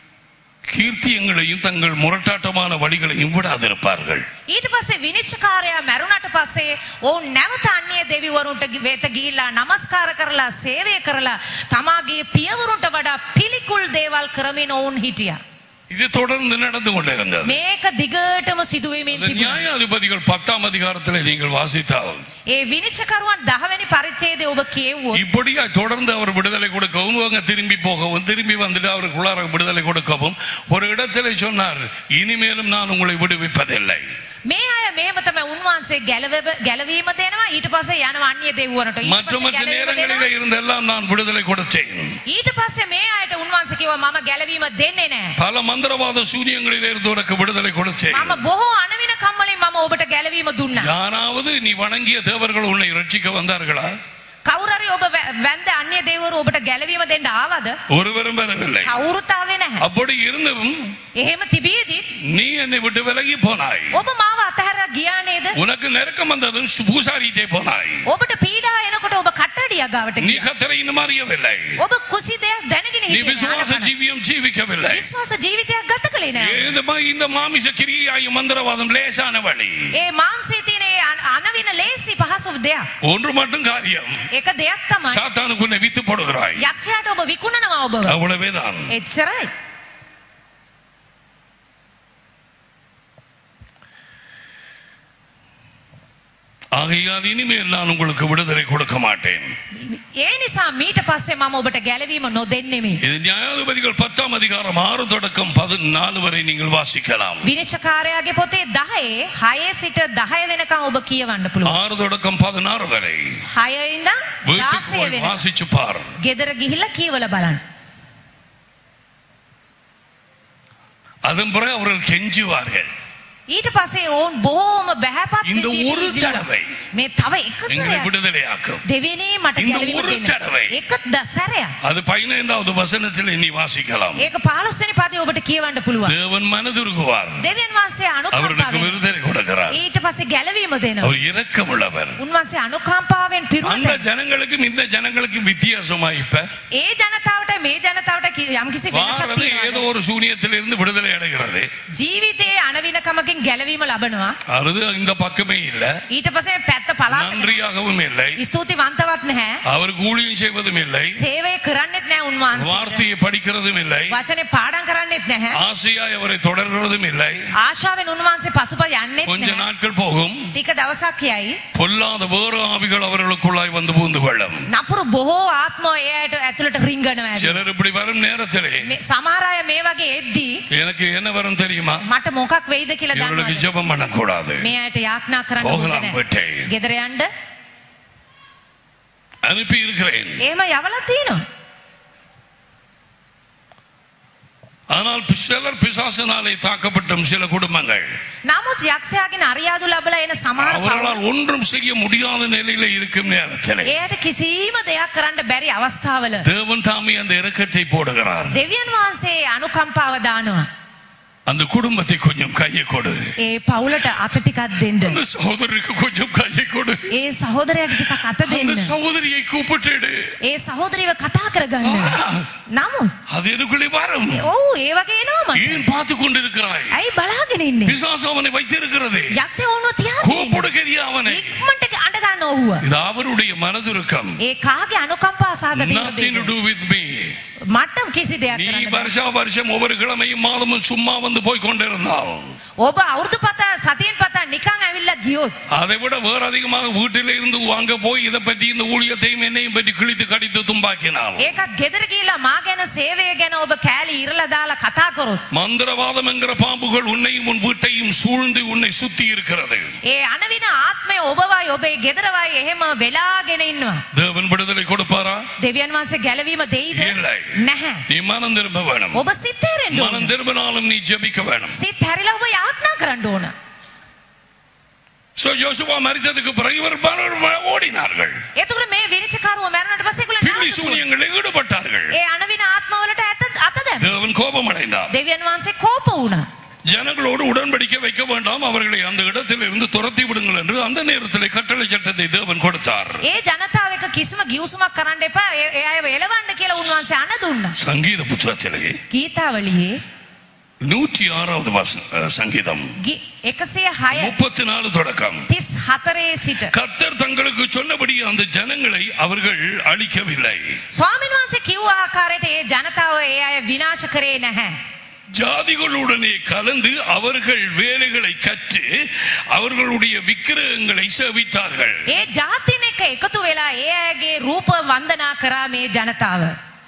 A: கீர்த்தியங்களையும் தங்கள் முரட்டாட்டமான வழிகளையும் விடாதிருப்பார்கள்
B: ඊට පස්සේ විනිශ්චකාරයා මැරුණට පස්සේ ඔවුන් නැවත අන්‍ය දෙවිවරුන්ට ගි- වෙත ගිහිල්ලා නමස්කාර කරලා සේවය කරලා තමාගේ පියවරුන්ට වඩා පිළිකුල් දේවල් කරමින් ඔවුන් හිටියා.
A: இது தொடர்ந்து நடந்து கொண்டிருந்தது
B: මේක දිගටම සිදුවීමෙන්
A: இந்த
B: තිබුණා.
A: நியாயாதிபதிகள் பத்தாம் அதிகாரத்தில் நீங்கள் வாசித்தால்
B: ඒ විනිශ්චකරුවන් දහවැනි පරිච්ඡේදය ඔබ කියවුවොත්
A: இப்படியா தொடர்ந்து அவர் விடுதலை கொடுக்கவும் அவங்க திரும்பி போகவும் திரும்பி வந்துட்டு அவருக்குள்ளார விடுதலை கொடுக்கவும் ஒரு இடத்துல சொன்னார் இனிமேலும் நான் உங்களை விடுவிப்பதில்லை
B: මේ අය මෙහෙම තමයි උන්වහන්සේ ගැලව- ගැලවීම දෙනවා ඊට පස්සේ යනවා අන්‍ය දෙවිවරුන්ට ඊට
A: மற்ற
B: පස්සේ
A: மற்ற
B: ගැලවීම
A: நேரங்களிலே
B: දෙනවා.
A: இருந்தெல்லாம் நான் விடுதலை கொடுத்தேன்
B: ඊට පස්සේ මේ අයට උන්වහන්සේ කිව්වා මම ගැලවීම දෙන්නේ නැහැ.
A: பல மந்திரவாத சூரியங்களிலே இருந்து உனக்கு விடுதலை கொடுத்தேன்
B: මම බොහෝ අනවින කම්වලින් මම ඔබට ගැලවීම දුන්නා.
A: யாராவது நீ வணங்கிய தேவர்கள் உன்னை ரட்சிக்க வந்தார்களா
B: කවුරුරි ඔබ වැ- වැන්ද අන්‍ය දෙවිවරු ඔබට ගැලවීම දෙන්න ආවද?
A: ஒருவரும் வரவில்லை
B: කවුරුත් ආවේ නැහැ.
A: அப்படி இருந்தும்
B: එහෙම තිබීදී
A: நீ என்னை விட்டு விலகி போனாய்
B: ඔබ මාව අතහැර ගියා නේද?
A: உனக்கு நெருக்கம் வந்ததும் பூசாரிட்டே போனாய்
B: ඔබට පීඩා එනකොට ඔබ කට්ටඩිය ගාවට
A: நீ
B: ගියා.
A: கத்தரை இன்னும் அறியவில்லை
B: ඔබ කුසි දෙයක් දැනගෙන
A: நீ
B: හිටියේ
A: விசுவாச
B: නැහැ.
A: ஜீவியம் ஜீவிக்கவில்லை
B: විශ්වාස ජීවිතයක් ගත කළේ නැහැ.
A: இந்த மா- இந்த மாமிச கிரியாய் மந்திரவாதம் லேசான வழி
B: ඒ මාංශයේ තියෙන ඒ අන- අනවින ලේසි පහසු දෙයක්.
A: ஒன்று மட்டும் காரியம்
B: එක දෙයක් තමයි
A: சாத்தானுக்கு உன்னை வித்து போடுகிறாய்
B: යක්ෂයාට ඔබ විකුණනවා ඔබව.
A: அவ்வளவேதான்
B: එච්චරයි.
A: ஆகையால் இனிமேல் நான் உங்களுக்கு விடுதலை கொடுக்க மாட்டேன்
B: ඒ නිසා මීට පස්සේ මම ඔබට ගැලවීම නොදෙන්නෙමි.
A: இது நியாயாதிபதிகள் பத்தாம் அதிகாரம் ஆறு தொடக்கம் பதினாலு வரை நீங்கள் வாசிக்கலாம்
B: විනිශ්චකාරයාගේ පොතේ 10 6 සිට 10 වෙනකම් ඔබ කියවන්න පුළුවන්.
A: ஆறு தொடக்கம் பதினாறு வரை
B: 6 ඉඳන්
A: வீட்டுக்கு
B: 16
A: போய்
B: වෙනකම්
A: வாசிச்சு பார்
B: ගෙදර ගිහිල්ලා කියවලා බලන්න.
A: அதன் பிறகு அவர்கள் கெஞ்சுவார்கள்
B: ඊට පස්සේ ඔවුන් බොහෝම බැහැපත්
A: இந்த
B: විදියට
A: ஒரு
B: ඉදිරියට-
A: தடவை
B: මේ තව එක
A: எங்களை
B: සැරයක්
A: விடுதலையாக்கும்
B: දෙවෙනි මට
A: இந்த
B: ගැලවීම
A: ஒரு
B: දෙන්න.
A: தடவை.
B: එක ද සැරයක්.
A: அது பதினைந்தாவது வசனத்தில் நீ வாசிக்கலாம்
B: ඒක 15 වෙනි පදේ ඔබට කියවන්න පුළුවන්.
A: தேவன் மனதுருகுவார்
B: දෙවියන් වහන්සේ
A: அவர்களுக்கு
B: අනුකම්පාවෙන්
A: விடுதலை கொடுக்கிறார்
B: ඊට පස්සේ ගැලවීම දෙනවා.
A: அவர் இரக்கமுள்ளவர்
B: උන්වහන්සේ අනුකම්පාවෙන් පිරුණු
A: அந்த
B: තැන.
A: ஜனங்களுக்கும் இந்த ஜனங்களுக்கும் வித்தியாசமா இப்ப
B: ඒ ජනතාවට මේ ජනතාවට කි- යම්කිසි වෙනසක්
A: வாரது ஏதோ
B: තියෙනවා.
A: ஒரு சூனியத்தில் இருந்து விடுதலை அடைகிறது
B: ජීවිතයේ අනවිනකමකින් ගැලවීම ලබනවා.
A: அது இந்த பக்கமே இல்ல
B: ඊට පස්සේ පැත්ත පලාතක
A: நன்றியாகவும் இல்லை
B: ස්තුතිවන්තවත් නැහැ.
A: அவர் ஊழியம் செய்வதும் இல்லை
B: සේවය කරන්නෙත් නැහැ උන්වහන්සේ.
A: வார்த்தையை படிக்கிறதும் இல்லை
B: වචනේ පාඩම් කරන්නෙත් නැහැ.
A: ஆசையாய் அவரை தொடர்கிறதும் இல்லை
B: ආශාවෙන් උන්වහන්සේ පසුපස යන්නෙත්
A: கொஞ்ச
B: නැහැ.
A: நாட்கள் போகும்
B: ටික දවසක් යයි.
A: பொல்லாத வேறு ஆவிகள் அவர்களுக்குள்ளாய் வந்து பூந்து கொள்ளும்
B: නපුරු බොහෝ ආත්ම ඒ අයට ඇතුළට රිංගනවා. ඇති.
A: சிலர் இப்படி வரும் நேரத்திலே
B: මේ සමහර අය මේ වගේ එද්දී
A: எனக்கு என்ன வரும் தெரியுமா
B: මට මොකක් වෙයිද කියලා
A: இவர்களுக்கு
B: දන්නවද?
A: ஜெபம் பண்ணக்கூடாது
B: මේ අයට යාඥා කරන්න
A: போகலாம்
B: ඕනේ
A: விட்டே.
B: නැහැ. ගෙදර යන්න
A: அனுப்பி இருக்கிறேன்
B: එහෙම යවලා තියෙනවා.
A: ஆனால் சிலர் பிசாசினாலே தாக்கப்பட்டும் சில குடும்பங்கள்
B: නමුත් යක්ෂයාගෙන් අරියාදු ලැබලා එන සමහර පවුල්
A: அவர்களால் ஒன்றும் செய்ய முடியாத நிலையில இருக்கும் நேரத்திலே
B: එයාට කිසිම දෙයක් කරන්න බැරි අවස්ථාවල
A: தேவன் தாமே அந்த இரக்கத்தை போடுகிறார்
B: දෙවියන් වහන්සේ අනුකම්පාව දානවා.
A: அந்த குடும்பத்தை கொஞ்சம் கையை கொடு
B: ඒ පවුලට අත ටිකක් දෙන්න.
A: அந்த சகோதரிக்கு கொஞ்சம் கையை கொடு
B: ඒ සහෝදරයාට ටිකක් අත
A: அந்த
B: දෙන්න.
A: சகோதரியை கூப்பிட்டுடு
B: ඒ සහෝදරිව කතා කරගන්න. නමුත්
A: அது எனக்குள்ளே வரும்
B: ඔව් ඒ වගේ එනවා මට.
A: ஏன் பார்த்து கொண்டிருக்கிறாய்
B: ඇයි බලාගෙන ඉන්නේ?
A: பிசாசு அவனை வைத்திருக்கிறது
B: යක්ෂය ඔවුන්ව තියාගෙන ඉන්නේ.
A: கூப்பிடுகிறிய அவனை
B: ඉක්මනට අඬ ගන්න ඔව්ව.
A: இது அவருடைய மனதுருக்கம்
B: ඒ කාගේ අනුකම්පා සාගත
A: nothing to do with me
B: මට කිසි දෙයක්
A: நீ
B: කරන්න බෑ.
A: வருஷா வருஷம் ஒவ்வொரு கிழமையும் மாதமும் சும்மா வந்து போய் கொண்டிருந்தால்
B: ඔබ අවුරුදු පතා සතියෙන් පතා නිකං ඇවිල්ලා ගියොත්
A: அதை விட வேற அதிகமாக வீட்டில இருந்து வாங்க போய் இதை பற்றி இந்த ஊழியத்தையும் என்னையும் பற்றி கிழித்து கடித்து தும்பாக்கினால்
B: ඒකත් ගෙදර ගිහිල්ලා මා ගැන සේවය ගැන ඔබ කෑලි ඉරලා දාලා කතා කරොත්
A: மந்திரவாதம் என்கிற பாம்புகள் உன்னையும் உன் வீட்டையும் சூழ்ந்து உன்னை சுத்தி இருக்கிறது
B: ඒ අනවින ආත්මය ඔබවයි ඔබේ ගෙදරවයි එහෙම වෙලාගෙන ඉන්නවා
A: தேவன் விடுதலை கொடுப்பாரா
B: දෙවියන් වහන්සේ ගැලවීම දෙයිද
A: இல்லை.
B: නැහැ
A: நீ மனம் திரும்ப வேணும்
B: ඔබ සිත්තේරෙන්ඩ
A: மனம் திரும்பினாலும் நீ ஜெபிக்க வேணும்
B: සිත් හැරිලා ඔබ යාත්නා කරන්න ඕන
A: சோ யோசுவா மரித்ததுக்கு பிறகு இவர் பலர் ஓடினார்கள்
B: එතුකට මේ විනිචකරුව මැරණට පසෙකුල
A: பில்லி சூனியங்களில் ஈடுபட்டார்கள்
B: ඒ අනවින ආත්මවලට ඇත අත දැම
A: தேவன் கோபம் அடைந்தார்
B: දෙවියන් වහන්සේ කෝප වුණ
A: ஜனங்களோடு உடன்படிக்கை வைக்க வேண்டாம் அவர்களை அந்த இடத்தில் இருந்து துரத்தி விடுங்கள் என்று அந்த நேரத்தில் கட்டளை சட்டத்தை தேவன் கொடுத்தார்
B: ඒ ජනතාව එක කිසිම ගියවසුමක් කරන්න එපා ඒ ඒ අය එලවන්න කියලා උන්වහන්සේ අන දුන්න
A: சங்கீத புத்தகத்திலே
B: ගීතාවලියේ
A: நூற்றி ஆறாவது வாச- அஹ், சங்கீதம்
B: එකසිය හය
A: முப்பத்தி நாலு தொடக்கம்
B: තිස් හතරේ සිට
A: கர்த்தர் தங்களுக்கு சொன்னபடி அந்த ஜனங்களை அவர்கள் அழிக்கவில்லை
B: ස්වාමීන් වහන්සේ කිව් ආකාරයට ඒ ජනතාව ඒ අය විනාශ කරේ නැහැ
A: ஜாதிகளுடனே கலந்து அவர்கள் வேலைகளை கற்று அவர்களுடைய விக்கிரகங்களை சேவித்தார்கள்
B: ඒ ජාතින එක එකතු වෙලා ඒ අයගේ රූප වන්දනා කරා මේ ජනතාව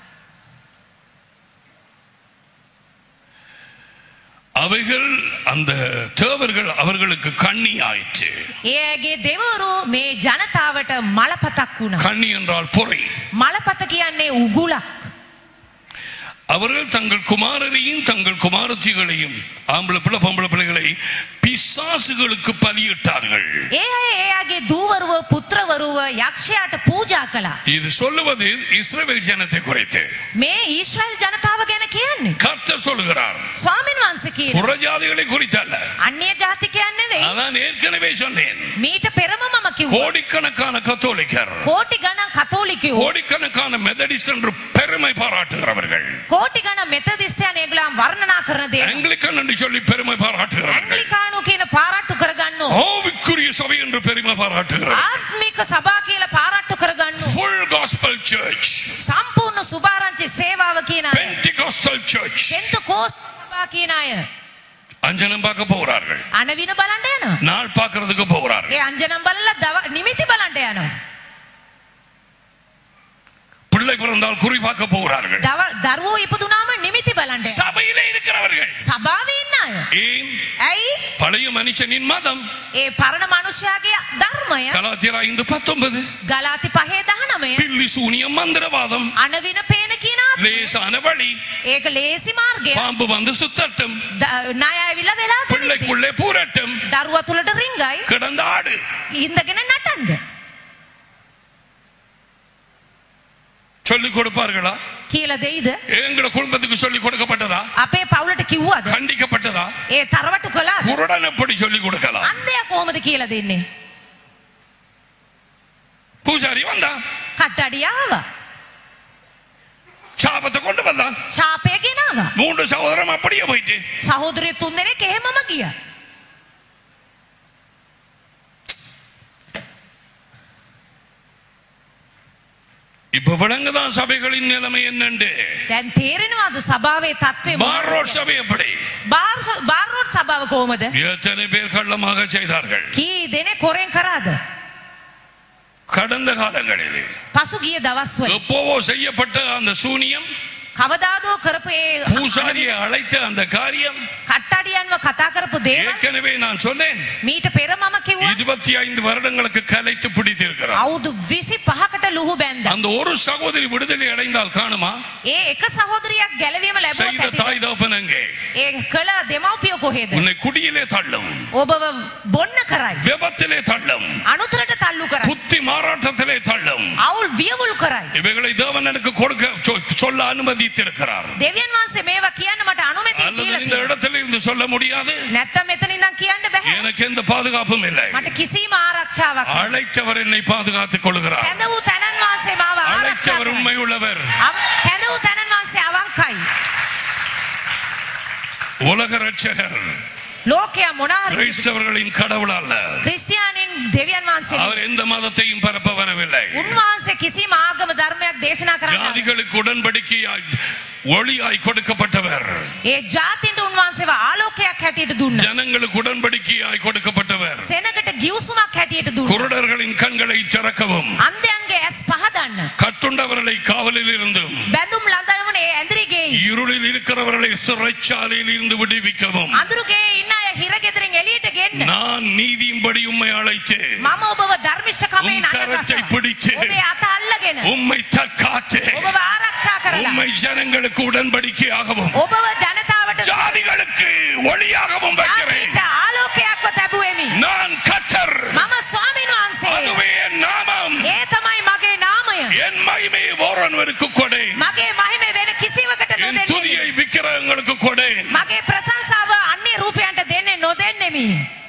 A: அவைகள் அந்த தேவர்கள் அவர்களுக்கு கண்ணி ஆயிற்று
B: ඒ අයගේ දෙවරු මේ ජනතාවට මලපතක් වුණ
A: கண்ணி என்றால் பொறை
B: මලපත කියන්නේ උගුලක්
A: அவர்கள் தங்கள் குமாரரையும் தங்கள் குமாரத்திகளையும் ஆம்பளை பிள்ளை பொம்பளை பிள்ளைகளை பிசாசுகளுக்கு பலியிட்டார்கள்
B: ඒ අය ඒ අගේ දූවරුව පුත්‍රවරුව යක්ෂයාට පූජා කළා
A: இது சொல்லுவது இஸ்ரவேல் ஜனத்தை குறைத்து
B: මේ ඊශ්‍රයිල් ජනතාව ගැන කියන්නේ
A: கர்த்தர் சொல்லுகிறார்
B: ස්වාමීන් වහන්සේ කියන
A: புறஜாதிகளை குறித்தல்ல
B: අන්‍ය ජාතිකයන් නෙවෙයි
A: அதான் ஏற்கனவே சொன்னேன்
B: මීට පෙරම මම කිව්වා
A: கோடிக்கணக்கான கத்தோலிக்கர்
B: කෝටි ගණන් කතෝලිකයෝ
A: கோடிக்கணக்கான மெதடிஸ்ட் என்று பெருமை பாராட்டுகிறவர்கள்
B: කෝටි ගණන් මෙතදිස්ත්‍යයන් ඒගොල්ලන් වර්ණනා කරන දේ
A: ஆங்கிலிக்கன் என்று சொல்லி பெருமை பாராட்டுகிறார்கள்
B: ඇංගලිකානු කියන පාරට්ටු කරගන්නෝ
A: ஆவிக்குரிய சபை என்று பெருமை பாராட்டுகிறார்கள்
B: ආත්මික සභා කියලා පාරට්ටු කරගන්නෝ
A: full gospel church
B: සම්පූර්ණ සුභාරංචි සේවාව කියන අය
A: pentecostal church
B: පෙන්තු කෝස් සභා කියන අය
A: அஞ்சனம் பார்க்க போகிறார்கள்
B: අනවින බලන්ට යනවා
A: நாள் பார்க்கறதுக்கு போகிறார்கள்
B: ඒ අංජනම් බලලා දව නිමිති බලන්ට යනවා
A: பிள்ளை பிறந்தால் குறி பார்க்க போகிறார்கள்
B: දව දරුවෝ ඉපදුනාම නිමිති බලන්ට යනවා.
A: சபையிலே இருக்கிறவர்கள்
B: සභාවේ ඉන්න අය
A: ஏன்
B: ඇයි
A: பழைய மனுஷனின் மதம்
B: ඒ පරණ මනුෂ්‍යයාගේ ධර්මය
A: கலாத்தியர் ஐந்து பத்தொன்பது
B: ගලාති පහේ දහනමය
A: பில்லி சூனியம் மந்திரவாதம்
B: අනවින පේන කියන ආත්මය.
A: லேசான வழி
B: ඒක ලේසි මාර්ගය
A: பாம்பு வந்து சுத்தட்டும்
B: ණය ඇවිල්ලා වෙලා තිබිති.
A: பிள்ளைக்குள்ளே பூரட்டும்
B: දරුවා තුලට රිංගයි
A: கிடந்த ஆடு
B: ඉඳගෙන නටන්න
A: சொல்லிக் கொடுப்பார்களா
B: කියලා දෙයිද
A: எங்கள குடும்பத்துக்கு சொல்லி கொடுக்கப்பட்டதா
B: අපේ පවුලට කිව්වද
A: கண்டிக்கப்பட்டதா
B: ඒ තරවටු කළා
A: குருடன் எப்படி சொல்லிக் கொடுக்கலாம்
B: අන්දයා කොහොමද කියලා දෙන්නේ
A: பூசாரி வந்தான்
B: කට්ටඩියාව
A: சாபத்தை கொண்டு வந்தான்
B: ශාපය ගෙනාවා
A: மூன்று சகோதரம் அப்படியே போயிட்டு
B: සහෝදරය තුන් දෙනෙක් එහෙමම ගිය
A: இப்ப விளங்குதான் சபைகளின் நிலைமை என்னண்டு
B: දැන් තේරෙනවාද සභාවේ තත්ත්වය
A: மார்ரோட் சபை எப்படி
B: බාර්රෝඩ් සභාව කොහොමද
A: எத்தனை பேர் கள்ளமாக செய்தார்கள்
B: කී දෙනෙ කොරෙන් කරාද
A: கடந்த காலங்களில்
B: පසු ගිය දවස්වල
A: எப்போவோ செய்யப்பட்ட அந்த சூனியம்
B: කවදාදෝ කරපු ඒ
A: பூசாரியை அழைத்த அந்த காரியம்
B: කට්ටඩියන්ව කතා කරපු දේවල්
A: ஏற்கனவே நான் சொன்னேன்
B: මීට පෙර මම කිව්වා
A: இருபத்தி ஐந்து வருடங்களுக்கு கலைத்து பிடித்திருக்கிறார்
B: අවුරුදු 25කට ලුහු බැන්ද
A: அந்த ஒரு சகோதரி விடுதலை அடைந்தால் காணுமா
B: ඒ එක සහෝදරියක් ගැලවීම
A: செய்த
B: ලැබුවත්
A: தாய் தகப்பன் அங்கே
B: ඒ කළ දෙමව්පිය කොහෙද
A: உன்னை குடியிலே தள்ளும்
B: ඔබව බොන්න කරයි
A: விபத்திலே தள்ளும்
B: අනුතරට තල්ලු කරයි
A: புத்தி மாறாட்டத்திலே தள்ளும்
B: අවුල් වියවුල් කරයි
A: இவைகளை தேவன் எனக்கு கொடுக்க சொ- சொல்ல அனுமதித்திருக்கிறார்
B: දෙවියන් වහන්සේ මේවා කියන්න මට අනුමැතිය
A: அல்லது
B: දීලා
A: இந்த
B: තියෙනවා
A: இடத்துல இருந்து சொல்ல முடியாது
B: නැත්තම් මෙතන ඉඳන් කියන්න බෑ
A: எனக்கு எந்த பாதுகாப்பும் இல்லை
B: මට කිසිම ආරක්ෂාවක් නැහැ.
A: அழைத்தவர் என்னை பாதுகாத்துக் கொள்கிறார்
B: කැඳවූ තැනන් වහන්සේ මාව ආරක්ෂා
A: அழைத்தவர்
B: කරයි.
A: உண்மை உள்ளவர்
B: අම්- කැඳවූ තැනන් වහන්සේ අවංකයි
A: உலக ரட்சகர்
B: ලෝකයා මොනාරි
A: கிறிஸ்தவர்களின் கடவுள் அல்ல
B: ක්‍රිස්තියානින් දෙවියන් වහන්සේ
A: அவர் எந்த மதத்தையும் பரப்ப வரவில்லை
B: උන්වහන්සේ කිසිම ආගම ධර්මයක් දේශනා කරන්න
A: ஜாதிகளுக்கு உடன்படிக்கையாய் ஒளியாய் கொடுக்கப்பட்டவர்
B: ඒ ජාතින්ට උන්වහන්සේව ආලෝකයක් හැටියට දුන්න.
A: ஜனங்களுக்கு உடன்படிக்கையாய் கொடுக்கப்பட்டவர்
B: සෙනකට ගිවසුමක් හැටියට දුන්න.
A: குருடர்களின் கண்களை திறக்கவும்
B: අන්දයන්ගේ ඇස් පහදන්න.
A: கட்டுண்டவர்களை காவலில் இருந்தும்
B: බැඳුම් ලඳනවන ඒ ඇඳරිගේ
A: இருளில் இருக்கிறவர்களை சிறைச்சாலையில் இருந்து விடுவிக்கவும்
B: අඳුරුගේ ඉන්න අය හිරගෙදරින් එලියට ගෙන්න.
A: நான் நீதியின்படி உம்மை அழைத்து
B: මම ඔබව ධර්මිෂ්ඨකමෙන්
A: உம் கரத்தை
B: අනගසා.
A: பிடித்து
B: ඔබේ අත අල්ලගෙන
A: உம்மை தற்காத்து
B: ඔබව ආරක්ෂා කරලා
A: உம்மை ஜனங்களுக்கு உடன்படிக்கையாகவும்
B: ඔබව ජනතාවට
A: ஜாதிகளுக்கு ஒளியாகவும் வைக்கிறேன்
B: ජාතින්ට ආලෝකයක්ව තැබුවෙමි.
A: நான் கத்தர்
B: මම ස්වාමීන් වහන්සේ.
A: அதுவே என் நாமம்
B: ඒ තමයි මගේ නාමය.
A: என் மகிமை ஒருவனுக்கு கொடை
B: මගේ මහිම වෙන කිසිවකට
A: என்
B: නොදෙන්නේ.
A: துதியை விக்கிரகங்களுக்கு கொடை
B: මගේ ප්‍රශංසාව අන්‍ය රූපයන්ට දෙන්නේ නොදෙන්නෙමි.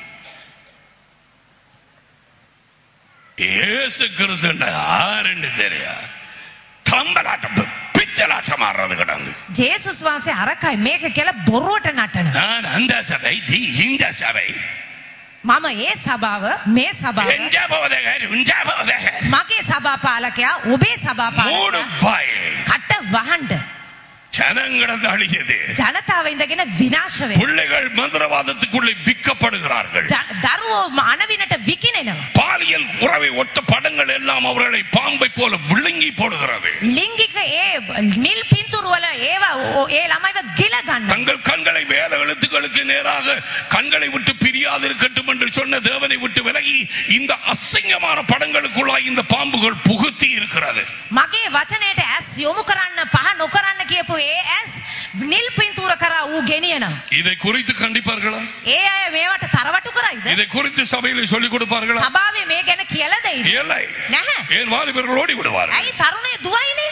A: இயேசு கிறிஸ்து ஆறுன்னு தெரியா தம்பலாட்டம் பிச்சலாட்டம் ஆடுறது கிடந்து
B: ජේසුස් වහන්සේ අරකයි මේක කියලා බොරුවට නටන.
A: நான் அந்த சபை தி இந்த சபை
B: මම ඒ සභාව මේ සභාව
A: எஞ்ச போதகர் உஞ்ச போதகர்
B: මගේ සභාපාලකයා ඔබේ
A: மூணு
B: සභාපාලකයා
A: வாய்
B: කට වහන්ඩ
A: ஜனங்களது அழியது
B: ජනතාව ඉඳගෙන විනාශ වෙනවා.
A: பிள்ளைகள் மந்திரவாதத்துக்குள்ளே விற்கப்படுகிறார்கள்
B: ද- දරුවෝ අනවිනට විකිනෙනවා.
A: பாலியல் உறவை ஒத்த படங்கள் எல்லாம் அவர்களை பாம்பை போல விழுங்கி போடுகிறது
B: ලිංගික ඒ නිල් පින්තුරු වල ඒවා ඕ- ඒ ළමයිව ගිල ගන්න.
A: தங்கள் கண்களை வேத எழுத்துக்களுக்கு நேராக கண்களை விட்டு பிரியாது இருக்கட்டும் என்று சொன்ன தேவனை விட்டு விலகி இந்த அசிங்கமான படங்களுக்குள்ளாய் இந்த பாம்புகள் புகுத்தி இருக்கிறது
B: මගේ වචනයට ඇස් යොමු කරන්න පහ නොකරන්න කියපු ඒ ඇස් නිල් පින්තූර කරා ඌ ගෙනියනවා.
A: இதை குறித்து கண்டிப்பார்களா
B: ඒ අය මේවට තරවටු කරයිද?
A: இதை குறித்து சபையில சொல்லிக் கொடுப்பார்களா
B: සභාවේ මේ ගැන කියලා දෙයිද?
A: இல்லை
B: නැහැ.
A: ஏன் வாலிபர்கள் ஓடி விடுவார்கள்
B: ඇයි තරුණය දුවයිනේ?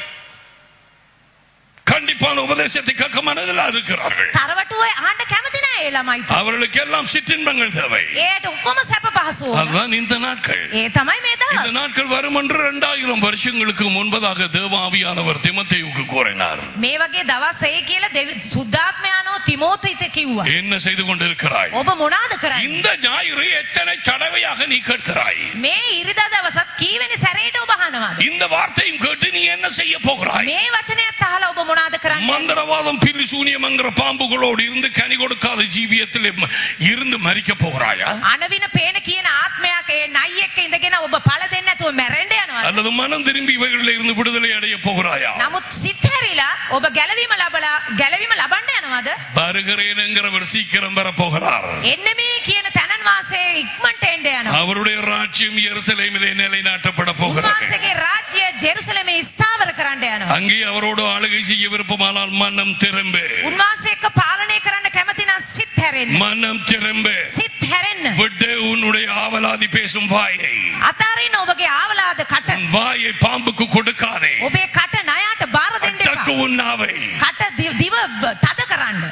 A: கண்டிப்பான உபதேசத்தை கேட்க மனதில் இருக்கிறார்கள்
B: තරවටුව අහන්න කැමති නෑ ඒ ළමයිට.
A: அவர்களுக்கு எல்லாம் சிற்றின்பங்கள் தேவை
B: ඒට ඔක්කොම සැප පහසු ඕන.
A: அதுதான் இந்த நாட்கள்
B: ඒ තමයි මේ
A: இந்த
B: දවස්.
A: நாட்கள் வரும் என்று இரண்டாயிரம் வருஷங்களுக்கு முன்பதாக தேவாவியானவர் திமத்தேயுக்கு கூறினார்
B: මේ වගේ දවස් ඒ කියලා දෙවි- සුද්ධාත්මයානෝ තිමෝතිත කිව්වා.
A: என்ன செய்து கொண்டிருக்கிறாய்
B: ඔබ මොනාද කරන්නේ?
A: இந்த ஞாயிறு எத்தனை தடவையாக நீ கேட்கிறாய்
B: මේ ඉරිදා දවසත් කීවෙනි සැරේට ඔබ අහනවාද?
A: இந்த வார்த்தையும் கேட்டு நீ என்ன செய்ய போகிறாய்
B: මේ වචනයත් අහලා ඔබ මොනාද කරන්නේ?
A: மந்திரவாதம் பில்லி சூனியம்ங்கிற பாம்புகளோடு இருந்து கனி கொடுக்காத ஜீவியத்தில் இருந்து மறிக்க போகிறாயா
B: අනවින පේන කියන ආත්මයක් ඒ නයි එක්ක ඉඳගෙන ඔබ පළ දෙන්නේ නැතුව මැරෙන්න යනවා.
A: அல்லது மனம் திரும்பி இவைகளில் இருந்து விடுதலை அடைய போகிறாயா
B: නමුත් සිත් හැරිලා ඔබ ගැලවීම ලබලා ගැලවීම ලබන්න යනවාද?
A: வருகிறேன் என்கிறவர் சீக்கிரம் வர போகிறார்
B: එන්න මේ කියන තැනන් වාසේ ඉක්මනට එන්න යනවා.
A: அவருடைய ராஜ்யம் எருசலேமிலே நிலைநாட்டப்பட போகிறது
B: උන්වහන්සේගේ රාජ්‍ය ජෙරුසලමේ ස්ථාවර කරන්න යනවා.
A: அங்கே அவரோடு ஆளுகை செய்ய விருப்பமானால் மனம் திரும்பு
B: උන්වහන්සේ එක්ක පාලනය කරන්න කැමති නම් සිත් හැරෙන්න.
A: மனம் திரும்பு
B: සිත් හැරෙන්න.
A: விட்டு உன்னுடைய ஆவலாதி பேசும் வாயை
B: අතාරින්න ඔබගේ ආවලාද කට.
A: உன் வாயை பாம்புக்கு கொடுக்காதே
B: ඔබේ කට ණයට බාර දෙන්න
A: அட்டக்கு
B: එපා.
A: உன் நாவை
B: කට දි- දිව බ- තද කරන්න.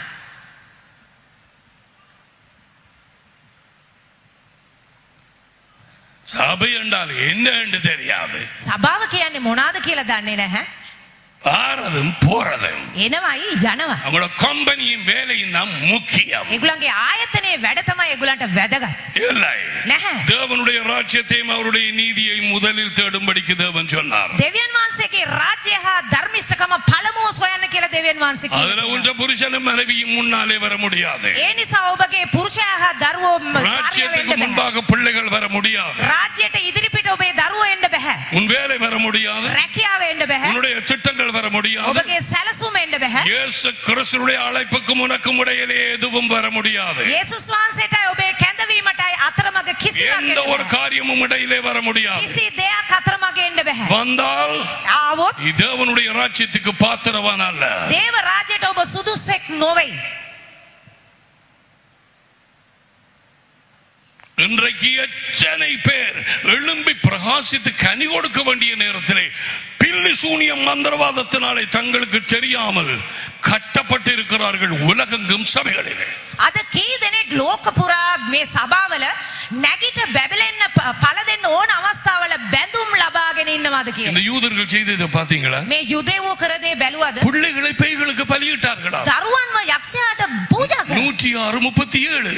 A: சபை என்றால் என்ன என்று தெரியாது
B: සභාව කියන්නේ මොනවාද කියලා දන්නේ නැහැ.
A: ஆறதும் போறதும்
B: එනවයි යනවා.
A: அவங்களோட கம்பெனியின் வேலையும் தான் முக்கியம்
B: ඒගොල්ලන්ගේ ආයතනයේ වැඩ තමයි ඒගොල්ලන්ට වැදගත්.
A: இல்லை
B: නැහැ.
A: தேவனுடைய ராஜ்யத்தையும் அவருடைய நீதியை முதலில் தேடும்படிக்கு தேவன் சொன்னார்
B: දෙවියන් වහන්සේගේ රාජ්‍ය හා ධර්මිෂ්ඨකම පළමුව සොයන්න කියලා දෙවියන් වහන්සේ
A: அதுல
B: කියනවා.
A: உன்ற புருஷனும் மனைவியும் முன்னாலே வர முடியாது
B: ඒ නිසා ඔබගේ පුරුෂයා හා දරුවෝ ම- කාර්ය
A: ராஜ்யத்துக்கு
B: වෙන්න බෑ.
A: முன்பாக பிள்ளைகள் வர முடியாது
B: රාජ්‍යයට ඉදිරිපිට ඔබේ දරුවෝ එන්න බෑ.
A: உன் வேலை வர முடியாது
B: රැකියාව එන්න බෑ.
A: உன்னுடைய திட்டங்கள் வர முடியாது
B: ඔබගේ සැලසුම එන්න බෑ.
A: இயேசு கிறிஸ்துடைய அழைப்புக்கும் உனக்கும் இடையிலே எதுவும் வர முடியாது
B: යේසුස් වහන්සේටයි ඔබේ කැඳවීමටයි අතරමඟ කිසිවක්
A: எந்த
B: එන්න
A: ஒரு
B: බෑ.
A: காரியமும் இடையிலே வர முடியாது
B: කිසි දෙයක් අතරමඟ එන්න බෑ.
A: வந்தால்
B: ආවොත්
A: நீ தேவனுடைய ராஜ்யத்துக்கு பாத்திரவான் அல்ல
B: දේව රාජ්‍යයට ඔබ සුදුස්සෙක් නොවෙයි.
A: இன்றைக்கு எத்தனை பேர் எழும்பி பிரகாசித்து கனி கொடுக்க வேண்டிய நேரத்திலே பில்லி சூனியம் மந்திரவாதத்தினாலே தங்களுக்கு தெரியாமல் கட்டப்பட்டு இருக்கிறார்கள் உலகெங்கும் சபைகளிலே
B: අද කී දෙනෙක් ලෝක පුරා මේ සභාවල නැගිට බැබලෙන්න ප- පල දෙන්න ඕන අවස්ථාවල බැඳුම් ලබාගෙන ඉන්නවාද
A: இந்த
B: කියලා.
A: யூதர்கள் செய்ததை பாத்தீங்களா
B: මේ යුදෙවෝ කරදේ බැලුවද?
A: பிள்ளைகளை பேய்களுக்கு பலியிட்டார்களா
B: දරුවන්ව යක්ෂයාට පූජා කර.
A: நூற்றி ஆறு முப்பத்தி ஏழு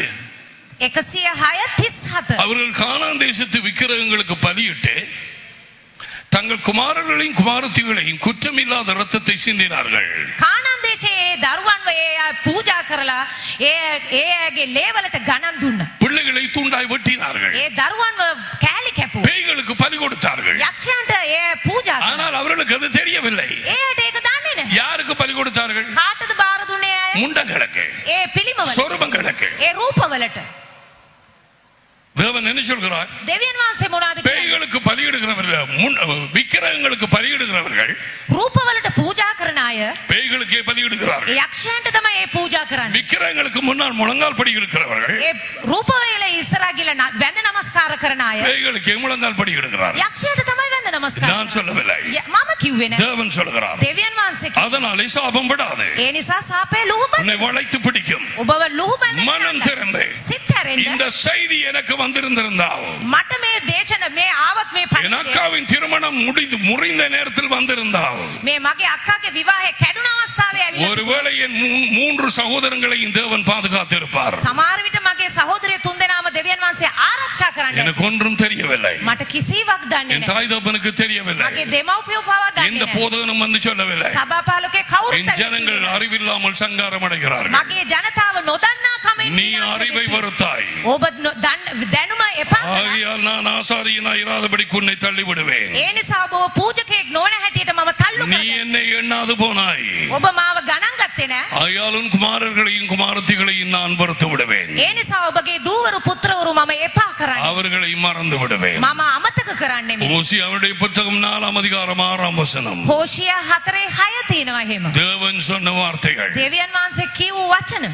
B: එකසිය හය තිස් හත.
A: அவர்கள் கானான் தேசத்து விக்கிரகங்களுக்கு பலியிட்டு தங்கள் குமாரர்களையும் குமாரத்திகளையும் குற்றமில்லாத ரத்தத்தை சிந்தினார்கள்
B: කානන් දේශයේ ඒ දරුවන්ව ඒ අය පූජා කරලා ඒ ඒ අයගේ ලේවලට ගණන් දුන්න.
A: பிள்ளைகளை துண்டாய் வெட்டினார்கள்
B: ඒ දරුවන්ව කෑලි කැපු.
A: பேய்களுக்கு பலி கொடுத்தார்கள்
B: යක්ෂයන්ට ඒ පූජා කරා.
A: ஆனால் அவர்களுக்கு அது தெரியவில்லை
B: ඒයට ඒක දන්නේ නැහැ.
A: யாருக்கு பலி கொடுத்தார்கள்
B: කාටද බාර දුන්නේ අය?
A: முண்டங்களுக்கு
B: ඒ පිළිමවලට.
A: சொருபங்களுக்கு
B: ඒ රූපවලට.
A: தேவன் என்ன சொல்கிறார்
B: දෙවියන් වහන්සේ මොනවද කියන්නේ?
A: பேய்களுக்கு பலியிடுகிறவர்கள் முன் விக்கிரகங்களுக்கு பலியிடுகிறவர்கள்
B: රූපවලට පූජා කරන අය
A: பேய்களுக்கே பலியிடுகிறார்கள்
B: යක්ෂයන්ට තමයි ඒ පූජා කරන්නේ.
A: விக்கிரகங்களுக்கு முன்னால் முழங்கால் படி இருக்கிறவர்கள்
B: ඒ රූපවල ඉස්සරහා ගිහලා න- වැඳ නමස්කාර කරන අය
A: பேய்களுக்கு முழங்கால் படி இடுகிறார்கள்
B: යක්ෂයට තමයි වැඳ නමස්කාර
A: நான் சொல்லவில்லை
B: ය- මම කිව්වේ නෑ.
A: தேவன் சொல்கிறார்
B: දෙවියන් වහන්සේ කිව්වා.
A: அதனாலே சாபம் விடாது
B: ඒ නිසා සාපේ ලුහුබ
A: உன்னை வளைத்து பிடிக்கும்
B: ඔබව ලුහුබන්න
A: மனம் திறந்து
B: සිත් හැරෙන්න
A: இந்த செய்தி எனக்கு வந்திருந்திருந்தால்
B: මට මේ දේශන මේ ආවත් මේ
A: என்
B: පණිවිඩය
A: அக்காவின் திருமணம் முடிந்து முறிந்த நேரத்தில் வந்திருந்தால்
B: මේ මගේ අක්කාගේ විවාහය කැඩුන අවස්ථාවේ ඇවිල්ලා
A: ஒருவேளை என் மூ- மூன்று சகோதரங்களையும் தேவன் பாதுகாத்திருப்பார்
B: සමහර විට මගේ සහෝදරය තුන්දෙනාම දෙවියන් වහන්සේ ආරක්ෂා කරන්න
A: எனக்கு ஒன்றும் தெரியவில்லை
B: මට කිසිවක් දන්නේ
A: என்
B: නැහැ
A: தாய் தப்பனுக்கு தெரியவில்லை
B: මගේ දෙමව්පියෝ පවා
A: எந்த
B: දන්නේ නැහැ
A: போதகனும் வந்து சொல்லவில்லை
B: සභාපාලකේ කවුරුත්
A: என் ஜனங்கள்
B: ඇවිල්ලා
A: அறிவில்லாமல் சங்காரம் அடைகிறார்கள்
B: මගේ ජනතාව නොදන්නා කමෙන්
A: நீ அறிவை வருத்தாய்
B: ඔබ නො- දන්න- දැනුම එපා කළා.
A: ஆகையால் நான் ஆசாரியனா இராதபடி உன்னை தள்ளி விடுவேன்
B: ඒ නිසා ඔබ පූජකයෙක් නොවන හැටියට මම තල්ලු
A: நீ
B: කරගන්නවා.
A: என்னை எண்ணாது போனாய்
B: ඔබ මාව ගණන් ගත්තේ නෑ
A: ஆகையால் உன் குமாரர்களையும் குமாரத்திகளையும் நான் வறுத்து விடுவேன்
B: ඒ නිසා ඔබගේ දූවරු පුත්‍රවරු මම එපා කරන්න
A: அவர்களை மறந்து விடுவேன்
B: මම අමතක කරන්නෙමි
A: ஓசி அவருடைய புத்தகம் நாலாம் அதிகாரம் ஆறாம் வசனம்
B: හෝෂියා හතරේ හය තියෙනවා එහෙම
A: தேவன் சொன்ன வார்த்தைகள்
B: දෙවියන් වහන්සේ කිව් වචන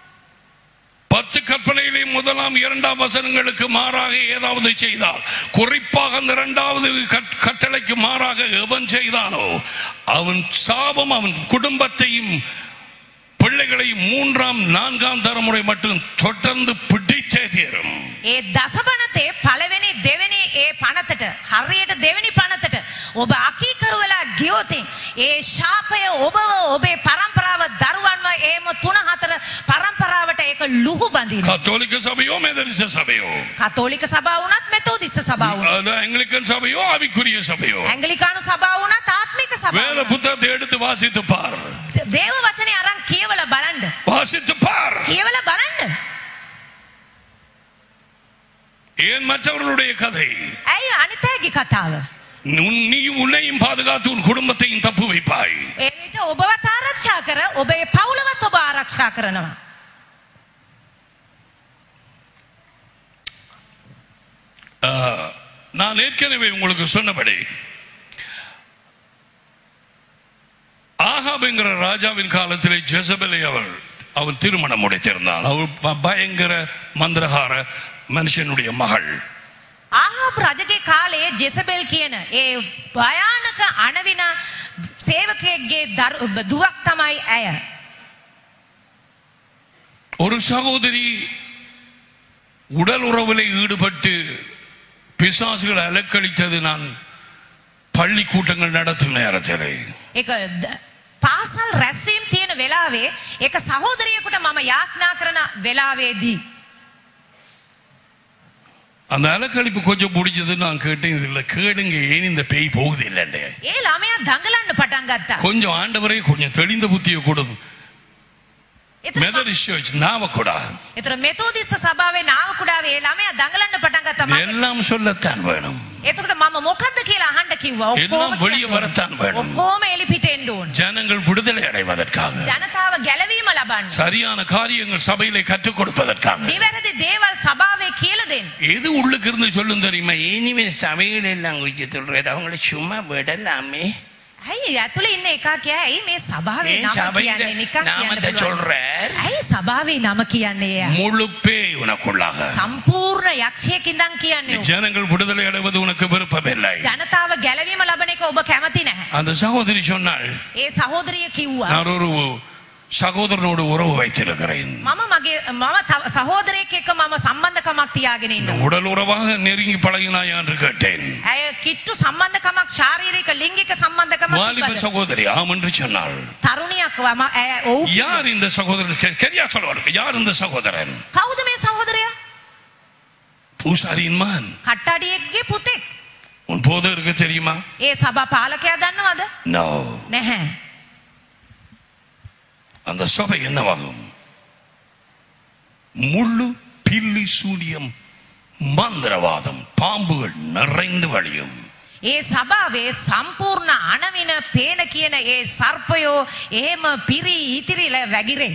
A: பத்து கற்பனையிலே முதலாம் இரண்டாம் வசனங்களுக்கு மாறாக ஏதாவது செய்தால் குறிப்பாக அந்த இரண்டாவது கட்- கட்டளைக்கு மாறாக எவன் செய்தானோ அவன் சாபம் அவன் குடும்பத்தையும் பிள்ளைகளையும் மூன்றாம் நான்காம் தலைமுறை மட்டும் தொடர்ந்து பிடித்தே தீரும்
B: ඒ දසපනතේ පළවෙනි දෙවෙනි ඒ පනතට හරියට දෙවෙනි පනතට ඔබ අකීකරු වෙලා ගියොතින් ඒ ශාපය ඔබව ඔබේ පරම්පරාව දරුවන්ව ඒම තුන හතර පරම්පරාවට ඒක ලුහු බඳින
A: கத்தோலிக்க சபையோ மெதரிச சபையோ
B: කතෝලික සභාව වුණත් මෙතෝදිස්ත සභාව වුණත්
A: அது ஆங்கிலிக்கன் சபையோ ஆவிக்குரிய சபையோ
B: ඇංගලිකානු සභාව වුණත් ආත්මික සභාව
A: வேத
B: වුණත්.
A: புத்தகத்தை எடுத்து வாசித்து பார்
B: දේව වචනේ අරන් කියවල බලන්න
A: வாசித்து பார்
B: කියවල බලන්න
A: ஏன் மற்றவர்களுடைய கதை
B: ඇයි අනිතයගේ කතාව
A: உன்- நீ உன்னையும் பாதுகாத்து உன் குடும்பத்தையும் தப்பு வைப்பாய்
B: ඒ විට ඔබවත් ආරක්ෂා කර ඔබේ පවුලවත් ඔබ ආරක්ෂා කරනවා
A: ஆ, நான் ஏற்கனவே உங்களுக்கு சொன்னபடி ஆகாபெங்கிற ராஜாவின் காலத்திலே ஜெசபெலை அவள் அவள் திருமணம் முடித்திருந்தாள் அவள் ப- பயங்கர மந்திரகார மனுஷனுடைய மகள்
B: ආහාප රජගේ කාලයේ ජෙසබෙල් කියන ඒ භයානක අනවින සේවකයෙක්ගේ දරු- දුවක් තමයි ඇය.
A: ஒரு சகோதரி உடல் உறவிலே ஈடுபட்டு பிசாசுகளை அலக்களித்தது நான் பள்ளி கூட்டங்கள் நடத்தும் நேரத்திலே
B: ඒක ද- පාසල් රැස්වීම් තියෙන වෙලාවේ ඒක සහෝදරියකුට මම යාඥා කරන වෙලාවේදී.
A: அந்த அலக்களிப்பு கொஞ்சம் பிடிச்சது நான் கேட்டேன் இதுல கேளுங்க ஏன் இந்த பேய் போகுது இல்லைண்டே
B: ඒ ළමයා දඟලන්න පටන් ගත්තා.
A: கொஞ்சம் ஆண்டவரே கொஞ்சம் தெளிந்த புத்தியை கொடு
B: එතකොට
A: மெதடிஸ்ட் சர்ச் நாவக்கூடா
B: එතකොට මෙතෝදිස්ත සභාවේ නාව කුඩාවේ ඒ ළමයා දඟලන්න පටන් ගත්තා. මම-
A: எல்லாம் சொல்லத்தான் வேணும்
B: එතකොට මම මොකද්ද කියලා අහන්න කිව්වා.
A: එல்லாம்
B: ඔක්කොම
A: வெளிய
B: කියන්න
A: வரத்தான்
B: ඕන.
A: வேணும்.
B: ඔක්කොම එලිපිට එන්න ඕන.
A: ஜனங்கள் விடுதலை அடைவதற்காக
B: ජනතාව ගැලවීම ලබන්න.
A: சரியான காரியங்கள் சபையிலே கற்றுக் கொடுப்பதற்காக
B: නිවැරදි දේවල් සභාවේ කියලා දෙන්න.
A: எது உள்ளுக்கு இருந்து சொல்லும் தெரியுமா
C: இனிமே சபைகள் எல்லாம் குச்சி சொல்றேன் அவங்கள சும்மா விடலாமே
B: ඇයි ඇතුළේ ඉන්න එකා කිය ඇයි මේ සභාවේ
C: ஏன்
B: නම
C: சபையில
B: කියන්නේ නිකන් කියන්න
C: நாமத்தை
B: පුළුවන්.
C: சொல்ற
B: ඇයි සභාවේ නම කියන්නේ එයා?
A: முழு பேய் உனக்குள்ளாக
B: සම්පූර්ණ යක්ෂයෙක් ඉඳන් කියන්නේ ඔහු.
A: ஜனங்கள் விடுதலை அடைவது உனக்கு விருப்பமில்லை
B: ජනතාව ගැලවීම ලබන එක ඔබ කැමති නැහැ.
A: அந்த சகோதரி சொன்னாள்
B: ඒ සහෝදරිය කිව්වා
A: நான் ஒரு சகோதரனோடு உறவு வைத்திருக்கிறேன்
B: මම මගේ මම තව සහෝදරයෙක් එක්ක මම සම්බන්ධකමක් තියාගෙන ඉන්නවා.
A: உடல் உறவாக நெருங்கி பழகினாயா என்று கேட்டேன்
B: ඇය කිට්ටු සම්බන්ධකමක් ශාරීරික ලිංගික සම්බන්ධකමක්
A: வாலிப
B: තිබ්බද?
A: சகோதரி ஆம் என்று சொன்னாள்
B: තරුණියක් වම ඇය ඔව්
A: யார் இந்த சகோதரன் கெ- கெரியா சொல்லுவாரு யார் இந்த சகோதரன்
B: කවුද මේ සහෝදරයා?
A: பூசாரியின் மகன்
B: කට්ටඩියෙක්ගේ පුතෙක්.
A: உன் போதருக்கு தெரியுமா
B: ඒ සභා පාලකයා දන්නවද
A: நோ
B: නැහැ
A: அந்த சபை என்னவாகும் முள்ளு பில்லி சூனியம் மந்திரவாதம் பாம்புகள் நிறைந்து வழியும்
B: ඒ සභාවේ සම්පූර්ණ අනවින පේන කියන ඒ සර්පයෝ එහෙම පිරි ඉතිරිල වැගිරේ.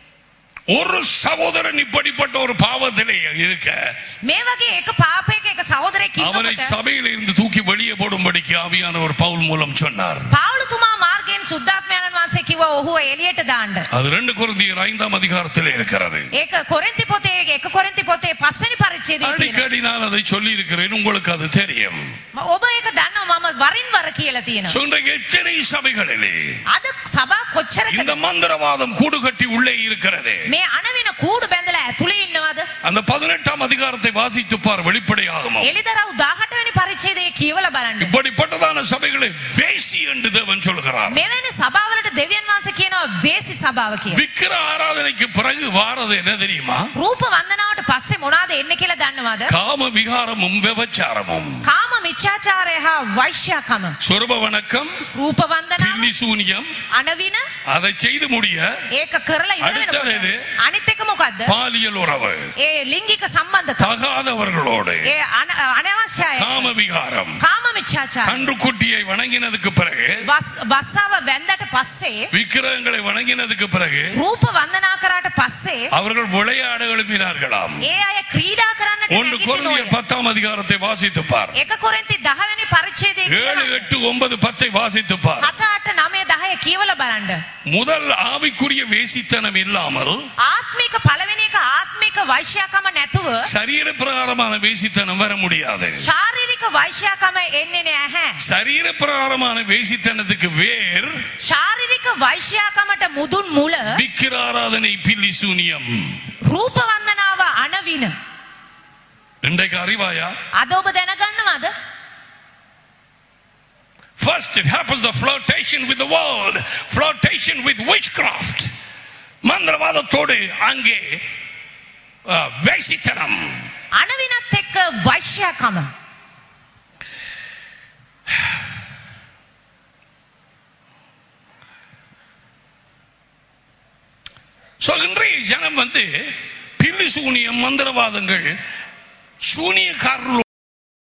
A: ஒரு சகோதரன் இப்படிப்பட்ட ஒரு பாவத்திலே இருக்க
B: මේ වගේ එක පාපයක එක සහෝදරයෙක්
A: அவனை
B: ඉන්නකොට
A: சபையில இருந்து தூக்கி வெளியே போடும்படிக்கு ஆவியானவர் பவுல் மூலம் சொன்னார்
B: පාවුලතුමා මාර්ගයෙන් සුද්ධාත්මයණන් වහන්සේ කිව්වා ඔහුව එළියට දාන්න.
A: அது ரெண்டு குருந்தியர் ஐந்தாம் அதிகாரத்திலே இருக்கிறது
B: ඒක කොරින්ති පොතේ එක කොරින්ති පොතේ පස්වෙනි පරිච්ඡේදයේ තියෙනවා.
A: அடிக்கடி நான் அதை சொல்லி இருக்கிறேன் உங்களுக்கு அது தெரியும்
B: ම- ඔබ ඒක දන්නවා මම வரிන් වර කියලා තියෙනවා.
A: சொல்ற எத்தனை சபைகளிலே
B: අද සභා කොච්චරකද
A: இந்த மந்திரவாதம் கூடு கட்டி உள்ளே இருக்கிறது
B: මේ අනවින කූඩු බැඳලා ඇතුලේ ඉන්නවද?
A: அந்த பதினெட்டாம் அதிகாரத்தை வாசித்து பார் வெளிப்படையாகும்
B: එලිදරව් 18 වෙනි පරිච්ඡේදයේ කියවලා බලන්න.
A: இப்படிப்பட்டதான சபைகளை வேசி என்று தேவன் சொல்கிறார்
B: මෙවැනි සභාවලට දෙවියන් වහන්සේ කියනවා වේසි සභාව කියලා.
A: விக்கிர ஆராதனைக்கு பிறகு வாரது என்ன தெரியுமா
B: රූප වන්දනාවට පස්සේ මොනවාද එන්නේ කියලා දන්නවද?
A: காம விகாரமும் விபச்சாரமும்
B: කාම මිච්ඡාචාරය හා වෛශ්‍යාකම.
A: சொர்ப வணக்கம்
B: රූප වන්දනාව
A: பில்லி சூனியம்
B: අනවින
A: அதை செய்து முடிய
B: ඒක කරලා ඉවර
A: அடுத்தது
B: වෙනකොට
A: எது?
B: අනිත් එක මොකද්ද?
A: பாலியல் உறவு
B: ඒ ලිංගික සම්බන්ධකම්.
A: தகாதவர்களோடு
B: ඒ අන- අනවශ්‍යයි.
A: காம விகாரம்
B: කාම මිච්ඡාචාරය.
A: கன்றுக்குட்டியை வணங்கினதுக்கு பிறகு
B: වස් වස්සාව වැන්දට පස්සේ
A: விக்கிரகங்களை வணங்கினதுக்கு பிறகு
B: රූප වන්දනා කරාට පස්සේ
A: அவர்கள் விளையாட எழுப்பினார்களாம்
B: ඒ අය ක්‍රීඩා කරන්නට
A: ஒன்று
B: නැගිටිනෝය.
A: கொரிந்தியர் பத்தாம் அதிகாரத்தை வாசித்து பார்
B: එක කොරින්ති 10 වෙනි පරිච්ඡේදයේ
A: ஏழு
B: කියවන්න.
A: எட்டு ஒன்பது பத்தை வாசித்து பார்
B: හත අට නවය දහය කියවල බලන්න.
A: முதல் ஆவிக்குரிய வேசித்தனம் இல்லாமல்
B: ආත්මික පළවෙනි එක ආත්මික වෛශ්‍යකම නැතුව
A: சரீர பிரகாரமான வேசித்தனம் வர முடியாது
B: ශාරීරික වෛශ්‍යකම එන්නේ නැහැ.
A: சரீர பிரகாரமான வேசித்தனத்துக்கு வேர்
B: ශාරීරික වෛශ්‍යකමට මුදුන් මුල
A: விக்கிர ஆராதனை பில்லி சூனியம்
B: රූප වන්දනාව අනවින.
A: இன்றைக்கு அறிவாயா
B: අද ඔබ දැනගන්නවද?
A: First, it happens the flirtation with the world, flirtation with witchcraft. மந்திரவாதத்தோடு அங்கே அஹ், வேசித்தனம்
B: අනවිනත් එක්ක වෛශ්‍යකම.
A: So, இன்றைய ஜனம் வந்து பில்லி சூனியம் மந்திரவாதங்கள் சூனியக்காரர்கள்